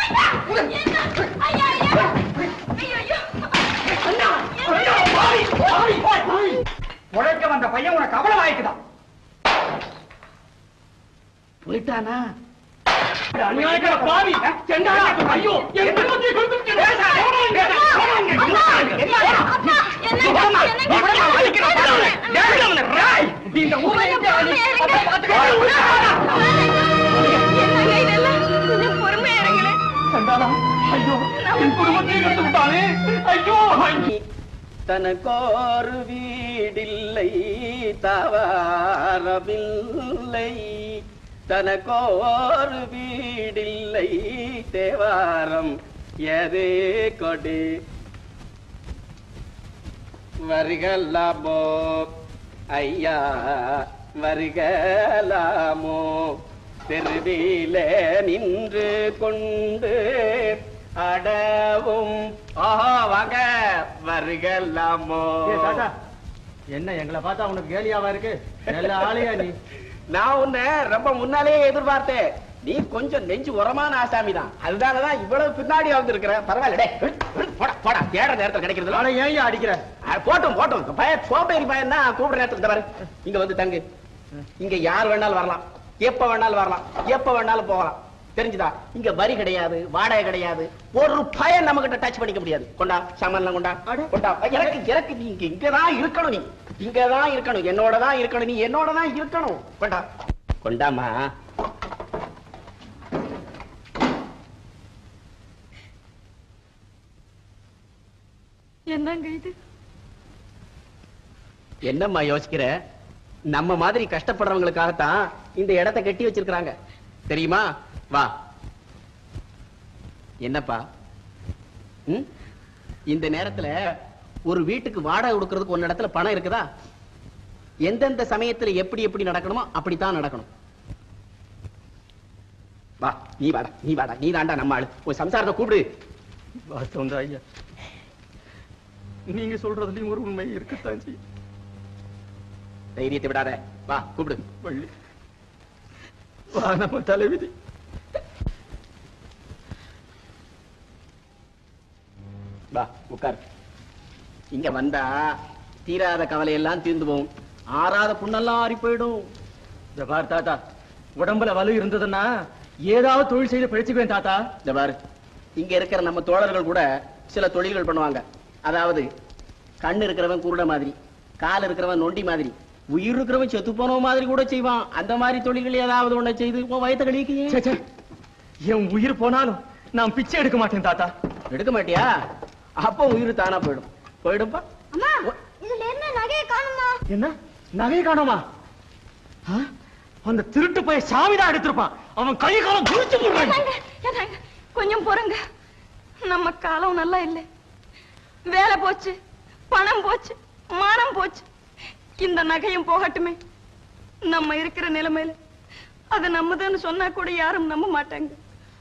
அண்ணா, அண்ணா, பாவி, பாவி, பாவி. உழைக்க வந்த பையன் உனக்கு அவ்வளவு ஆயிக்குதான் போயிட்டானா அநியாயக்கார பாவி செண்டாடா ஐயோ என் குடும்பத்தை கொடுத்து இந்த ஊரை பொறுமையா இருங்களேன் சண்டாளா ஐயோ என் குடும்பத்தை கெடுத்து விட்டானே ஐயோ தனக்கோரு வீடில்லை தவாரமில்லை தனக்கோரு வீடில்லை தேவாரம் எதே கொடி வருகலாமோ ஐயா வருகலாமோ தெருவிலே நின்று கொண்டு அடவும் ஆஹா வாங்க வருகலாமோ என்ன எங்களை பார்த்தா உனக்கு கேலியாவா இருக்கு நல்ல ஆளையா நீ நான் உன்னை ரொம்ப முன்னாலேயே எதிர்பார்த்தேன் நீ கொஞ்சம் நெஞ்சு உரமான ஆசாமி தான் அதுதானதான் இவ்வளவு பின்னாடி வந்திருக்கிற பரவாயில்ல டேய், விடு, விடு, போடா போடா தேடுற நேரத்துல கிடைக்கிறது ஆனா ஏன் அடிக்கிற போட்டும் போட்டும் பையன் சோம்பேறி பையன் தான் கூப்பிடுற நேரத்துல இந்த பாரு இங்க வந்து தங்கு இங்க யார் வேணாலும் வரலாம் எப்ப வேணாலும் வரலாம் எப்ப வேணாலும் போகலாம் தெரிஞ்சுதா இங்க வரி கிடையாது வாடகை கிடையாது ஒரு பையன் நம்ம கிட்ட டச் பண்ணிக்க முடியாது கொண்டா சாமான்லாம் கொண்டா கொண்டா எனக்கு எனக்கு நீ இங்க இங்கதான் இருக்கணும் நீ இங்கதான் இருக்கணும் என்னோட தான் இருக்கணும் நீ என்னோட தான் இருக்கணும் கொண்டா கொண்டாமா என்னங்க இது என்னம்மா யோசிக்கிற நம்ம மாதிரி கஷ்டப்படுறவங்களுக்காகத்தான் இந்த இடத்தை கட்டி வச்சிருக்காங்க தெரியுமா வா என்னப்பா ம்? இந்த நேரத்துல ஒரு வீட்டுக்கு வாடகை கொடுக்கறதுக்கு ஒரு இடத்துல பணம் இருக்குதா எந்தெந்த சமயத்துல எப்படி எப்படி நடக்கணுமோ அப்படித்தான் நடக்கணும் வா நீ வாடா நீ வாடா நீ தாண்டா நம்ம ஆளு ஒரு சம்சாரத்தை கூப்பிடு வாஸ்தவம் தான் ஐயா நீங்க சொல்றதுலயும் ஒரு உண்மை இருக்குத்தான் செய்யும் தைரியத்தை விடாத வா கூப்பிடு வள்ளி வா நம்ம தலைவிதி வா உட்கார் இங்க வந்தா தீராத கவலை எல்லாம் தீர்ந்து போகும் ஆறாத புண்ணெல்லாம் ஆறி போயிடும் இந்த பார் தாத்தா உடம்புல வலு இருந்ததுன்னா ஏதாவது தொழில் செய்து பிழைச்சுக்குவேன் தாத்தா இந்த பாரு இங்க இருக்கிற நம்ம தோழர்கள் கூட சில தொழில்கள் பண்ணுவாங்க அதாவது கண்ணு இருக்கிறவன் குருட மாதிரி கால் இருக்கிறவன் நொண்டி மாதிரி உயிர் இருக்கிறவன் செத்து போன மாதிரி கூட செய்வான் அந்த மாதிரி தொழில்கள் ஏதாவது ஒண்ணு செய்து உன் வயத்த கழிக்கு ச்சே, ச்சே. என் உயிர் போனாலும் நான் பிச்சை எடுக்க மாட்டேன் தாத்தா எடுக்க மாட்டியா அப்போ உயிர் தானா போயிடும் போயிடும்பா அம்மா இதுல என்ன நகையை காணுமா என்ன நகை காணோமா ஆ? அந்த திருட்டு போய் சாமிதான் எடுத்திருப்பான் அவன் கை காலம் குளிச்சு போடுறான் என்னங்க, என்னங்க, கொஞ்சம் பொறுங்க நம்ம காலம் நல்லா இல்லை வேலை போச்சு பணம் போச்சு மானம் போச்சு இந்த நகையும் போகட்டுமே நம்ம இருக்கிற நிலைமையில அது நம்மதுன்னு சொன்னா கூட யாரும் நம்ப மாட்டாங்க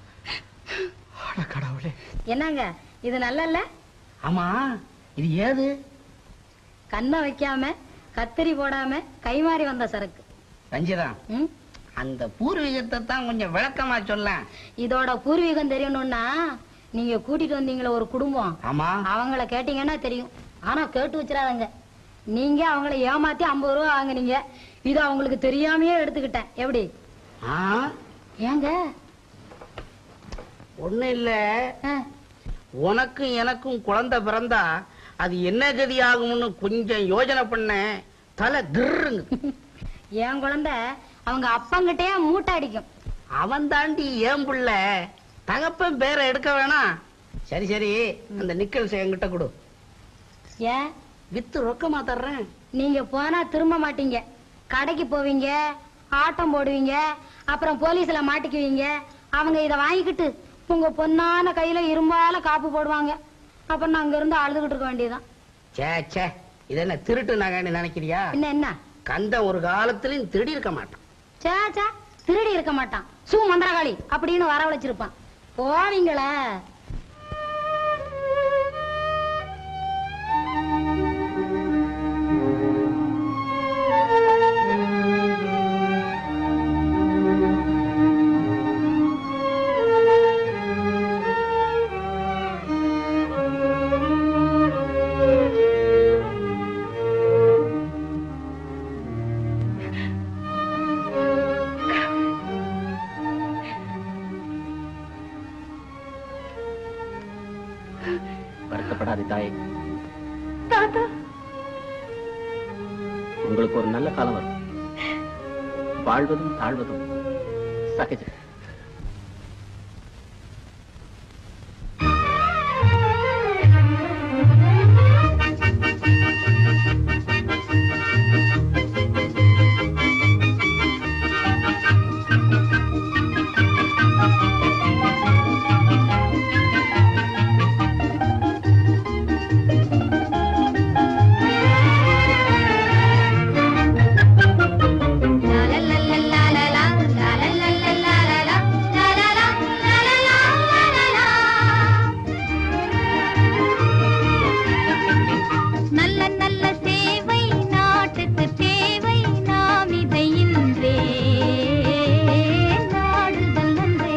கடவுளே என்னங்க இது நல்ல இல்ல ஆமா இது ஏது கண்ணை வைக்காம கத்திரி போடாம கைமாறி வந்த சரக்கு ரஞ்சிதா ம்? அந்த பூர்வீகத்தை தான் கொஞ்சம் விளக்கமா சொல்ல இதோட பூர்வீகம் தெரியணும்னா நீங்க கூட்டிட்டு வந்தீங்களே ஒரு குடும்பம் ஆமா அவங்கள கேட்டீங்கன்னா தெரியும் ஆனா கேட்டு வச்சிடாதங்க நீங்க அவங்கள ஏமாத்தி ஐம்பது ரூபா வாங்குனீங்க இது அவங்களுக்கு தெரியாமயே எடுத்துக்கிட்டேன் எப்படி ஆ ஏங்க ஒண்ணு இல்ல ஆ, உனக்கும் எனக்கும் குழந்தை பிறந்தா அது என்ன கதி ஆகும்னு கொஞ்சம் யோசனை பண்ணேன் தலை திருங்க என் குழந்தை அவங்க அப்பங்கிட்டே மூட்டை அடிக்கும் அவன் தாண்டி ஏன் புள்ள தகப்பன் பேரை எடுக்க வேணாம் சரி சரி அந்த நிக்கல்ஸ் என்கிட்ட கொடு ஏன் வித்து ரொக்கமா தர்றேன் நீங்க போனா திரும்ப மாட்டீங்க கடைக்கு போவீங்க ஆட்டம் போடுவீங்க அப்புறம் போலீஸ்ல மாட்டிக்குவீங்க அவங்க இத வாங்கிக்கிட்டு உங்க பொண்ணான கையில இரும்பால காப்பு போடுவாங்க அப்புறம் நான் அங்க இருந்து அழுதுகிட்டு இருக்க வேண்டியதுதான் சே சே இது என்ன திருட்டு நகைன்னு நினைக்கிறியா என்ன என்ன கந்த ஒரு காலத்திலும் திருடி இருக்க மாட்டான் சே சே திருடி இருக்க மாட்டான் சூ மந்திரகாளி அப்படின்னு வரவழைச்சிருப்பான் போவீங்களா கவலைப்படாதே தாயே தாத்தா உங்களுக்கு ஒரு நல்ல காலம் வரும் வாழ்வதும் தாழ்வதும் சகஜம் நல்ல நல்ல சேவை நாட்டுக்கு தேவை நாம் இதை இன்றே நாடுதல் நன்றே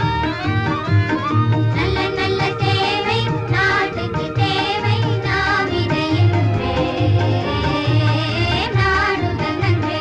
நல்ல நல்ல சேவை நாட்டுக்கு தேவை நாம் இதை இன்றே நாடுதல் நன்றே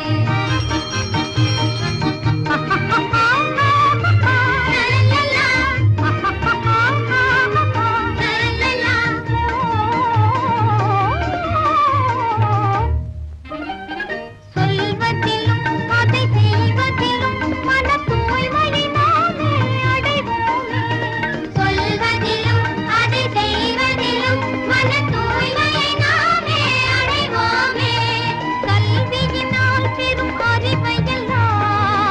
சொல்வதிலும் அதை செய்வதிலும் மன தூய்மையை நாமே அடைவோமே சொல்வதிலும் அதை செய்வதிலும் மன தூய்மையை நாமே அடைவோமே கல்வியினால் பெரும் அறிவையெல்லாம்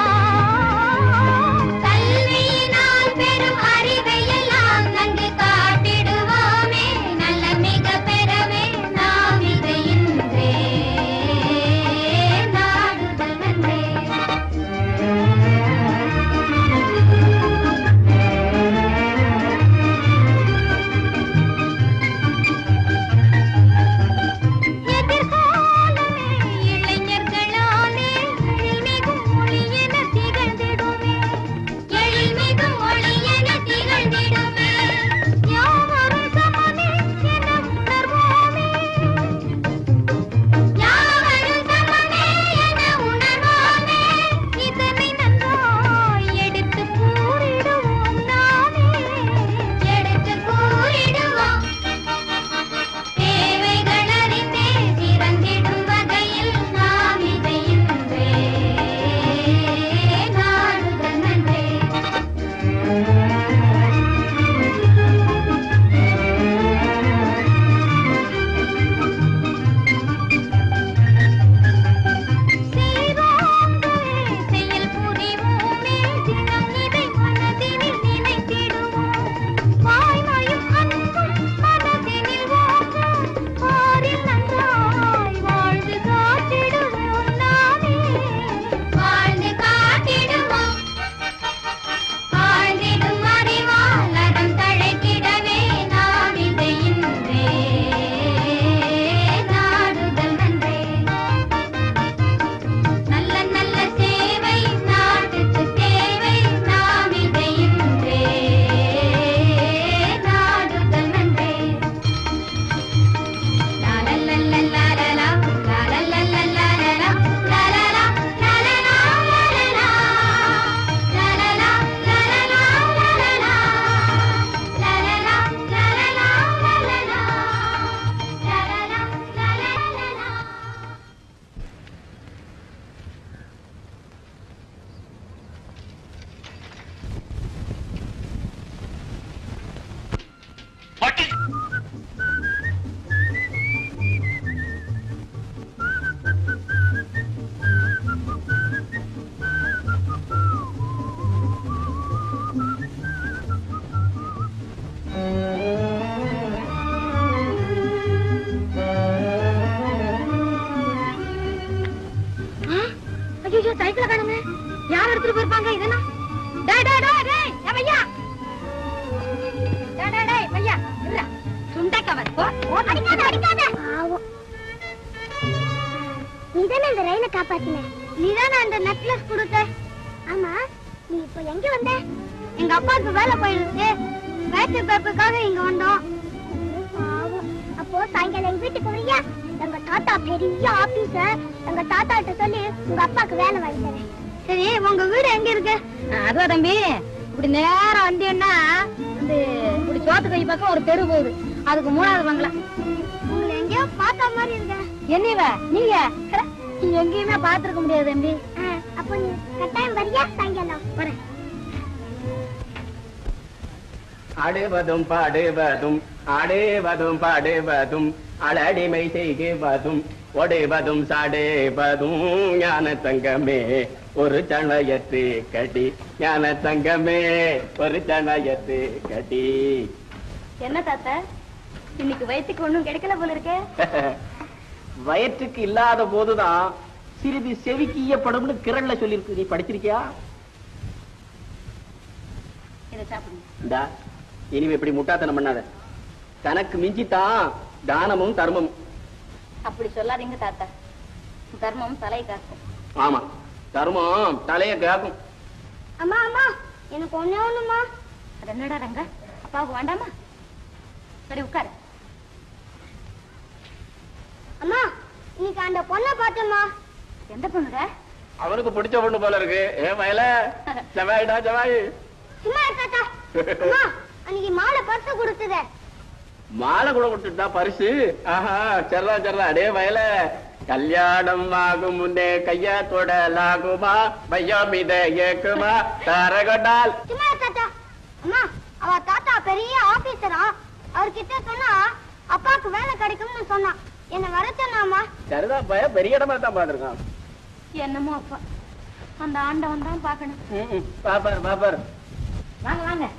கல்வியினால் பெரும் அறிவையெல்லாம் நன்கு காட்டிடுவோமே நல்ல மிக பெறவே நாம் இதை இன்றே நாடுதல் நன்றே எதிர்காலமே இளைஞர்களாலே எழில்மிகும் ஒளியென திகழ்ந்திடுமே எழில்மிகும் ஒளியென திகழ்ந்திடுமே யாவரும் சமமே என உணர்வோமே யாவரும் சமமே என உணர்வோமே இதனை நன்றாய் எடுத்து கூறிடுவோம் நாமே எடுத்து கூறிடுவோம் தேவைகள் அறிந்தே சிறந்திடும் வகையில் நாம் இதை இன்றே நாடுதல் நன்றே செய்வோமே செயல் புரிவோமே தினம் இதை மனதினில் நினைத்திடுவோம் வாய்மையும் அன்பும் மனதினில் ஓங்க பாரில் நன்றாய் வாழ்ந்து காட்டிடுவோம் நாமே வாழ்ந்து காட்டிடுவோம் வாழ்ந்திடும் அறிவால் அறம் தழைத்திடவே நாம் இதை இன்றே நாடுதல் நன்றே நல்ல நல்ல சேவை நாட்டுக்கு தேவை நாம் இதை இன்றே நாடுதல் நன்றே லாலல்லல்லல்லாலலா, லாலல்லல்லல்லாலலா, லாலலா, லாலலா, லாலலா. லாலலா, லாலலா, லாலலா. லாலலா, லாலலா, லாலலா. லாலலா, லாலலா. ஐயோ சைக்கிள காணுமே யார் எடுத்துட்டு போயிருப்பாங்க இதெல்லாம் டேய் டேய் டேய் டேய் ஏ பையா டேய் டேய் டேய் பையா இருடா சுண்டைக்கவர் போ போ, அடிக்காத அடிக்காத பாவம் நீதானே இந்த ரயிலை காப்பாத்தின நீதானே அந்த நெக்லஸ் கொடுத்த ஆமா நீ இப்போ எங்க வந்த எங்க அப்பாவுக்கு வேலை போயிருக்கு மேட்ச் பேப்பருக்காக இங்க வந்தோம் பாவம் அப்போ சாயங்காலம் எங்க வீட்டுக்கு வரியா எங்க தாத்தா பெரிய ஆபீசர் எங்க தாத்தா கிட்ட சொல்லி உங்க அப்பாக்கு வேலை வாங்கி தரேன் சரி உங்க வீடு எங்க இருக்கு அதுவா தம்பி இப்படி நேரம் வந்தீங்கன்னா இந்த இப்படி சோத்து கை பக்கம் ஒரு தெரு போகுது அதுக்கு மூணாவது பங்களா உங்களை எங்கேயோ பார்த்த மாதிரி இருக்க என்னைவ நீங்க எங்கேயுமே பாத்துருக்க முடியாது தம்பி அப்போ நீ கட்டாயம் வரியா சாயங்காலம் வரேன் ஆடுவதும் பாடுவதும் ஆடுவதும் பாடுவதும் அலடிமை செய்குவதும் ஒடுவதும் சாடுவதும் ஞான தங்கமே ஒரு சமயத்து கடி ஞான தங்கமே ஒரு சமயத்து கடி என்ன தாத்தா இன்னைக்கு வயிற்றுக்கு ஒண்ணும் கிடைக்கல போல இருக்கே வயிற்றுக்கு இல்லாத போதுதான் சிறிது செவிக்கு ஈயப்படும்னு கிரண்ல சொல்லியிருக்கு நீ படிச்சிருக்கியா இதை சாப்பிடுங்க இந்தா இனிமே இப்படி முட்டாத்தனம் பண்ணாத தனக்கு மிஞ்சித்தான் தானமும் தர்மமும் அப்படி சொல்லாதீங்க தாத்தா தர்மம் தலை காக்கும் ஆமா தர்மம் தலைய கேக்கும் அம்மா அம்மா எனக்கு ஒண்ணே ஒண்ணுமா அது என்னடா ரங்க அப்பாவுக்கு வேண்டாமா சரி உட்காரு அம்மா இன்னைக்கு அந்த பொண்ணை பார்த்தேம்மா எந்த பொண்ணுடா அவனுக்கு பிடிச்ச பொண்ணு போல இருக்கு ஏ வயல ஜவாயிடா ஜவாய் சும்மா இரு தாத்தா அம்மா அன்னைக்கு மாலை பரிசு கொடுத்ததே மாலை கூட கொடுத்துட்டா பரிசு ஆஹா சர்ரா சர்ரா அடே வயல கல்யாணம் ஆகும் முன்னே கைய தொடலாகுமா பையம் இத ஏக்குமா தரகொண்டால் சும்மா இரு தாத்தா அம்மா அவ தாத்தா பெரிய ஆபீசரா அவர்கிட்ட சொன்னா அப்பாவுக்கு வேலை கிடைக்கும்னு சொன்னான் என்ன வர சொன்னாமா சரிதான் பய பெரிய இடமா தான் பாத்துருக்கான் என்னமோ அப்பா அந்த ஆண்டவன் தான் பாக்கணும் பாப்பார் பாப்பார் வாங்க வாங்க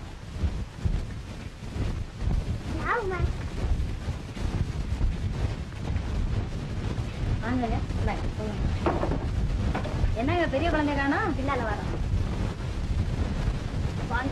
வாங்கங்க இந்தாங்க, போங்க. என்னங்க பெரிய குழந்தை காணோம் பின்னால வரோம் வாங்க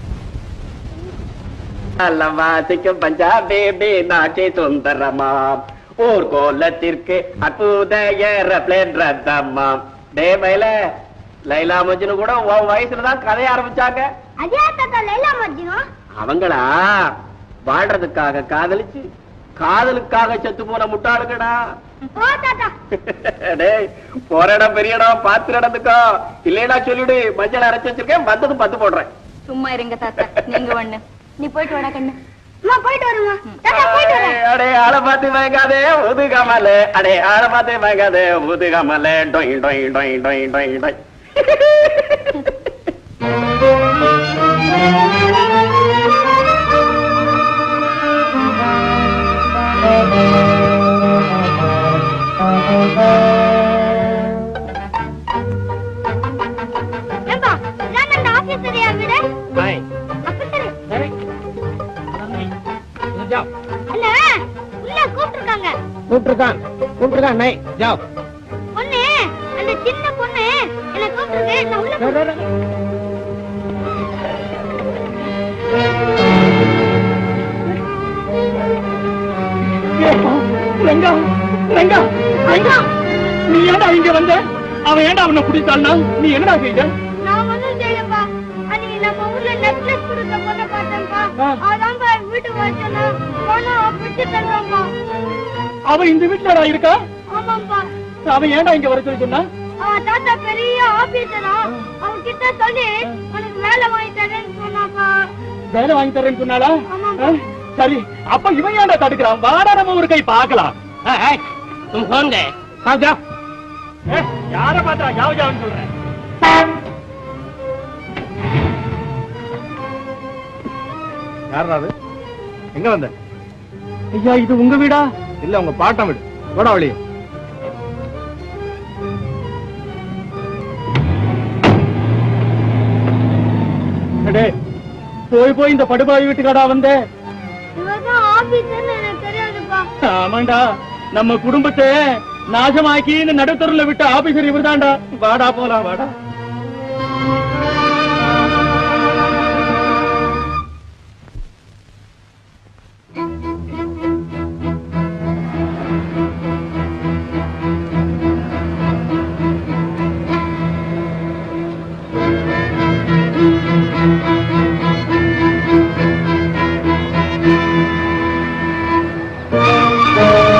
வாசிக்கும் பஞ்சாபி மீனாட்சி சுந்தரமா ஊர் கோலத்திற்கு அற்புத ஏரோப்ளேன் ரத்தம்மா டே மயில லைலா மஜ்னு கூட உன் வயசுல தான் கதைய ஆரம்பிச்சாங்க அதே தாத்தா லைலா மஜ்னு அவங்களா வாழ்றதுக்காக காதலிச்சு காதலுக்காக செத்து போன முட்டாளுங்கடா ஓ தாத்தா டேய் போற இடம் பெரிய இடம் பார்த்து நடந்துக்கோ இல்லைன்னா சொல்லிடு மஞ்சள் அரைச்சு வச்சிருக்கேன் வந்ததும் பத்து போடுறேன் சும்மா இருங்க தாத்தா நீங்க ஒண்ணு நீ போயிட்டு வாடா கண்ணு அம்மா போயிட்டு வருமா தாத்தா போயிட்டு வரேன் அடே ஆளை பார்த்து மயங்காதே முதுகமல அடே ஆளை பார்த்து மயங்காதே முதுகமல டொய் டொய் டொய் டொய் டொய் டொய் ஏம்பா நான் அந்த ஆபீசர் யார் வீடு ஆபீசர் இல்ல உள்ள கூப்பிட்டுருக்காங்க கூப்பிட்டுருக்கான் கூப்பிட்டுருக்கான் நை ஜாவ் பொண்ணு அந்த சின்ன பொண்ணு என்ன கூப்பிட்டுருக்கு நான் உள்ள போ- ரங்கா ரங்கா ரங்கா நீ ஏன்டா இங்க வந்த அவன் ஏன்டா அவனை குடித்தாள்னா நீ என்னடா செய்த நான் ஒண்ணும் செய்யலப்பா அன்னைக்கு நம்ம ஊர்ல நெக்லஸ் கொடுக்க பொண்ணை பார்த்தேன்ப்பா அதான்ப்பா வீட்டுக்கு வர சொன்னா போனா பிடிச்சு தருவான்ப்பா அவன் இந்த வீட்டுலடா இருக்கா ஆமாப்பா அவன் ஏன்டா இங்க வர சொல்லி சொன்னா அவன் தாத்தா பெரிய ஆபீசரா அவன் கிட்ட சொல்லி உனக்கு வேலை வாங்கி தரேன்னு சொன்னாப்பா வேலை வாங்கி தரேன்னு சொன்னாளா ஆ? சரி அப்ப இவன் ஏன்டா தடுக்கிறான் வாடா நம்ம ஒரு கை பார்க்கலாம் तुम कौन गए ஏ, யார பார்த்தா யாவ் யாவ்னு சொல்றேன் யாரா அது எங்க வந்த ஐயா இது உங்க வீடா இல்ல உங்க பாட்டம் வீடு போடா வழியே அடே போய் போய் இந்த படுபாவி வீட்டுக்காடா வந்த இவர்தான் ஆபீசர்னு எனக்கு தெரியாதுப்பா ஆமாண்டா நம்ம குடும்பத்தை நாசமாக்கி இந்த நடுத்தருல விட்ட ஆபீசர் இவர்தான்டா வாடா போலாம் வாடா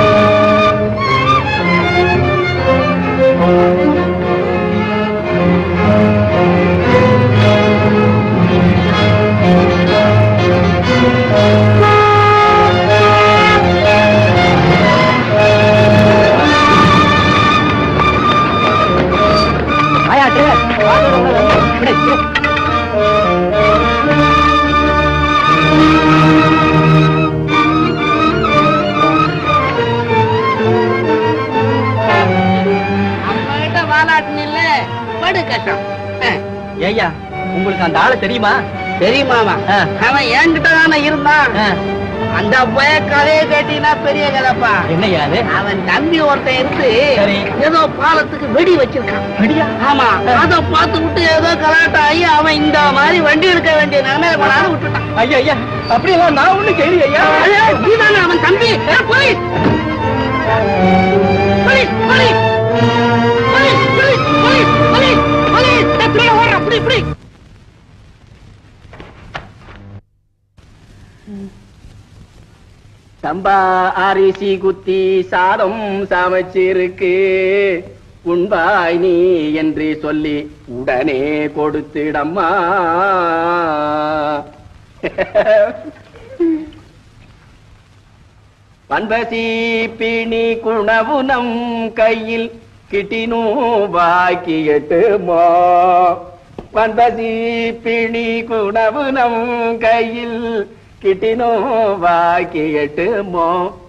ஆ நம்மகிட்ட வாலாட்டுன்னு இல்ல படு கஷ்டம் ஐயா உங்களுக்கு அந்த ஆளை தெரியுமா தெரியுமாமா அவன் என்கிட்ட தானே இருந்தான் அந்த போய கதையை கேட்டீங்கன்னா பெரிய கதைப்பா என்னையா அது அவன் தம்பி ஒருத்தன் இருந்து சரி. ஏதோ பாலத்துக்கு வெடி வச்சிருக்கான் வெடியா? ஆமா அத பார்த்து விட்டு ஏதோ கலாட்டாகி அவன் இந்த மாதிரி வண்டி எடுக்க வேண்டிய நிலைமையில கொண்டாந்து விட்டுட்டான் ஐயா ஐயா அப்படியெல்லாம் நான் ஒண்ணு கேள்வி ஐயா ஐயா, நீதானே அவன் தம்பி ஏ, police police police police police police police police ஏ, பின்னாடி ஓடுறா, இப்படி இப்படி சம்பா அரிசி குத்தி சாதம் சமைச்சிருக்கு உண்பாய் நீ என்று சொல்லி உடனே கொடுத்திடம்மா பண்பசி பிணி குணவு நம் கையில் கிட்டினு பாக்கி எட்டுமோ பண்பசி பிணி குணவு நம் கையில் கிட்டினோ பாக்கி எட்டுமோ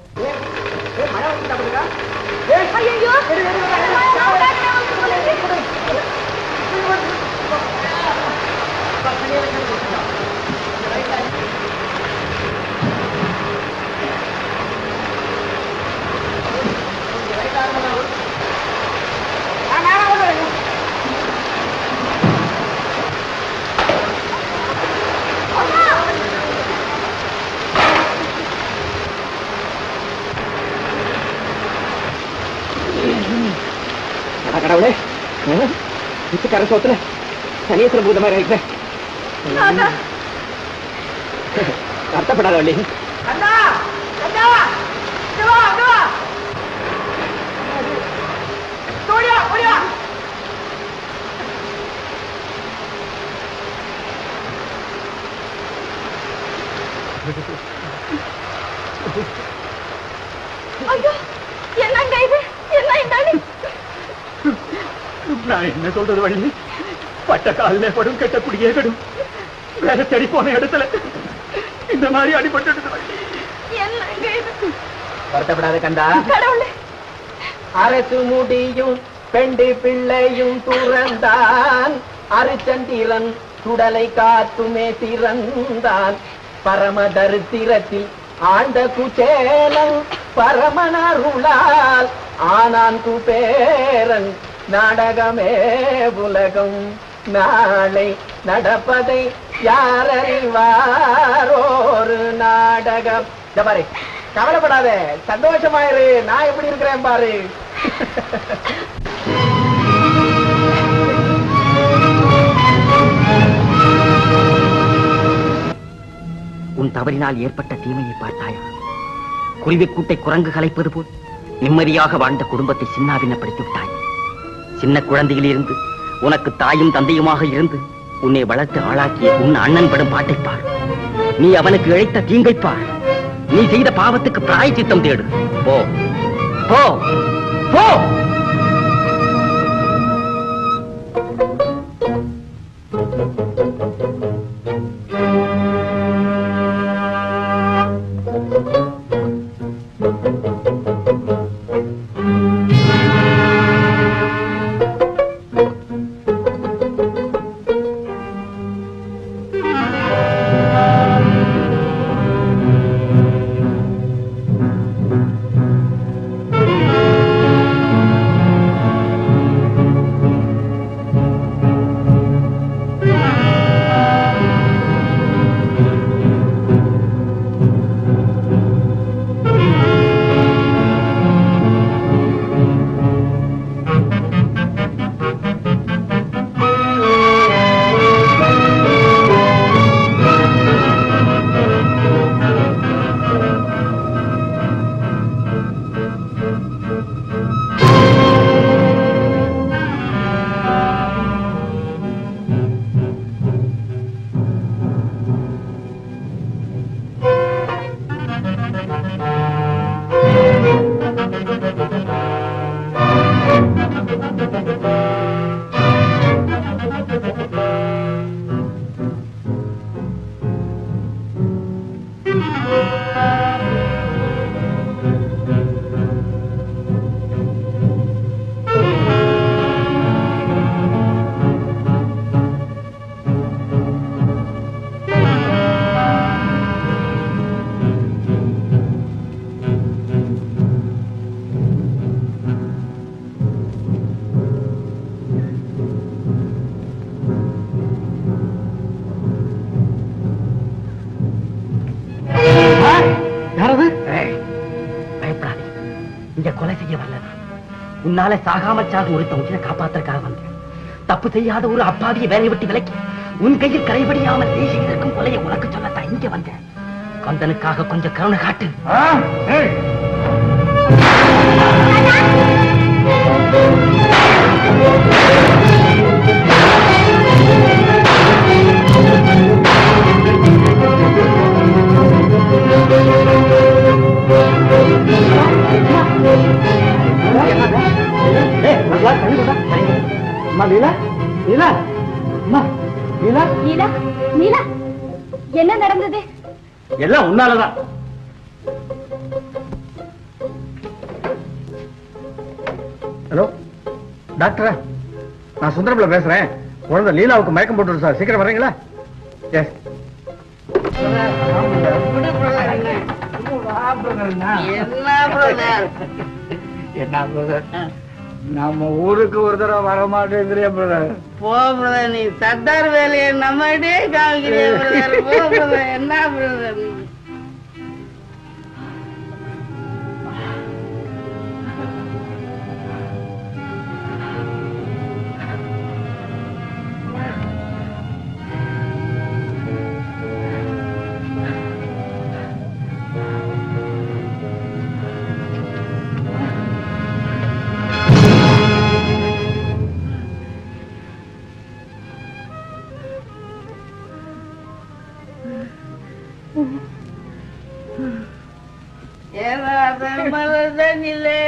அட கடவுளே பிச்சைக்கார சோத்துல சனீஸ்வர பூத மாதிரி இருக்கிறேன் வருத்தப்படாத வள்ளி ஐயோ என்னங்க இது என்ன இந்த அடி? நான் என்ன சொல்றது வள்ளி பட்ட காலிலே படும் கெட்ட குடியே கடும் வேற தேடி போன இடத்துல இந்த மாதிரி அடிபட்டு வள்ளி என்னங்க இது வருத்தப்படாத கண்டா கடவுளே அரசு முடியும் பெண்டு பிள்ளையும் துறந்தான் அரிச்சந்திரன் சுடலை காத்துமே திறந்தான் பரம தரித்திரத்தில் ஆண்ட குச்சேலன் பரமனருளால் ஆனான் குபேரன் நாடகமே உலகம் நாளை நடப்பதை யாரறிவார் ஒரு நாடகம் இந்த பாரு கவலைப்படாத சந்தோஷமாயிரு நான் எப்படி இருக்கிறேன் பாரு உன் தவறினால் ஏற்பட்ட தீமையை பார்த்தாயா குருவி கூட்டை குரங்கு கலைப்பது போல் நிம்மதியாக வாழ்ந்த குடும்பத்தை சின்னாபின்னப்படுத்தி விட்டாய் சின்ன குழந்தையிலிருந்து உனக்கு தாயும் தந்தையுமாக இருந்து உன்னை வளர்த்து ஆளாக்கிய உன் அண்ணன் படும் பாட்டைப் பார் நீ அவனுக்கு இழைத்த தீங்கைப் பார் நீ செய்த பாவத்துக்கு பிராயச்சித்தம் தேடு போ போ போ ஆ உன்னால சாகாமல் சாகும் ஒருத்த உயிரை காப்பாத்துறதுக்காக வந்தேன் தப்பு செய்யாத ஒரு அப்பாவிய வேலையை விட்டு விலக்கி உன் கையில் கரைபடியாமல் நீ செய்திருக்கும் கொலையை உனக்கு சொல்லத்தான் இங்க வந்தேன் கந்தனுக்காக கொஞ்சம் கருணை காட்டு லீலா லீலா அம்மா லீலா நீலா நீலா என்ன நடந்தது எல்லாம் உன்னாலதான் ஹலோ டாக்டரா நான் சுந்தரம்ல பேசுறேன் குழந்தை லீலாவுக்கு மயக்கம் போட்டு சார் சீக்கிரம் வர்றீங்களா எஸ் என்ன பிரதர் நம்ம ஊருக்கு ஒரு தடவை வர மாட்டேங்கிறியா பிரதர் போ பிரதர் நீ சர்தார் வேலையை நம்மகிட்டே காமிக்கிறிய பிரதர் போ பிரதர் என்ன பிரதர் நீ ஏறாத மலதனிலே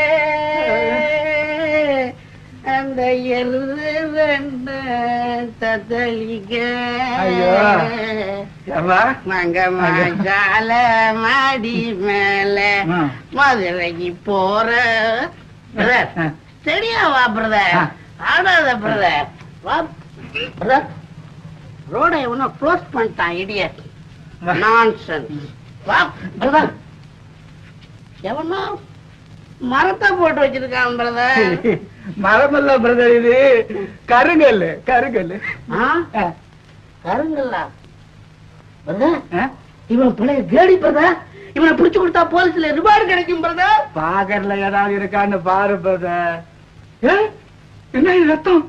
அந்த எருது ரெண்டு தத்தளிக்க ஐயோ. ஏம்மா? மங்க மாச்சால மாடி மேல மதுரைக்கு போற பிரதர் சரியா வா பிரதர் ஆடாத பிரதர் வா பிரதர் ரோடை ஒன்னும் க்ளோஸ் பண்ணிட்டான் இடியட் நான்சென்ஸ் வா பிரதர் எவனோ மரத்தை போட்டு வச்சிருக்கான் பிரதர் மரமல்ல பிரதர் இது கருங்கல் கருங்கல் கருங்கல்லா பிரதர் இவன் பிள்ளைய கேடி பிரதர் இவனை பிடிச்சு கொடுத்தா போலீஸ்ல ரிவார்டு கிடைக்கும் பிரதர் பாக்கெட்ல ஏதாவது இருக்கான்னு பாரு பிரதர் என்ன இது ரத்தம்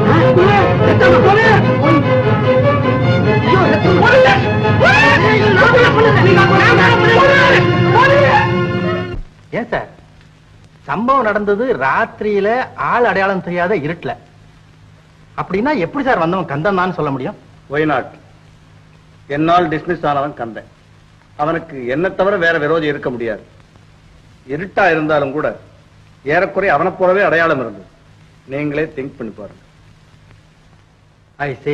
ஏன் சார் சம்பவம் நடந்தது ராத்திரியில ஆள் அடையாளம் தெரியாத இருட்டுல அப்படின்னா எப்படி சார் வந்தவன் கந்தன் தான் சொல்ல முடியும் ஒய்நாட் என்னால் டிஸ்மிஸ் ஆனவன் கந்தன் அவனுக்கு என்ன தவிர வேற விரோதி இருக்க முடியாது இருட்டா இருந்தாலும் கூட ஏறக்குறைய அவனைப் போலவே அடையாளம் இருந்தது நீங்களே திங்க் பண்ணி பாருங்க ஐ சே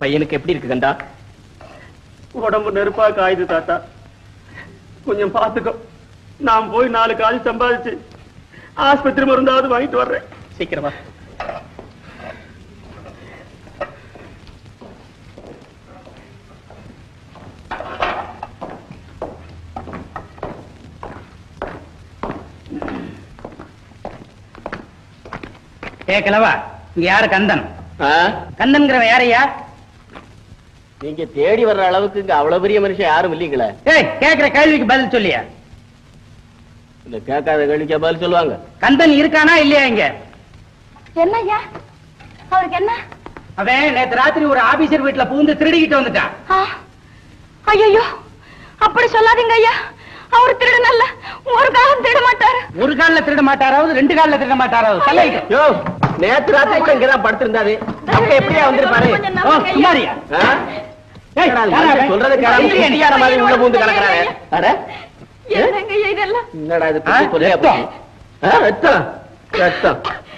பையனுக்கு எப்படி இருக்கு கண்டா உடம்பு நெருப்பா காயுது தாத்தா கொஞ்சம் பாத்துக்கோ நான் போய் நாலு காசு சம்பாதிச்சு ஆஸ்பத்திரி மருந்தாவது வாங்கிட்டு வர்றேன் சீக்கிரமா ஏ கிழவா இங்க யாரு கந்தன் கந்தன்கிறவன் யாரையா நீங்க தேடி வர்ற அளவுக்கு இங்க அவ்வளவு பெரிய மனுஷன் யாரும் இல்லீங்களே ஏய் கேக்குற கேள்விக்கு பதில் சொல்லியா இந்த கேட்காத கேள்விக்கு பதில் சொல்லுவாங்க கந்தன் இருக்கானா இல்லையா இங்க என்னய்யா அவருக்கு என்ன அவன் நேத்து ராத்திரி ஒரு ஆபீசர் வீட்டுல பூந்து திருடிக்கிட்டு வந்துட்டான் ஐயோ அப்படி சொல்லாதீங்க ஐயா அவர் திருடன் அல்ல ஒரு காலம் திருட மாட்டாரு ஒரு கால்ல திருட மாட்டாராவது ரெண்டு கால்ல திருட மாட்டாராவது சொல்லிட்டு யோ நேத்து ராத்திரி கூட இங்கதான் படுத்திருந்தாரு அப்ப எப்படியா வந்திருப்பாரு ஓ, சும்மாரியா ஆ? என்னடா இது மனுஷன் சொல்றதை கேளாம குட்டிக்கார மாதிரி உள்ள பூந்து கிடக்குறாரு அட என்னங்க ஐயா இதெல்லாம் என்னடா இது புத்தி சொல்லியா போச்சு? ஆ, ரத்தம் ரத்தம்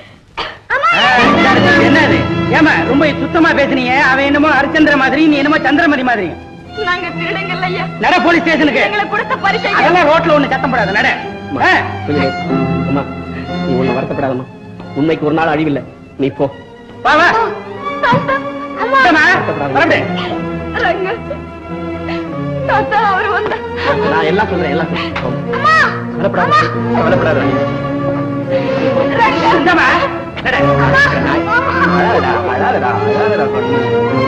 என்னது ஏமா ரொம்ப சுத்தமா பேசுனீங்க அவன் என்னமோ ஹரிச்சந்திர மாதிரி நீ என்னமோ சந்திரமதி மாதிரி நாங்க திருடங்கல்ல ஐயா நட போலீஸ் ஸ்டேஷனுக்கு எங்களுக்கு கொடுத்த பரிசை அதெல்லாம் ரோட்ல ஒண்ணு சத்தம் போடாது நட ஆ. கொஞ்சம் இரு. அம்மா நீ ஒண்ணு வருத்தப்படாதம்மா உண்மைக்கு ஒரு நாள் அழிவில்லை நீ போ வா வா இந்தம்மா, வரட்டு. ரங்க தாத்தா அவர் வந்தா நான் எல்லாம் சொல்றேன் எல்லாம் சொல்றேன் கவலைப்படாத கவலைப்படாத இந்தம்மா, நட. அழாதடா அழாதடா அழாதடா கண்ணு.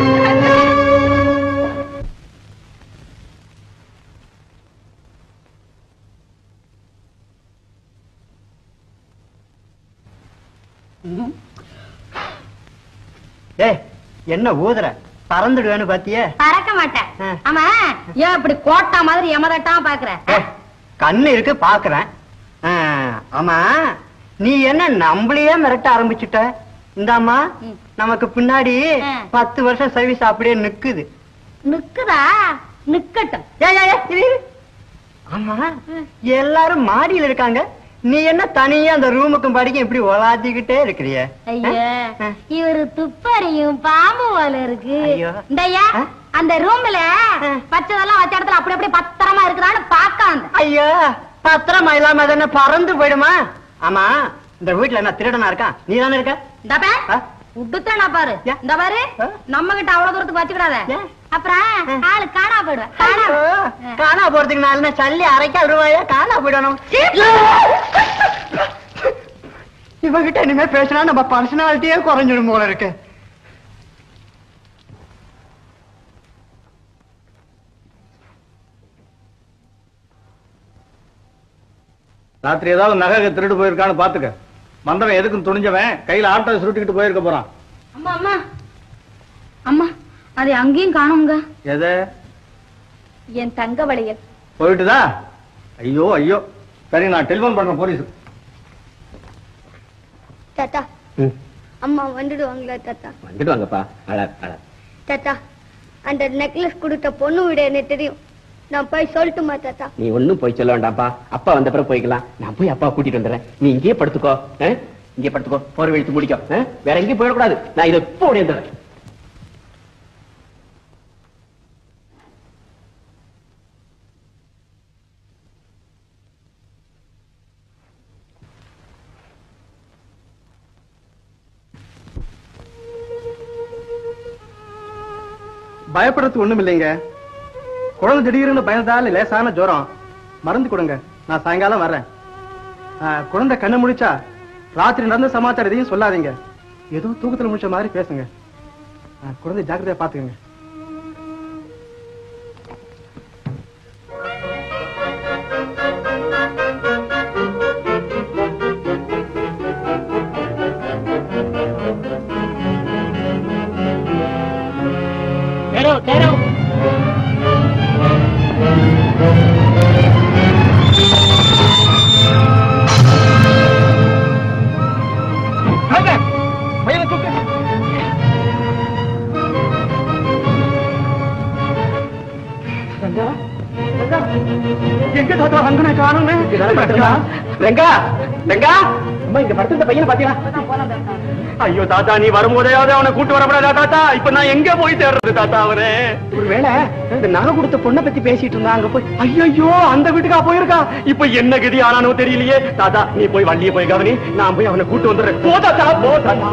ஏய் என்ன ஊதுற பறந்துடுவேன்னு பாத்தியே பறக்க மாட்டேன் ஆமா ஏன் இப்படி கோட்டா மாதிரி எமதட்டாம பாக்குற கண்ணு இருக்கு பாக்குறேன் ஆ, ஆமா நீ என்ன நம்மளையே மிரட்ட ஆரம்பிச்சுட்ட இந்தாம்மா நமக்கு பின்னாடி பத்து வருஷம் சர்வீஸ் அப்படியே நிக்குது நிக்குதா நிக்கட்டும் ஏய், ஏய், ஏய், இரு, இரு. ஆமா எல்லாரும் மாடியில இருக்காங்க நீ என்ன தனியா அந்த ரூமுக்கும் படிக்கும் இப்படி ஒலாத்திக்கிட்டே இருக்கிறிய ஐயா இவரு துப்பறியும் பாம்பு போல இருக்கு ஐயோ. இந்தய்யா அந்த ரூம்ல வச்சதெல்லாம் வச்ச இடத்துல அப்படி அப்படியே பத்திரமா இருக்குதான்னு பாக்க வந்தேன் ஐயோ பத்திரமா இல்லாம அது என்ன பறந்து போயிடுமா ஆமா இந்த வீட்டுல என்ன திருடனா இருக்கான் நீ தானே இருக்க இந்த பார் உடுத்தனா பாரு இந்த பாரு நம்ம கிட்ட அவ்வளவு தூரத்துக்கு வச்சுக்கிடாத அப்புறம் ஆளு காணா போயிடுவேன் காணா காணா போறதுக்கு நான் என்ன சல்லி அரைக்கால் ரூபாயா காணா போயிடணும் இவகிட்ட இனிமே பேசினா நம்ம பர்சனாலிட்டியே குறைஞ்சிடும் போல இருக்கு ராத்திரி ஏதாவது நகை திருடு போயிருக்கான்னு பாத்துக்க வந்தவன் எதுக்கும் துணிஞ்சவன் கையில ஆட்டோ சுருட்டிக்கிட்டு போயிருக்க போறான் அம்மா அம்மா அம்மா அதை அங்கேயும் காணுங்க எது என் தங்க வளையல் போயிட்டுதா ஐயோ ஐயோ சரி நான் டெலிபோன் பண்றேன் போலீஸ் தாத்தா அம்மா வந்துடுவாங்களா தாத்தா வந்துட்டு வாங்கப்பா அழ அழ தாத்தா அந்த நெக்லஸ் கொடுத்த பொண்ணு விட எனக்கு தெரியும் நான் போய் சொல்லட்டுமா தாத்தா நீ ஒண்ணும் போய் சொல்ல வேண்டாம்ப்பா அப்பா வந்த பிறகு போய்க்கலாம் நான் போய் அப்பா கூட்டிட்டு வந்துடுறேன் நீ இங்கேயே படுத்துக்கோ ஆ? இங்கே படுத்துக்கோ போற வெளுத்து முடிக்கும் ஆ? வேற எங்கேயும் போயிடக்கூடாது நான் இதை இப்போ ஓடி வந்துடுறேன் பயப்படுறதுக்கு ஒண்ணும் இல்லைங்க குழந்தை திடீர்னு பயந்தால லேசான ஜுரம் மருந்து கொடுங்க நான் சாயங்காலம் வர்றேன் ஆ, குழந்தை கண்ணு முடிச்சா ராத்திரி நடந்த சமாச்சாரம் எதையும் சொல்லாதீங்க ஏதோ தூக்கத்துல முடிச்ச மாதிரி பேசுங்க ஆ, குழந்தை ஜாக்கிரதையா பாத்துக்கங்க ठहरो ठहरो பையனை தூக்கு எங்க தாத்தா ரங்கனை காணுமே ரெங்கா ரெங்கா அம்மா இங்க படுத்து இந்த பையனை பாத்தீங்களா ஐயோ தாத்தா நீ வரும்போதையாவது அவனை கூட்டு வரப்படாதா தாத்தா இப்ப நான் எங்க போய் தேடுறது தாத்தா அவனே ஒருவேளை இந்த நகை கொடுத்த பொண்ணை பத்தி பேசிட்டு இருந்தா அங்க போய் ஐயோ அந்த வீட்டுக்கா போயிருக்கா இப்ப என்ன கதி ஆனானோ தெரியலையே தாத்தா நீ போய் வண்டியை போய் கவனி நான் போய் அவனை கூட்டு வந்துடுறேன் போ தாத்தா போ தாத்தா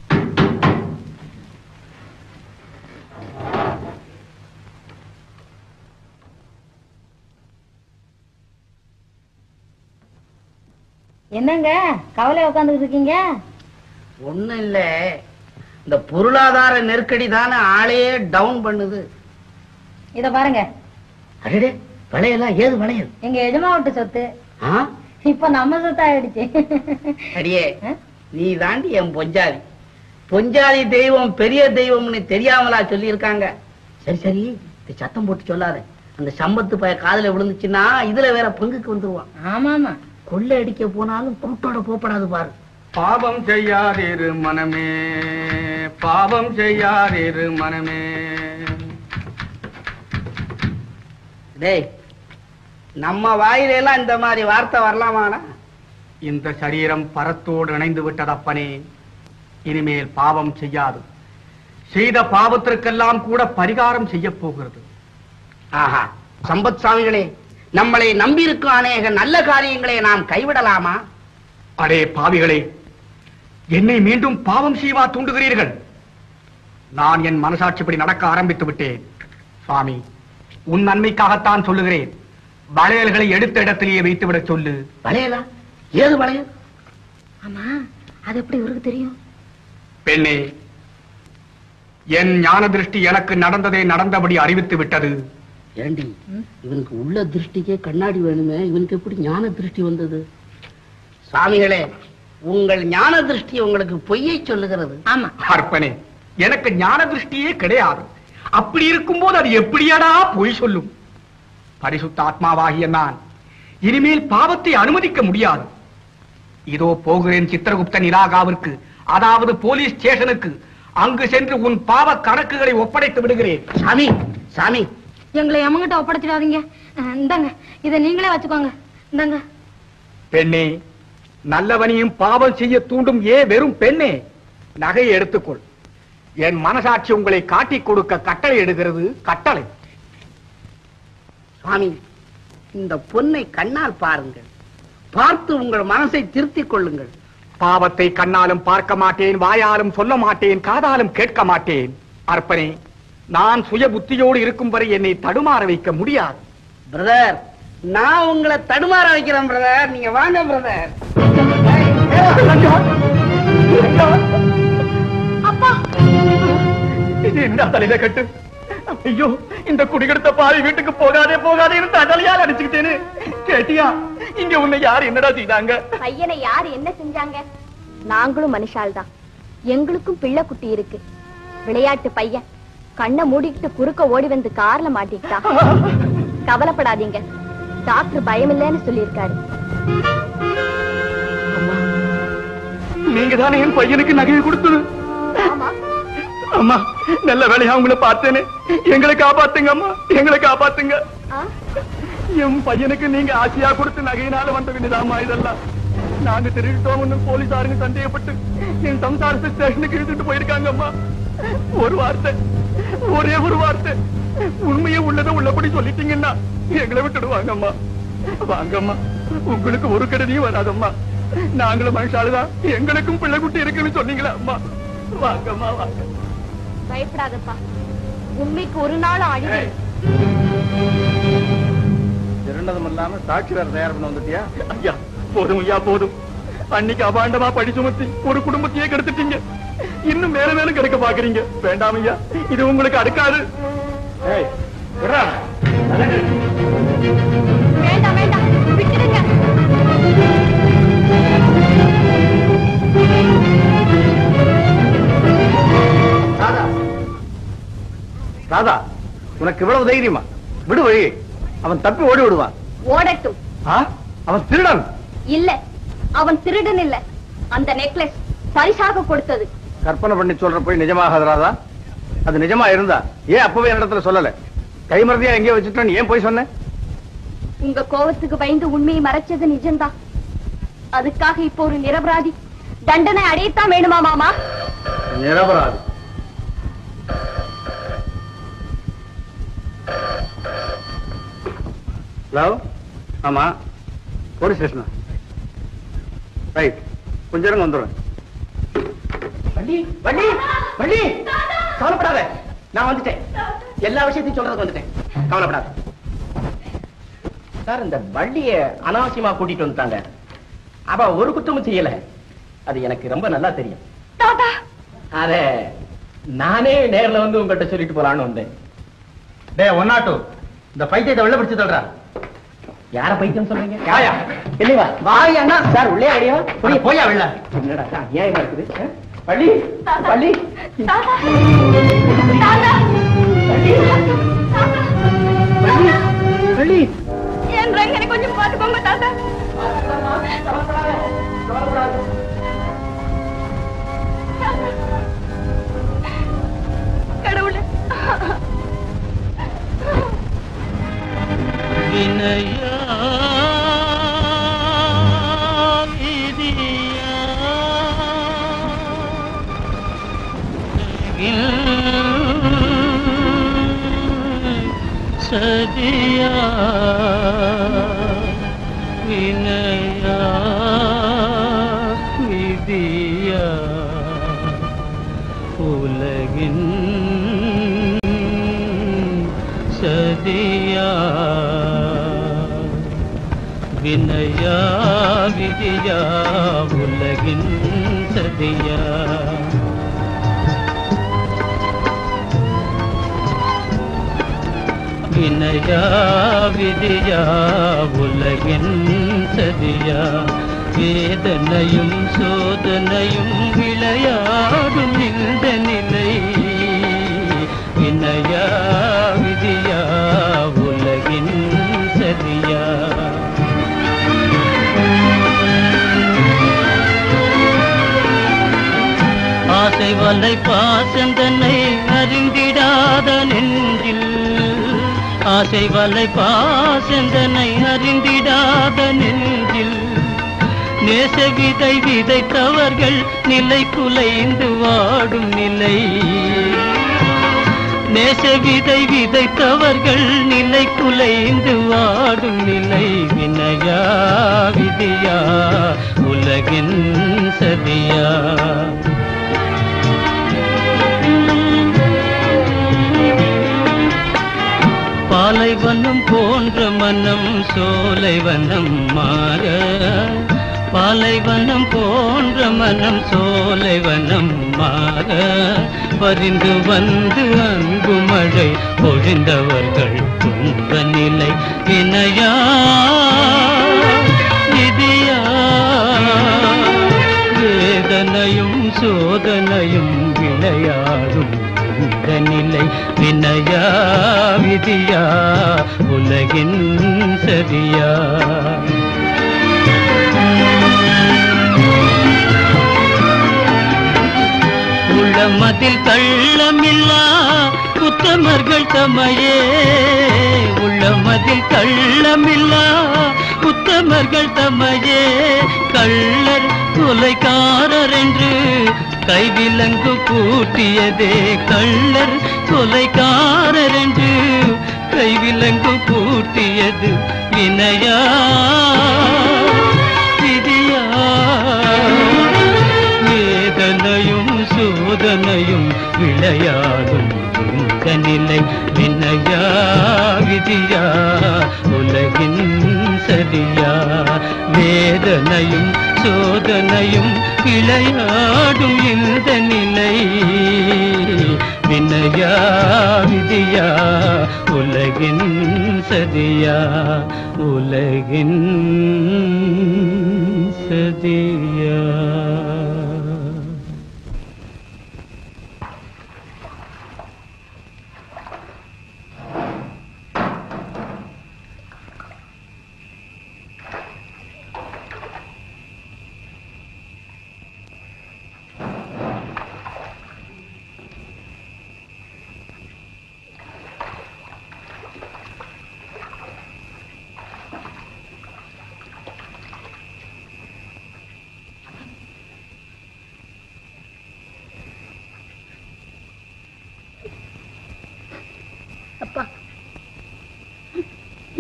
என்னங்க கவலையா உட்காந்துட்டு இருக்கீங்க ஒண்ணும் இல்ல இந்த பொருளாதார நெருக்கடி தானே ஆளையே டவுன் பண்ணுது இத பாருங்க அடடே விளையெல்லாம் ஏது விளையல் எங்க எஜமா விட்டு சொத்து ஆ? இப்ப நம்ம சொத்து ஆயிடுச்சு அடியே நீ தாண்டி என் பொஞ்சாதி பொஞ்சாதி தெய்வம் பெரிய தெய்வம்னு தெரியாமலா சொல்லியிருக்காங்க சரி சரி இந்த சத்தம் போட்டு சொல்லாத அந்த சம்பத்து பய காதுல விழுந்துச்சுன்னா இதுல வேற பங்குக்கு வந்துருவான் ஆமா ஆமா கொள்ளை அடிக்க போனாலும் கூட்டோட போப்படாது பாரு பாவம் செய்யாதிரு மனமே பாவம் செய்யாதிரு மனமே டேய் நம்ம வாயில எல்லாம் இந்த மாதிரி வார்த்தை வரலாமாடா இந்த சரீரம் பரத்தோடு இணைந்து விட்டது அப்பனே இனிமேல் பாவம் செய்யாது செய்த பாவத்திற்கெல்லாம் கூட பரிகாரம் செய்ய போகிறது ஆஹா சம்பத் சாமிகளே நம்மளை நம்பியிருக்கும் அநேக நல்ல காரியங்களை நாம் கைவிடலாமா அடே பாவிகளே என்னை மீண்டும் பாவம் செய்வா தூண்டுகிறீர்கள் நான் என் மனசாட்சிப்படி நடக்க ஆரம்பித்து விட்டேன் சுவாமி உன் நன்மைக்காகத்தான் சொல்லுகிறேன் வளையல்களை எடுத்த இடத்திலேயே வைத்துவிடச் சொல்லு வளையலா ஏது வளையல் ஆமா அது எப்படி இவருக்கு தெரியும் பெண்ணே என் ஞான திருஷ்டி எனக்கு நடந்ததை நடந்தபடி அறிவித்து விட்டது ஏண்டி இவனுக்கு உள்ள திருஷ்டிக்கே கண்ணாடி வேணுமே இவனுக்கு எப்படி ஞான திருஷ்டி வந்தது சுவாமிகளே உங்கள் ஞான திருஷ்டி உங்களுக்கு பொய்யை சொல்லுகிறது ஆமா அற்பனே எனக்கு ஞான திருஷ்டியே கிடையாது அப்படி இருக்கும்போது அது எப்படியடா பொய் சொல்லும் பரிசுத்த ஆத்மாவாகிய நான் இனிமேல் பாவத்தை அனுமதிக்க முடியாது இதோ போகிறேன் சித்திரகுப்த நிராகாவிற்கு அதாவது போலீஸ் ஸ்டேஷனுக்கு அங்கு சென்று உன் பாவ கணக்குகளை ஒப்படைத்து விடுகிறேன் சாமி சாமி எங்களை எமங்கிட்ட ஒப்படைச்சிடாதீங்க அஹ், இந்தாங்க இத நீங்களே வச்சுக்கோங்க இந்தாங்க பெண்ணே நல்லவனையும் பாவம் செய்ய தூண்டும் ஏ வெறும் பெண்ணே நகையை எடுத்துக்கொள் என் மனசாட்சி உங்களை காட்டிக் கொடுக்க கட்டளை எடுக்கிறது கட்டளை சுவாமி இந்த பொன்னை கண்ணால் பாருங்கள் பார்த்து உங்கள் மனசை திருத்திக் கொள்ளுங்கள் பாவத்தை கண்ணாலும் பார்க்க மாட்டேன் வாயாலும் சொல்ல மாட்டேன் காதாலும் கேட்க மாட்டேன் அர்ப்பனே நான் சுய புத்தியோடு இருக்கும் வரை என்னை தடுமாற வைக்க முடியாது பிரதர் நான் உங்களை தடுமாற வைக்கிறேன் பிரதர் நீங்க வாங்க பிரதர் அப்பா இது என்ன தலையில கட்டு ஐயோ இந்த குடிகெடுத்த பாவி வீட்டுக்கு போகாதே போகாதேன்னு தடலையால் அடிச்சுக்கிட்டேன்னு கேட்டியா இங்க உன்னை யார் என்னடா செய்தாங்க பையனை யார் என்ன செஞ்சாங்க நாங்களும் மனுஷால் தான் எங்களுக்கும் பிள்ளை குட்டி இருக்கு விளையாட்டு பையன் கண்ணை மூடிக்கிட்டு குறுக்க ஓடி வந்து கார்ல மாட்டிக்கிட்டா கவலைப்படாதீங்க டாக்டர் பயமில்லைன்னு சொல்லியிருக்காரு நீங்க தானே என் பையனுக்கு நகையை கொடுத்தது ஆமா அம்மா நல்ல வேலையா உங்களை பார்த்தேனே எங்களை காப்பாத்துங்க அம்மா எங்களை காப்பாத்துங்க ஆ? என் பையனுக்கு நீங்க ஆசையா கொடுத்து நகையினால வந்த வேண்டியதாமா இதெல்லாம் நாங்க திருட்டோம்னு போலீசாருங்க சந்தேகப்பட்டு என் சம்சாரத்தை ஸ்டேஷனுக்கு இழுத்துட்டு போயிருக்காங்க அம்மா ஒரு வார்த்தை ஒரே ஒரு வார்த்தை உண்மையை உள்ளதை உள்ளபடி சொல்லிட்டீங்கன்னா எங்களை விட்டுடுவாங்க அம்மா வாங்கம்மா உங்களுக்கு ஒரு கெடுதியும் வராதம்மா நாங்களும் மனுஷாலுதான் எங்களுக்கும் பிள்ளை குட்டி இருக்குன்னு சொன்னீங்களா அம்மா வாங்கம்மா வாங்க பயப்படாதப்பா உண்மைக்கு ஒரு நாள் அழிவு திருண்டதும் இல்லாம சாட்சி வேற தயார் பண்ண வந்துட்டியா ஐயா போதும் ஐயா போதும் அன்னைக்கு அபாண்டமா படி சுமத்தி ஒரு குடும்பத்தையே கெடுத்துட்டீங்க இன்னும் மேல மேலும் கெடுக்க பாக்குறீங்க வேண்டாம் ஐயா இது உங்களுக்கு அடுக்காது ஏய் விட்றா. வேண்டாம் வேண்டாம் விட்டுடுங்க ராதா ராதா உனக்கு இவ்வளவு தைரியமா விடு வழி அவன் தப்பி ஓடி விடுவான் ஓடட்டும் ஆ? அவன் திருடன் இல்ல அவன் திருடன் இல்ல அந்த நெக்லஸ் பரிசாக கொடுத்தது கற்பனை பண்ணி சொல்ற போய் நிஜமாகாது ராதா அது நிஜமா இருந்தா ஏன் அப்பவே என்னிடத்துல சொல்லல கைமறதியா எங்கேயோ வச்சுட்டோன்னு ஏன் போய் சொன்ன உங்க கோவத்துக்கு பயந்து உண்மையை மறைச்சது நிஜம்தான் அதுக்காக இப்போ ஒரு நிரபராதி தண்டனை அடையத்தான் வேணுமா மாமா நிரபராதி ஹலோ ஆமா போலீஸ் ஸ்டேஷனா ரைட் கொஞ்ச நேரம் வந்துடுறேன் வள்ளி வள்ளி வள்ளி கவலைப்படாத நான் வந்துட்டேன் எல்லா விஷயத்தையும் சொல்றதுக்கு வந்துட்டேன் கவலைப்படாத சார் இந்த வள்ளிய அனாவசியமா கூட்டிட்டு வந்துட்டாங்க அவ ஒரு குற்றமும் செய்யல அது எனக்கு ரொம்ப நல்லா தெரியும் அத நானே நேர்ல வந்து உங்ககிட்ட சொல்லிட்டு போலான்னு வந்தேன் டே ஒன் நாட் இந்த பைத்தியத்தை வெளில பிடிச்சு தள்ளுறா யார பைத்தியம் சொல்றீங்க யாயா இல்லையா வாய் அண்ணா சார் உள்ளே அடியா புரிய போயா வெளில என்னடா சார், ஏன் இருக்குது ஆ? வள்ளி வள்ளி வள்ளி என் ரங்கனை கொஞ்சம் பாத்துக்கோங்க தாத்தா கடவுளே வினயா விதியா சதியா வினயா விதியா உலகின் சதியா வினயா விதியா உலகின் சதியா வினயா விதியா உலகின் சதியா வேதனையும் சோதனையும் விளையாடும் இந்த நிலை வினயா விதியா உலகின் சதியா ஆசை வலை பாசந்தனை அறிந்திடாத நெஞ்சில் ஆசை வலை பாசந்தனை அறிந்திடாத நெஞ்சில் நேச விதை விதைத்தவர்கள் நிலை குலைந்து வாடும் நிலை நேச விதை விதைத்தவர்கள் நிலை குலைந்து வாடும் நிலை வினயா விதியா உலகின் சதியா பாலைவனம் போன்ற மனம் சோலைவனம் மாற பாலைவனம் போன்ற மனம் சோலைவனம் மாற பரிந்து வந்து அன்பு மழை பொழிந்தவர்கள் துன்ப நிலை வினையா விதியா வேதனையும் சோதனையும் விளையாடும் இந்த நிலை வினயா விதியா உலகின் சரியா உள்ளமதில் கள்ளமில்லா உத்தமர்கள் தமையே உள்ளமதில் கள்ளமில்லா உத்தமர்கள் தமையே கள்ளர் கொலைக்காரர் என்று கைவிலங்கு பூட்டியதே கள்ளர் கொலைக்காரர் என்று கைவிலங்கு பூட்டியது வினையா விதியா வேதனையும் சோதனையும் விளையாடும் இந்த நிலை வினையா விதியா உலகின் சரியா வேதனையும் சோதனையும் விளையாடும் இந்த நிலை வினையா விதியா உலகின் சதியா உலகின் சதியா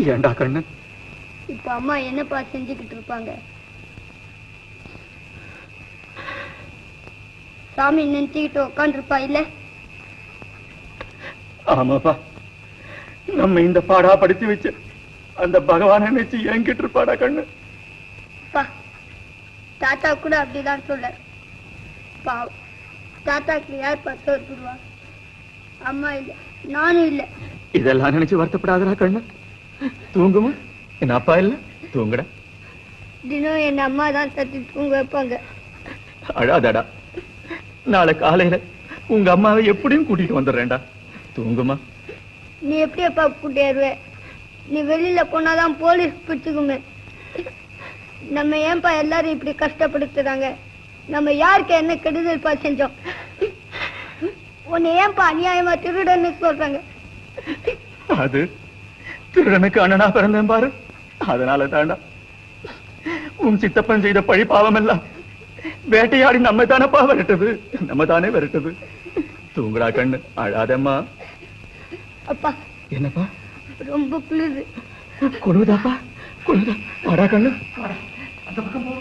ஏண்டா கண்ணு இப்ப அம்மா என்னப்பா செஞ்சுக்கிட்டு இருப்பாங்க சாமி நினைச்சுக்கிட்டு உட்காந்துருப்பா இல்ல ஆமாப்பா நம்ம இந்த பாடா படிச்சு வச்சு அந்த பகவானை நினைச்சு என்கிட்ட இருப்பாடா கண்ணு அப்பா தாத்தா கூட அப்படிதான் சொல்ல பாவம் தாத்தாக்கு யார் பத்து வருவா அம்மா இல்ல நானும் இல்ல இதெல்லாம் நினைச்சு வருத்தப்படாதடா கண்ணு தூங்குமா என் அப்பா இல்ல தூங்குடா தினம் என் அம்மா தான் தட்டி தூங்க வைப்பாங்க அழாதடா நாளை காலையில உங்க அம்மாவை எப்படியும் கூட்டிட்டு வந்துடுறேன்டா தூங்குமா நீ எப்படி அப்பா கூட்டியாருவ நீ வெளியில போனாதான் போலீஸ் பிடிச்சுக்குமே நம்ம ஏன்பா எல்லாரும் இப்படி கஷ்டப்படுத்துறாங்க நம்ம யாருக்கு என்ன கெடுதல்ப்பா செஞ்சோம் உன்னை ஏன்பா அநியாயமா திருடன்னு சொல்றாங்க அது திருடனுக்கு அண்ணனா பிறந்தேன் பாரு அதனால தாண்டா உன் சித்தப்பன் செய்த பழி பாவம் எல்லாம் வேட்டையாடி நம்ம தானப்பா விரட்டுது நம்ம தானே விரட்டுது தூங்குடா கண்ணு அழாதம்மா அப்பா என்னப்பா ரொம்ப குளிருது கொழுதாப்பா கொழுதா வாடா கண்ணு வாடா. அந்த பக்கம் போ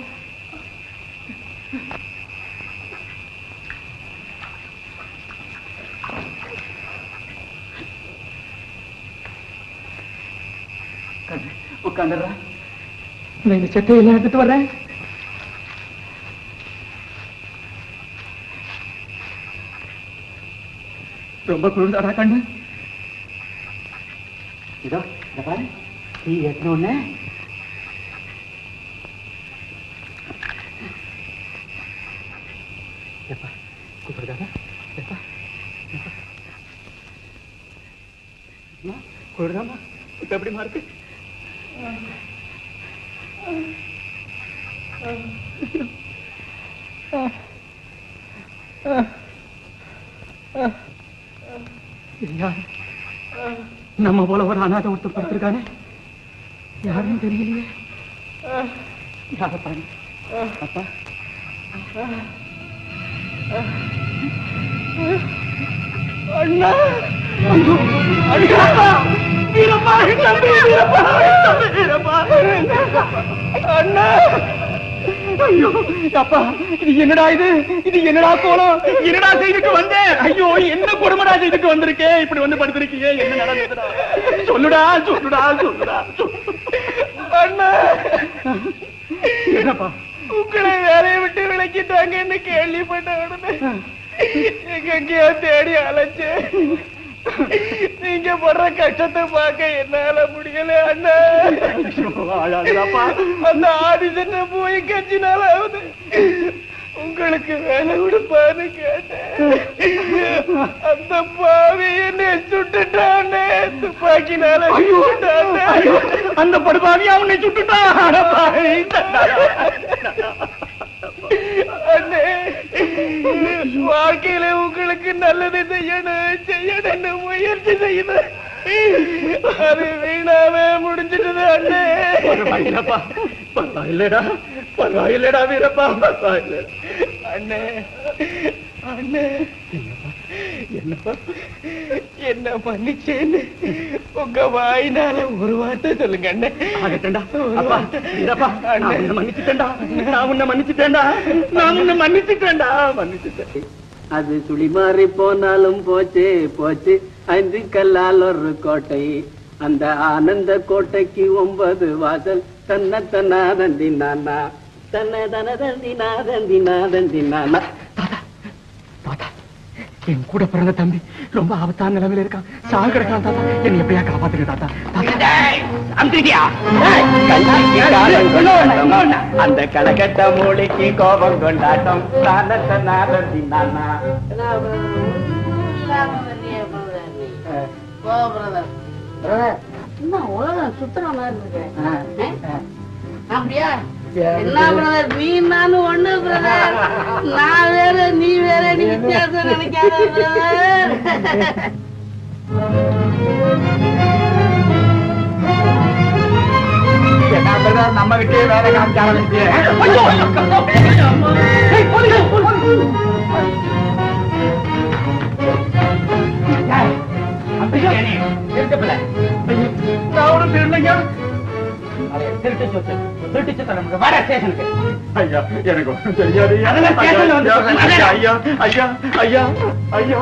கண்ணு உட்காந்துடுறா நான் இந்த சட்டையெல்லாம் எடுத்துட்டு வர்றேன் ரொம்ப குளிர்தாடா கண்ணு இதோ இத பாரு டீ எத்தனை ஒண்ணு எப்பா கூப்பிடுதாடா எப்பா குளிர்தாமா இப்ப எப்படிமா இருக்கு யாரு நம்ம போல ஒரு அநாத ஒருத்தர் படுத்திருக்கானே யாருன்னு தெரியலையே யார பாரு அப்பா அண்ணா ஐயோ அடிக்காப்பா வீரப்பா தம்பி வீரப்பா தம்பி வீரப்பா அண்ணா ஐயோ அப்பா இது என்னடா இது இது என்னடா கோலம் என்னடா செய்துட்டு வந்தேன் ஐயோ என்ன கொடுமடா செய்துட்டு வந்திருக்கே இப்படி வந்து படுத்திருக்கீங்க என்ன நடந்ததுடா சொல்லுடா சொல்லுடா சொல்லுடா அண்ணா என்னப்பா உங்களை வேலையை விட்டு விளக்கிட்டாங்கன்னு கேள்விப்பட்ட உடனே எங்கெங்கயோ தேடி அலைச்சேன் நீங்க படுற கஷ்டத்தை பார்க்க என்னால முடியல அண்ணா அழாதப்பா அந்த ஆதிசத்தை போய் கட்சினாலாவது உங்களுக்கு வேலை கொடுப்பான்னு கேட்டேன் அந்த பாவி என்னை சுட்டுட்டானே துப்பாக்கினால சுட்டுட்டானே அந்த படுபாவி அவனை சுட்டுட்டான் அட பாவி. அண்ணே வாழ்க்கையில உங்களுக்கு நல்லது செய்யணும் செய்யணும்னு முயற்சி செய்யணும் அது வீணாவே முடிஞ்சிட்டது அண்ணே பரவாயில்லப்பா பரவாயில்லடா பரவாயில்லடா வீரப்பா பரவாயில்ல அண்ணே அண்ணே என்னப்பா என்ன மன்னிச்சேன்னு உங்க வாயினால ஒரு வார்த்தை சொல்லுங்க அண்ணே ஆகட்டேன்டா அப்பா வீரப்பா நான் உன்னை மன்னிச்சுட்டேன்டா நான் உன்னை மன்னிச்சுட்டேன்டா நான் உன்னை மன்னிச்சுட்டேன்டா மன்னிச்சுட்டேன் அது சுழிமாறி போனாலும் போச்சு போச்சு ஐந்து கல்லால் ஒரு கோட்டை அந்த ஆனந்த கோட்டைக்கு ஒன்பது வாசல் தன்ன தன்னா தந்தி நானா தன்ன தன தந்தி நாதந்தி நாதந்தி நானா என் கூட பிறந்த தம்பி ரொம்ப ஆபத்தான நிலைமையில இருக்கான் சாக கிடக்கான் தாத்தா என்னை எப்படியா காப்பாத்துங்க தாத்தா அந்த கலகட்ட மூளைக்கு கோபம் கொண்டாட்டம் தானத்த நாதந்தி நானா உலகம் சுத்துற மாதிரி இருக்கு அப்படியா என்ன பிரதர் நீ நானும் ஒண்ணு பிரதர் நான் வேற நீ வேற நீ வித்தியாசம் நினைக்காத பிரதர் நம்ம கிட்டே வேலை காமிக்க ஆரம்பிச்சு நான் ஒன்றும் திருநங்க திருட்டு சொத்து திருட்டு சொத்து நமக்கு வர ஸ்டேஷனுக்கு ஐயா எனக்கு ஒண்ணும் தெரியாது ஐயா. அதெல்லாம் ஸ்டேஷன்ல வந்து சொல்றேன். ஐயா ஐயா ஐயா ஐயா ஐயா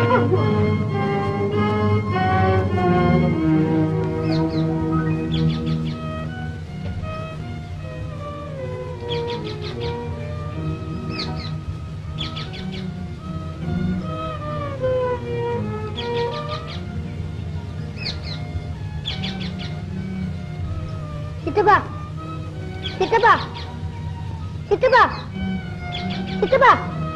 சித்தப்பா சித்தப்பா சித்தப்பா சித்தப்பா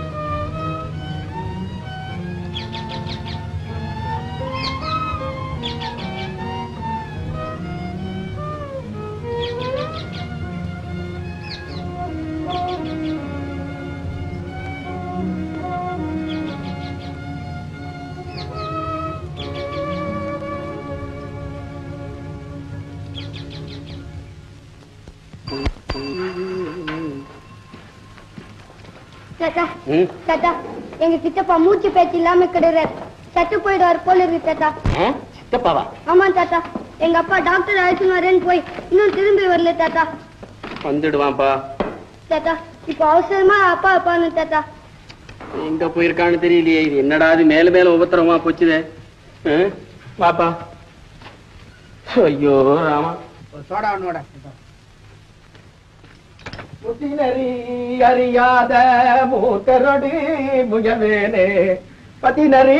தாத்தா தாத்தா எங்க சித்தப்பா மூச்சு பேச்சு இல்லாம கிடுறாரு சத்து போயிடுவார் போல இருக்கு தாத்தா சித்தப்பாவா ஆமா தாத்தா எங்க அப்பா டாக்டர் அழைச்சுன்னு வரேன்னு போய் இன்னும் திரும்பி வரல தாத்தா வந்துடுவான்ப்பா தாத்தா இப்போ அவசரமா அப்பா அப்பான்னு தாத்தா எங்க போயிருக்கான்னு தெரியலையே இது என்னடா இது மேல மேல உபத்திரமா போச்சுதே ஆ? வாப்பா ஐயோ ராமா சோடா ஒண்ணோட புத்தினரி அறியாத மூத்தரொடி முயவேனே பதினரி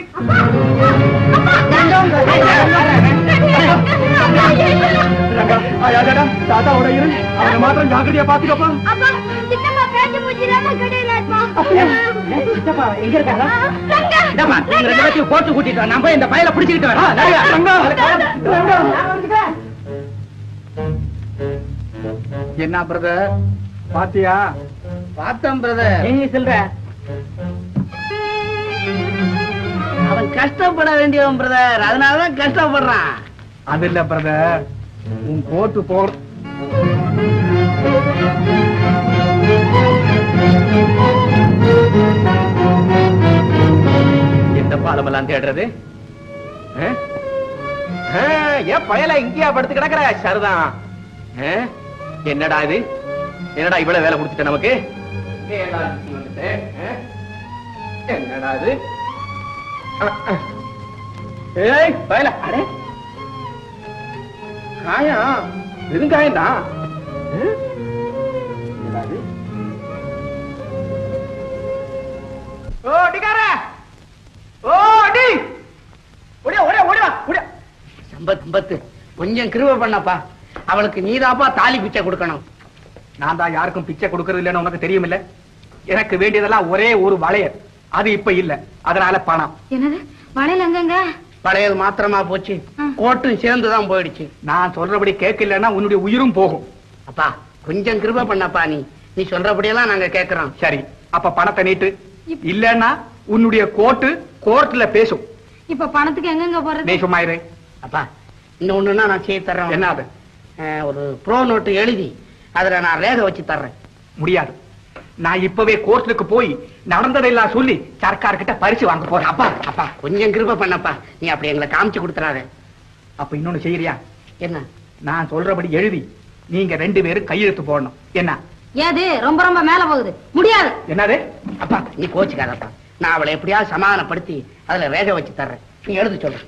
தாத்தாவோட இரு அவனை மாத்திரம் ஜாக்கிரதையா பாத்துக்கப்பா அப்பா சித்தப்பா பேச்சு மூச்சிடாம கிடையாது சித்தப்பா எங்க இருக்காரா இந்தம்மா, நீங்க ரெண்டு பேத்தையும் கோர்ட்டு கூட்டிட்டு வா. நான் போய் இந்த பயலை பிடிச்சிக்கிட்டு வரேன் என்ன பிரதர் பாத்தியா பார்த்தோம் பிரதர் நீ சொல்ற அவன் கஷ்டப்பட வேண்டியவன் பிரதர் அதனாலதான் கஷ்டப்படுறான் அது இல்ல பிரதர் உன் கோட்டு போர் எந்த பாலமெல்லாம் தேடுறது ஆ? ஆ, ஏன் பயல இங்கேயா படுத்து கிடக்குற சரிதான் ஆ? என்னடா இது என்னடா இவ்வளவு வேலை கொடுத்துட்ட நமக்கு ஏன்டா இப்படி வந்துட்ட? ஆ? என்னடா இது ஆ, ஆ. ஏய் பயல அடே காயம் வெறுங்காயம் தான் என்னடா இது ஓ டிகார ஓ டி ஓடியா ஓடியா ஓடியா ஓடியா சம்பத் சம்பத்து கொஞ்சம் கிருப பண்ணப்பா அவளுக்கு நீதாப்பா தாலி பிச்சை கொடுக்கணும் நான் தான் யாருக்கும் பிச்சை கொடுக்கறது இல்லைன்னு உனக்கு தெரியுமில்ல எனக்கு வேண்டியதெல்லாம் ஒரே ஒரு வளையல் அது இப்ப இல்ல அதனால பணம் என்னது வளையல் எங்கங்க பழையது மாத்திரமா போச்சு கோட்டும் சேர்ந்துதான் போயிடுச்சு நான் சொல்றபடி கேட்கலன்னா உன்னுடைய உயிரும் போகும் அப்பா கொஞ்சம் கிருப பண்ணப்பா நீ நீ சொல்றபடியெல்லாம் நாங்க கேக்குறோம் சரி அப்ப பணத்தை நீட்டு இல்லன்னா உன்னுடைய கோட்டு கோர்ட்ல பேசும் இப்ப பணத்துக்கு எங்கெங்க நீ போறது சும்மா இரு அப்பா இன்னொன்னுன்னா நான் செய்து தர்றேன் என்ன அது அஹ், ஒரு ப்ரோ நோட்டு எழுதி அதுல நான் ரேகை வச்சு தர்றேன் முடியாது நான் இப்பவே கோர்ட்டுக்கு போய் நடந்ததெல்லாம் சொல்லி சர்க்கார் கிட்ட பரிசு வாங்க போறேன் அப்பா அப்பா கொஞ்சம் கிருப பண்ணப்பா நீ அப்படி எங்களை காமிச்சு கொடுத்துறாத அப்ப இன்னொன்னு செய்யறியா என்ன நான் சொல்றபடி எழுதி நீங்க ரெண்டு பேரும் கையெழுத்து போடணும் என்ன ஏது ரொம்ப ரொம்ப மேல போகுது முடியாது என்னது அப்பா நீ கோச்சுக்காதப்பா நான் அவளை எப்படியாவது சமாதானப்படுத்தி அதுல ரேகை வச்சு தர்றேன் நீ எழுதி சொல்ற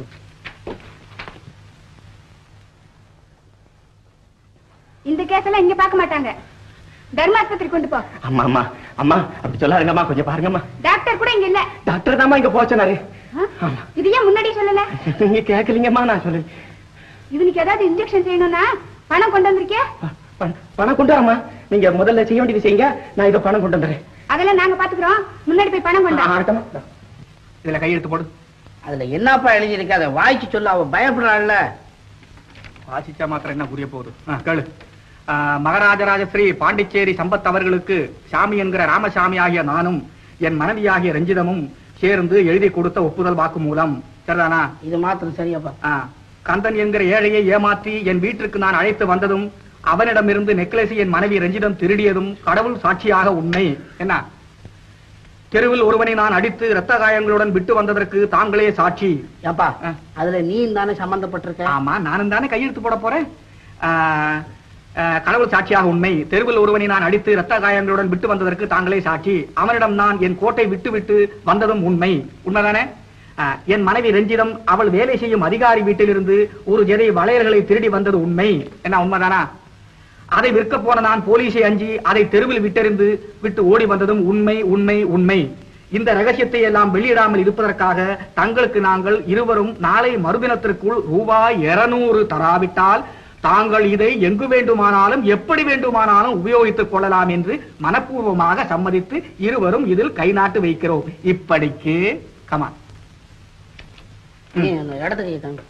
இந்த கேஸ் எல்லாம் இங்க பார்க்க மாட்டாங்க தர்மாஸ்பத்திரி கொண்டு போ அம்மா அம்மா அம்மா அப்படி சொல்லாருங்கம்மா கொஞ்சம் பாருங்கம்மா டாக்டர் கூட இங்க இல்ல டாக்டர் தாம்மா இங்க போச்சனாரு ஆ? இது ஏன் முன்னாடி சொல்லல நீங்க கேட்கலீங்கம்மா நான் சொல்லு இவனுக்கு ஏதாவது இன்ஜெக்ஷன் செய்யணும்னா பணம் கொண்டு வந்திருக்கியா பண- பணம் கொண்டு வரமா நீங்க முதல்ல செய்ய வேண்டியது செய்யுங்க நான் இதை பணம் கொண்டு வந்துடுறேன் அதெல்லாம் நாங்க பாத்துக்கிறோம் முன்னாடி போய் பணம் கொண்டா ஆகட்டுமா? இதுல கையெழுத்து போடு அதுல என்னப்பா எழுதியிருக்கு அதை வாய்ச்சு சொல்ல அவ பயப்படுறாள்ல வாசிச்சா மாத்திரம் என்ன புரிய போகுது ஆ, கேளு ஆ, மகாராஜராஜ ஸ்ரீ பாண்டிச்சேரி சம்பத் அவர்களுக்கு சாமி என்கிற ராமசாமி ஆகிய நானும் என் மனைவியாகிய ரஞ்சிதமும் சேர்ந்து எழுதி கொடுத்த ஒப்புதல் வாக்கு மூலம் சரிதானா இது மாத்திரம் சரியப்பா ஆ, கந்தன் என்கிற ஏழையை ஏமாற்றி என் வீட்டிற்கு நான் அழைத்து வந்ததும் அவனிடமிருந்து நெக்லஸை என் மனைவி ரஞ்சிதம் திருடியதும் கடவுள் சாட்சியாக உண்மை என்ன தெருவில் ஒருவனை நான் அடித்து இரத்த காயங்களுடன் விட்டு வந்ததற்கு தாங்களே சாட்சி ஏப்பா அதுல நீ தானே சம்பந்தப்பட்டிருக்க ஆமா நானும் தானே கையெழுத்து போட போறேன் ஆஹ், ஆஹ், கடவுள் சாட்சியாக உண்மை தெருவில் ஒருவனை நான் அடித்து ரத்த காயங்களுடன் விட்டு வந்ததற்கு தாங்களே சாட்சி அவனிடம் நான் என் கோட்டை விட்டு விட்டு வந்ததும் உண்மை உண்மைதானே ஆஹ், என் மனைவி ரஞ்சிதம் அவள் வேலை செய்யும் அதிகாரி வீட்டிலிருந்து ஒரு ஜெதை வளையல்களை திருடி வந்தது உண்மை என்ன உண்மைதானா அதை விற்க போன நான் போலீஸை அஞ்சி அதை தெருவில் விட்டெறிந்து விட்டு ஓடி வந்ததும் உண்மை உண்மை உண்மை இந்த ரகசியத்தை எல்லாம் வெளியிடாமல் இருப்பதற்காக தங்களுக்கு நாங்கள் இருவரும் நாளை மறுதினத்திற்குள் ரூபாய் இருநூறு தராவிட்டால் தாங்கள் இதை எங்கு வேண்டுமானாலும் எப்படி வேண்டுமானாலும் உபயோகித்துக் கொள்ளலாம் என்று மனப்பூர்வமாக சம்மதித்து இருவரும் இதில் கை நாட்டு வைக்கிறோம் இப்படிக்கு கமான் நீ அந்த இடத்த கையை தாங்க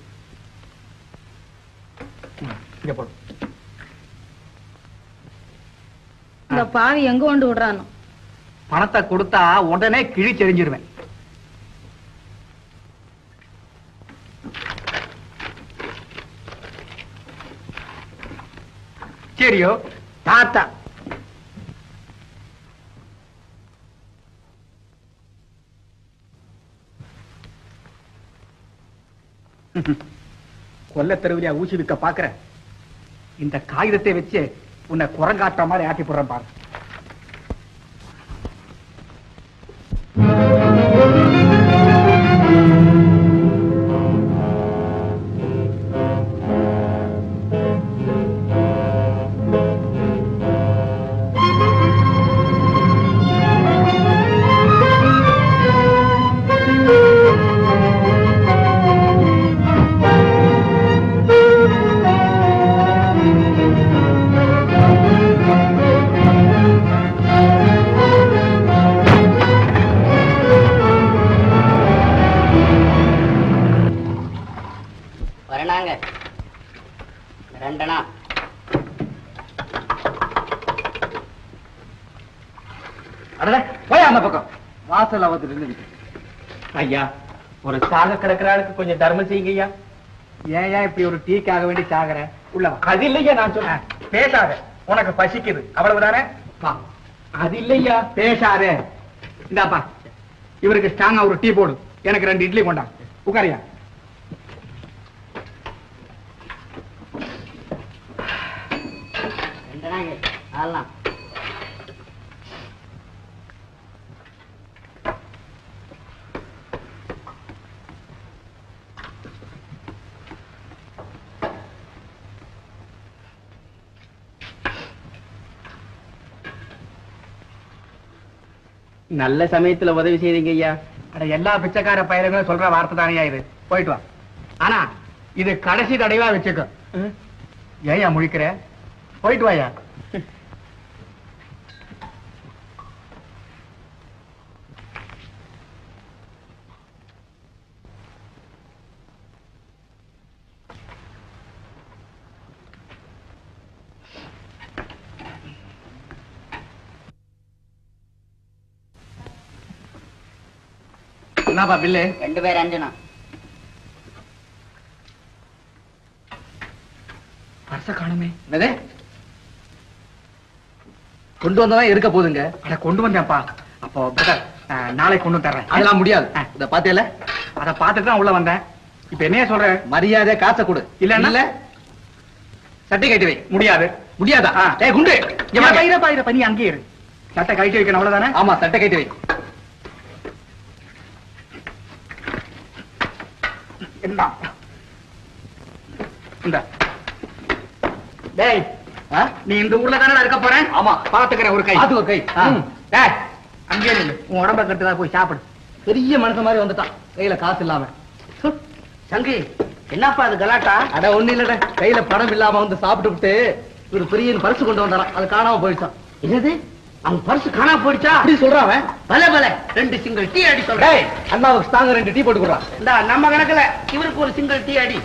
இங்க போடு இந்த பாவி எங்க கொண்டு விடுறானோ பணத்தை கொடுத்தா உடனே கிழிச்செறிஞ்சிருவேன் சரியோ தாத்தா கொல்ல தெருவிலியா ஊசி விற்க பாக்குற இந்த காகிதத்தை வச்சு உன்னை குரங்காட்ட மாதிரி ஆட்டி போடுறேன் பாரு வரணாங்க ரெண்டனா அடடே போய் அந்த பக்கம் வாசல் வந்து நின்று ஐயா ஒரு சாக கிடக்கிற ஆளுக்கு கொஞ்சம் தர்மம் செய்யுங்க ஐயா ஏன் ஏன் இப்படி ஒரு டீக்காக வேண்டி சாகுற உள்ள வா. அது இல்லையா நான் சொன்னேன் பேசாத உனக்கு பசிக்குது அவ்வளவுதானே வா அது இல்லையா பேசாத இந்தாப்பா இவருக்கு ஸ்ட்ராங்கா ஒரு டீ போடு எனக்கு ரெண்டு இட்லி கொண்டா உட்காரியா ரெண்டனாங்க அதெல்லாம் நல்ல சமயத்துல உதவி செய்றீங்க ஐயா அட எல்லா பிச்சைக்கார பயிர்களும் சொல்ற வார்த்தை தானையா இது போயிட்டு வா ஆனா இது கடைசி தடவையா வச்சுக்க ஏயா முழிக்கிற போயிட்டு வாயா என்னப்பா பில்லு ரெண்டு பேர் அஞ்சனா பர்ச காணுமே என்னதே கொண்டு வந்ததான் இருக்க போதுங்க அட கொண்டு வந்தேன்ப்பா அப்போ பிரதர் நாளைக்கு கொண்டு வந்து தர்றேன் அதெல்லாம் முடியாது இத பாத்தியல அத பார்த்துட்டு தான் உள்ள வந்தேன் இப்ப என்னைய சொல்ற மரியாதை காசை கொடு இல்ல இல்ல சட்டை கட்டி வை முடியாது முடியாதா ஏய் குண்டு இங்க வா பைரப்பா இரு பண்ணி அங்கேயே இரு சட்டை கட்டி வைக்கணும் அவ்வளவுதானே ஆமா சட்டை கட்டி வை என்ன இந்த டேய் நீ இந்த ஊர்ல தானே இருக்க போறேன் ஆமா பாத்துக்கிறேன் ஒரு கை அது ஒரு கை டேய் அங்கே நில்லு உன் உடம்ப கட்டுதா போய் சாப்பிடு பெரிய மனுஷன் மாதிரி வந்துட்டான் கையில காசு இல்லாம சங்கு என்னப்பா அது கலாட்டா அட ஒண்ணு இல்லடா கையில பணம் இல்லாம வந்து சாப்பிட்டு விட்டு ஒரு பெரிய பரிசு கொண்டு வந்தாராம் அது காணாம போயிடுச்சான் என்னது அவன் பர்ஸ் காணா போயிடுச்சா அப்படி சொல்றான் அவன் பல பல ரெண்டு சிங்கிள் டீ அடி சொல்றேன் டேய் அண்ணாவுக்கு தாங்க ரெண்டு டீ போட்டு கொடுறான் இந்தா நம்ம கணக்குல இவருக்கு ஒரு சிங்கிள் டீ அடி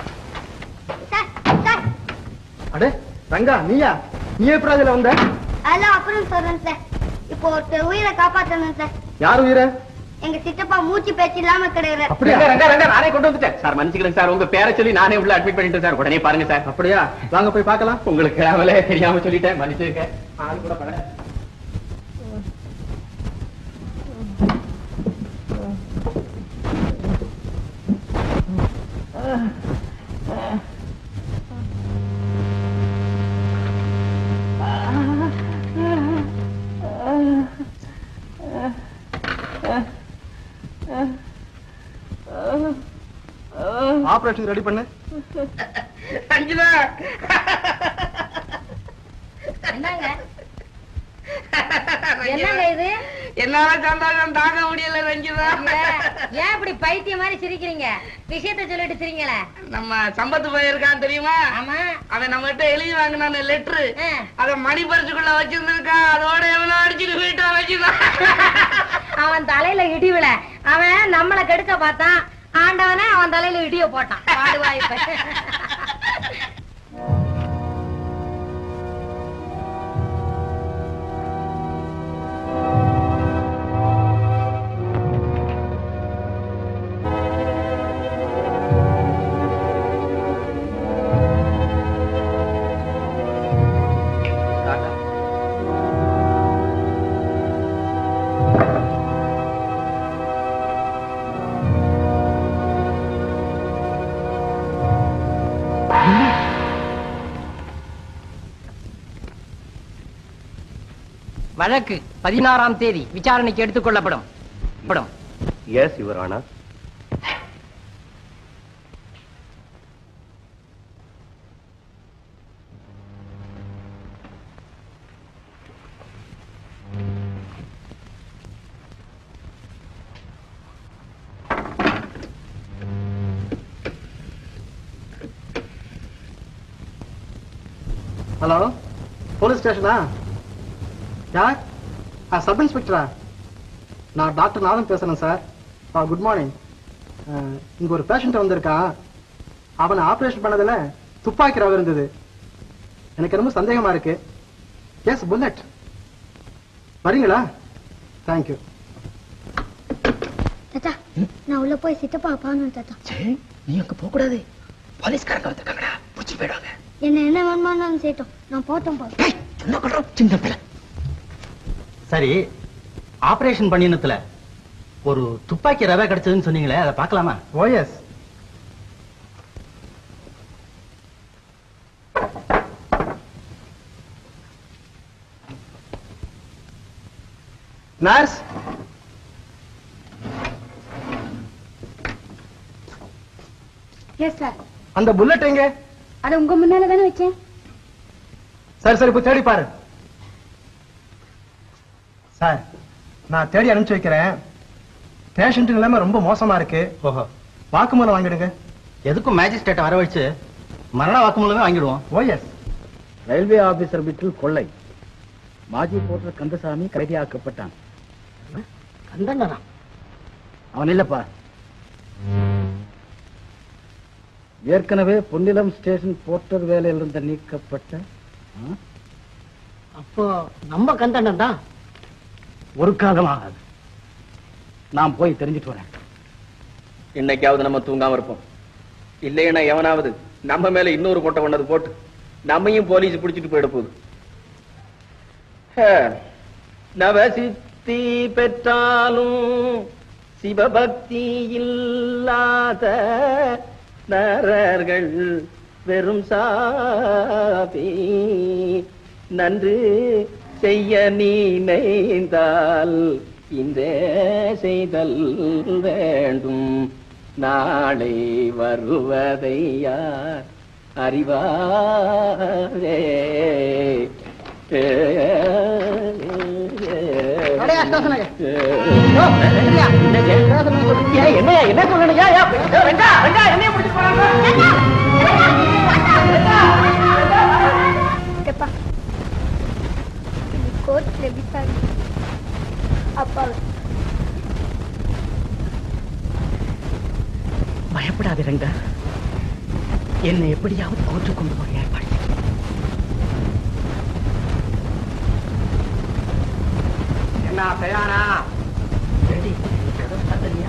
அட ரங்கா நீயா நீ எப்படி அதுல வந்த அதெல்லாம் அப்புறம் சொல்றேன் சார் இப்போ ஒருத்தர் உயிரை காப்பாத்தணும் சார் யார் உயிர எங்க சித்தப்பா மூச்சு பேச்சு இல்லாம கிடையாது அப்படியா ரங்கா ரங்கா நானே கொண்டு வந்துட்டேன் சார் மன்னிச்சுக்கிறேன் சார் உங்க பேரை சொல்லி நானே உள்ள அட்மிட் பண்ணிட்டேன் சார் உடனே பாருங்க சார் அப்படியா வாங்க போய் பார்க்கலாம் உங்களுக்கு கிராமல தெரியாம சொல்லிட்டேன் மன்னிச்சிருக்கேன் ஆள் கூட பட ஆபரேஷன் ரெடி பண்ணு அஞ்சுதா என்னங்க என்னங்க இது என்னால சந்தோஷம் தாங்க முடியல ரஞ்சிதா ஏன் இப்படி பைத்தியம் மாதிரி சிரிக்கிறீங்க விஷயத்த சொல்லிட்டு சிரிங்களே நம்ம சம்பத்து போயிருக்கான் தெரியுமா ஆமா அவன் நம்ம கிட்ட எழுதி வாங்கினான லெட்டரு அத மணி பரிசுக்குள்ள வச்சிருந்திருக்கான் அதோட எவனோ அடிச்சுட்டு போயிட்டான் வச்சுதான் அவன் தலையில இடி விழ அவன் நம்மள கெடுக்க பார்த்தான் ஆண்டவனே அவன் தலையில இடிய போட்டான் பாடுவாய் இப்ப. வழக்கு பதினாறாம் தேதி விசாரணைக்கு எடுத்துக் கொள்ளப்படும் படும் yes your honour hello police ஸ்டேஷனா யார் ஆ சப் இன்ஸ்பெக்டரா நான் டாக்டர் நாதன் பேசுறேன் சார் ஆ குட் மார்னிங் இங்க ஒரு பேஷண்ட் வந்திருக்கான் அவனை ஆபரேஷன் பண்ணதுல துப்பாக்கி ரவ இருந்தது எனக்கு ரொம்ப சந்தேகமா இருக்கு எஸ் புல்லட் வரீங்களா தேங்க்யூ தாத்தா நான் உள்ள போய் சித்தப்பா பார்க்கணும் தாத்தா நீ அங்க போக கூடாது போலீஸ்காரங்க வந்திருக்காங்கடா புடிச்சு போயிடுவாங்க என்ன என்ன வேணுமானாலும் சேட்டும் நான் போட்டோம் பா சொன்ன கொள்றோம் சின்ன பிள்ளை சரி ஆபரேஷன் பண்ணினத்துல ஒரு துப்பாக்கி ரவை கிடைச்சதுன்னு சொன்னீங்களே அதை பார்க்கலாமா oh yes nurse yes sir அந்த புல்லட் எங்க அது உங்க முன்னால தானே வச்சேன் சரி சரி போய் தேடி பாரு சார் நான் தேடி அனுப்பிச்சு வைக்கிறேன் பேஷண்ட் நிலைமை ரொம்ப மோசமா இருக்கு ஓஹோ வாக்குமூலம் வாங்கிடுங்க எதுக்கும் மேஜிஸ்ட்ரேட்டை வர வச்சு மரண வாக்குமூலமே வாங்கிடுவோம் ஓ எஸ் ரயில்வே ஆபீசர் வீட்டில் கொள்ளை மாஜி போர்ட்டர் கந்தசாமி கைதியாக்கப்பட்டான் கந்தண்ணனா அவன் இல்லப்பா ஏற்கனவே பொன்னிலம் ஸ்டேஷன் போர்ட்டர் வேலையிலிருந்து நீக்கப்பட்ட ஆ? அப்போ நம்ம கந்தண்ணன் தான் ஒரு காலம் ஆகாது நான் போய் தெரிஞ்சிட்டு வரேன் இன்னைக்காவது நம்ம தூங்காம இருப்போம் இல்லைன்னா எவனாவது நம்ம மேல இன்னொரு கொட்டை கொண்டது போட்டு நம்மையும் போலீஸ் பிடிச்சிட்டு போயிட போகுது ஹே, நவசித்தி பெற்றாலும் சிவபக்தி இல்லாத நரர்கள் வெறும் சாபி நன்று செய்ய நினைந்தால் இன்றே செய்தல் வேண்டும் நாளை வருவதை யார் அறிவாரே என்னையா என்ன சொல்லணுயா வெங்கா வெங்கா என்னைய பிடிச்சு போறாங்க சித்தப்பா கோர்ட்ல விசாரி அப்பா பயப்படாத ரெங்கா என்னை எப்படியாவது கோர்ட்டு கொண்டு போக ஏற்பாடு செய். என்ன தயாரா ரெடி கதவு தட்டலையா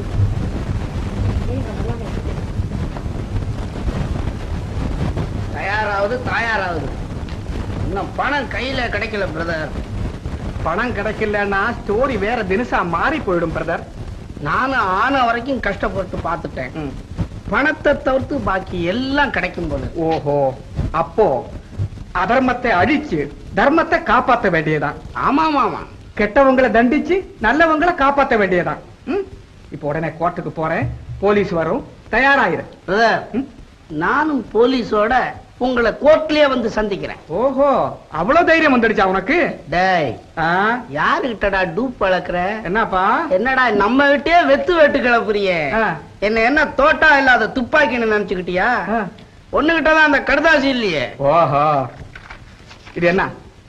தயாராவது தாயாராவது இன்னும் பணம் கையில கிடைக்கல பிரதர் பணம் கிடைக்கலன்னா ஸ்டோரி வேற தினசா மாறி போயிடும் பிரதர் நானும் ஆன வரைக்கும் கஷ்டப்பட்டு பார்த்துட்டேன் பணத்தை தவிர்த்து பாக்கி எல்லாம் கிடைக்கும் போது ஓஹோ அப்போ அதர்மத்தை அழிச்சு தர்மத்தை காப்பாத்த வேண்டியதான் ஆமா ஆமா கெட்டவங்களை தண்டிச்சு நல்லவங்களை காப்பாத்த வேண்டியதான் ம்? இப்போ உடனே கோர்ட்டுக்கு போறேன் போலீஸ் வரும் தயாராயிரு நானும் போலீஸோட உங்களை கோர்ட்லயே வந்து சந்திக்கிறேன் ஓஹோ அவ்வளவு தைரியம் வந்துடுச்சா உனக்கு டேய் யாருகிட்டடா டூப் பழக்கிற என்னப்பா என்னடா நம்ம கிட்டே வெத்து வெட்டு கிளப்புறிய என்ன என்ன தோட்டா இல்லாத துப்பாக்கின்னு நினைச்சுக்கிட்டியா ஒண்ணுகிட்டதான் அந்த கடுதாசி இல்லையே ஓஹோ இது என்ன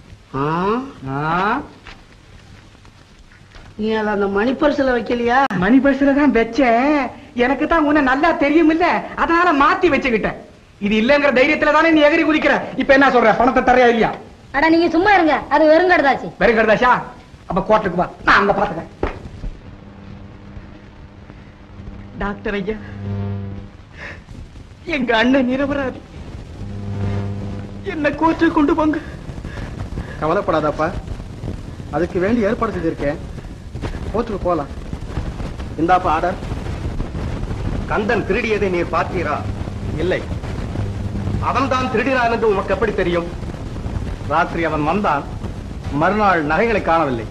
நீ அதை அந்த மணி பர்ஸ்ல வைக்கலையா மணி பர்ஸ்ல தான் வச்சேன் எனக்கு தான் உன்னை நல்லா தெரியும் இல்ல அதனால மாத்தி வச்சுக்கிட்டேன் இது இல்லங்கிற தைரியத்துல தானே நீ எகிரி குதிக்கிற இப்ப என்ன சொல்ற பணத்தை தரையா இல்லையா அட நீங்க சும்மா இருங்க அது வெறும் கடுதாச்சு வெறும் கடுதாஷா அப்ப கோர்ட்டுக்கு வா நான் அங்க பாத்துக்கிறேன் டாக்டர் ஐயா எங்க அண்ணன் நிரபராதி என்ன கோர்ட்டுக்கு கொண்டு போங்க கவலைப்படாதப்பா அதுக்கு வேண்டி ஏற்பாடு செஞ்சிருக்கேன் கோர்ட்டுக்கு போலாம் இந்தாப்பா ஆர்டர் கந்தன் திருடியதை நீர் பார்த்தீரா இல்லை அவன்தான் திருடினான் என்று உமக்கு எப்படி தெரியும் ராத்திரி அவன் வந்தான் மறுநாள் நகைகளை காணவில்லை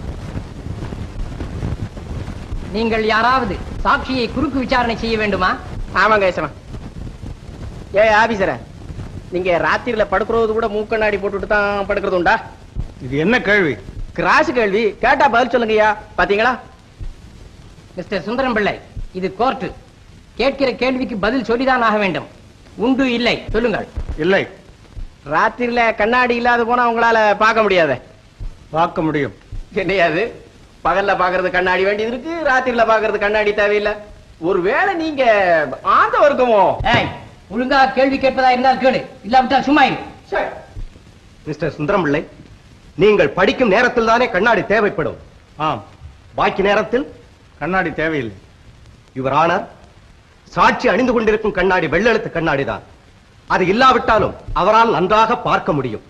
நீங்கள் யாராவது சாட்சியை குறுக்கு விசாரணை செய்ய வேண்டுமா ஆமாங்க ஏசமா ஏ ஆபீசர நீங்க ராத்திரியில படுக்கிறது கூட மூக்கண்ணாடி போட்டுட்டு தான் படுக்கிறது உண்டா இது என்ன கேள்வி கிராஸ் கேள்வி கேட்டா பதில் சொல்லுங்கய்யா பாத்தீங்களா மிஸ்டர் சுந்தரம் பிள்ளை இது கோர்ட்டு கேட்கிற கேள்விக்கு பதில் சொல்லிதான் ஆக வேண்டும் உண்டு இல்லை சொல்லுங்கள் இல்லை ராத்திரியில கண்ணாடி இல்லாத போனா உங்களால பார்க்க முடியாது பார்க்க முடியும் என்னையாது பகல்ல பாக்குறது கண்ணாடி வேண்டியது இருக்கு ராத்திரியில பாக்குறது கண்ணாடி தேவையில்லை ஒருவேளை நீங்க ஆந்த வர்க்கமோ ஏய் ஒழுங்கா கேள்வி கேட்பதா இருந்தால் கேளு இல்லாவிட்டால் சும்மா இரு மிஸ்டர் சுந்தரம் பிள்ளை நீங்கள் படிக்கும் நேரத்தில் தானே கண்ணாடி தேவைப்படும் ஆம் பாக்கி நேரத்தில் கண்ணாடி தேவையில்லை இவர் ஆனர் சாட்சி அணிந்து கொண்டிருக்கும் கண்ணாடி வெள்ளெழுத்து கண்ணாடி தான் அது இல்லாவிட்டாலும் அவரால் நன்றாக பார்க்க முடியும்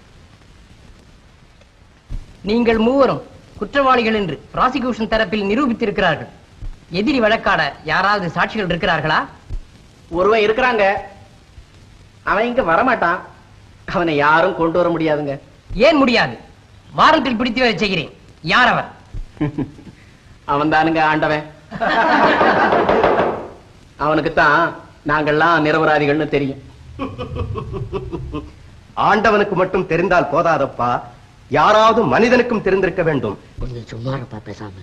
நீங்கள் மூவரும் குற்றவாளிகள் என்று பிராசிகியூஷன் தரப்பில் நிரூபித்திருக்கிறார்கள் எதிரி வழக்காட யாராவது சாட்சிகள் இருக்கிறார்களா ஒருவன் இருக்கிறாங்க அவன் இங்க வரமாட்டான் அவனை யாரும் கொண்டு வர முடியாதுங்க ஏன் முடியாது வாரத்தில் பிடித்து வர செய்கிறேன் யார் அவர் அவன் தானுங்க ஆண்டவன் அவனுக்கு தான் நாங்கள்லாம் நிரபராதிகள்னு தெரியும் ஆண்டவனுக்கு மட்டும் தெரிந்தால் போதாதப்பா யாராவது மனிதனுக்கும் தெரிந்திருக்க வேண்டும் கொஞ்சம் சும்மா இருப்பா பேசாம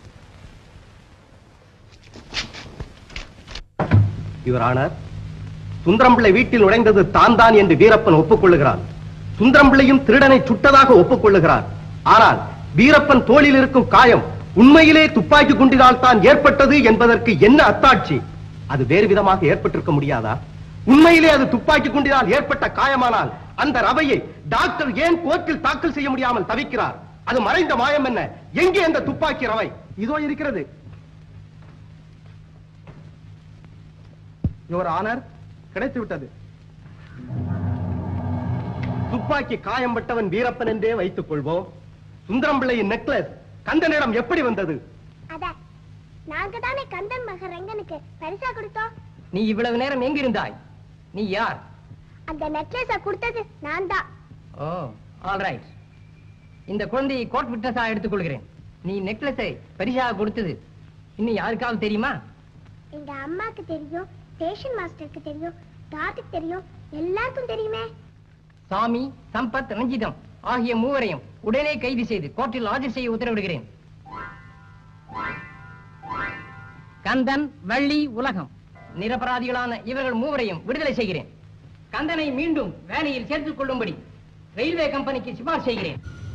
இவர் ஆனார் சுந்தரம்பிள்ளை வீட்டில் நுழைந்தது தான் தான் என்று வீரப்பன் ஒப்புக்கொள்ளுகிறான் சுந்தரம்பிள்ளையும் திருடனை சுட்டதாக ஒப்புக்கொள்ளுகிறார் ஆனால் வீரப்பன் தோளில் இருக்கும் காயம் உண்மையிலே துப்பாக்கி குண்டினால் தான் ஏற்பட்டது என்பதற்கு என்ன அத்தாட்சி அது வேறு விதமாக ஏற்பட்டிருக்க முடியாதா உண்மையிலே அது துப்பாக்கி குண்டினால் ஏற்பட்ட காயமானால் அந்த ரவையை டாக்டர் ஏன் கோர்ட்டில் தாக்கல் செய்ய முடியாமல் தவிக்கிறார் அது மறைந்த மாயம் என்ன எங்கே அந்த துப்பாக்கி ரவை இதோ இருக்கிறது யுவர் ஆனர் கிடைத்து விட்டது துப்பாக்கி காயம்பட்டவன் வீரப்பன் என்றே வைத்துக் கொள்வோம் சுந்தரம்பிள்ளையின் நெக்லஸ் கந்தனிடம் எப்படி வந்தது அத நாங்க தானே கந்தன் மகன் ரெங்கனுக்கு பரிசா கொடுத்தோம் நீ இவ்வளவு நேரம் எங்கிருந்தாய் நீ யார் அந்த நெக்லஸ கொடுத்தது நான் தான் ஓ ஆல் ரைட் இந்த குழந்தையை கோட் விட்னஸா எடுத்துக்கொள்கிறேன் நீ நெக்லஸை பரிசாக கொடுத்தது இன்னும் யாருக்காவது தெரியுமா எங்க அம்மாக்கு தெரியும் ஸ்டேஷன் மாஸ்டருக்கு தெரியும் தாத்துக்கு தெரியும் எல்லாருக்கும் தெரியுமே சாமி சம்பத் ரஞ்சிதம் ஆகிய மூவரையும் உடனே கைது செய்து கோர்ட்டில் ஆஜர் செய்ய உத்தரவிடுகிறேன் கந்தன் வள்ளி உலகம் நிரபராதிகளான இவர்கள் மூவரையும் விடுதலை செய்கிறேன் கந்தனை மீண்டும் வேலையில் சேர்த்துக் கொள்ளும்படி ரயில்வே கம்பெனிக்கு சிபார் செய்கிறேன்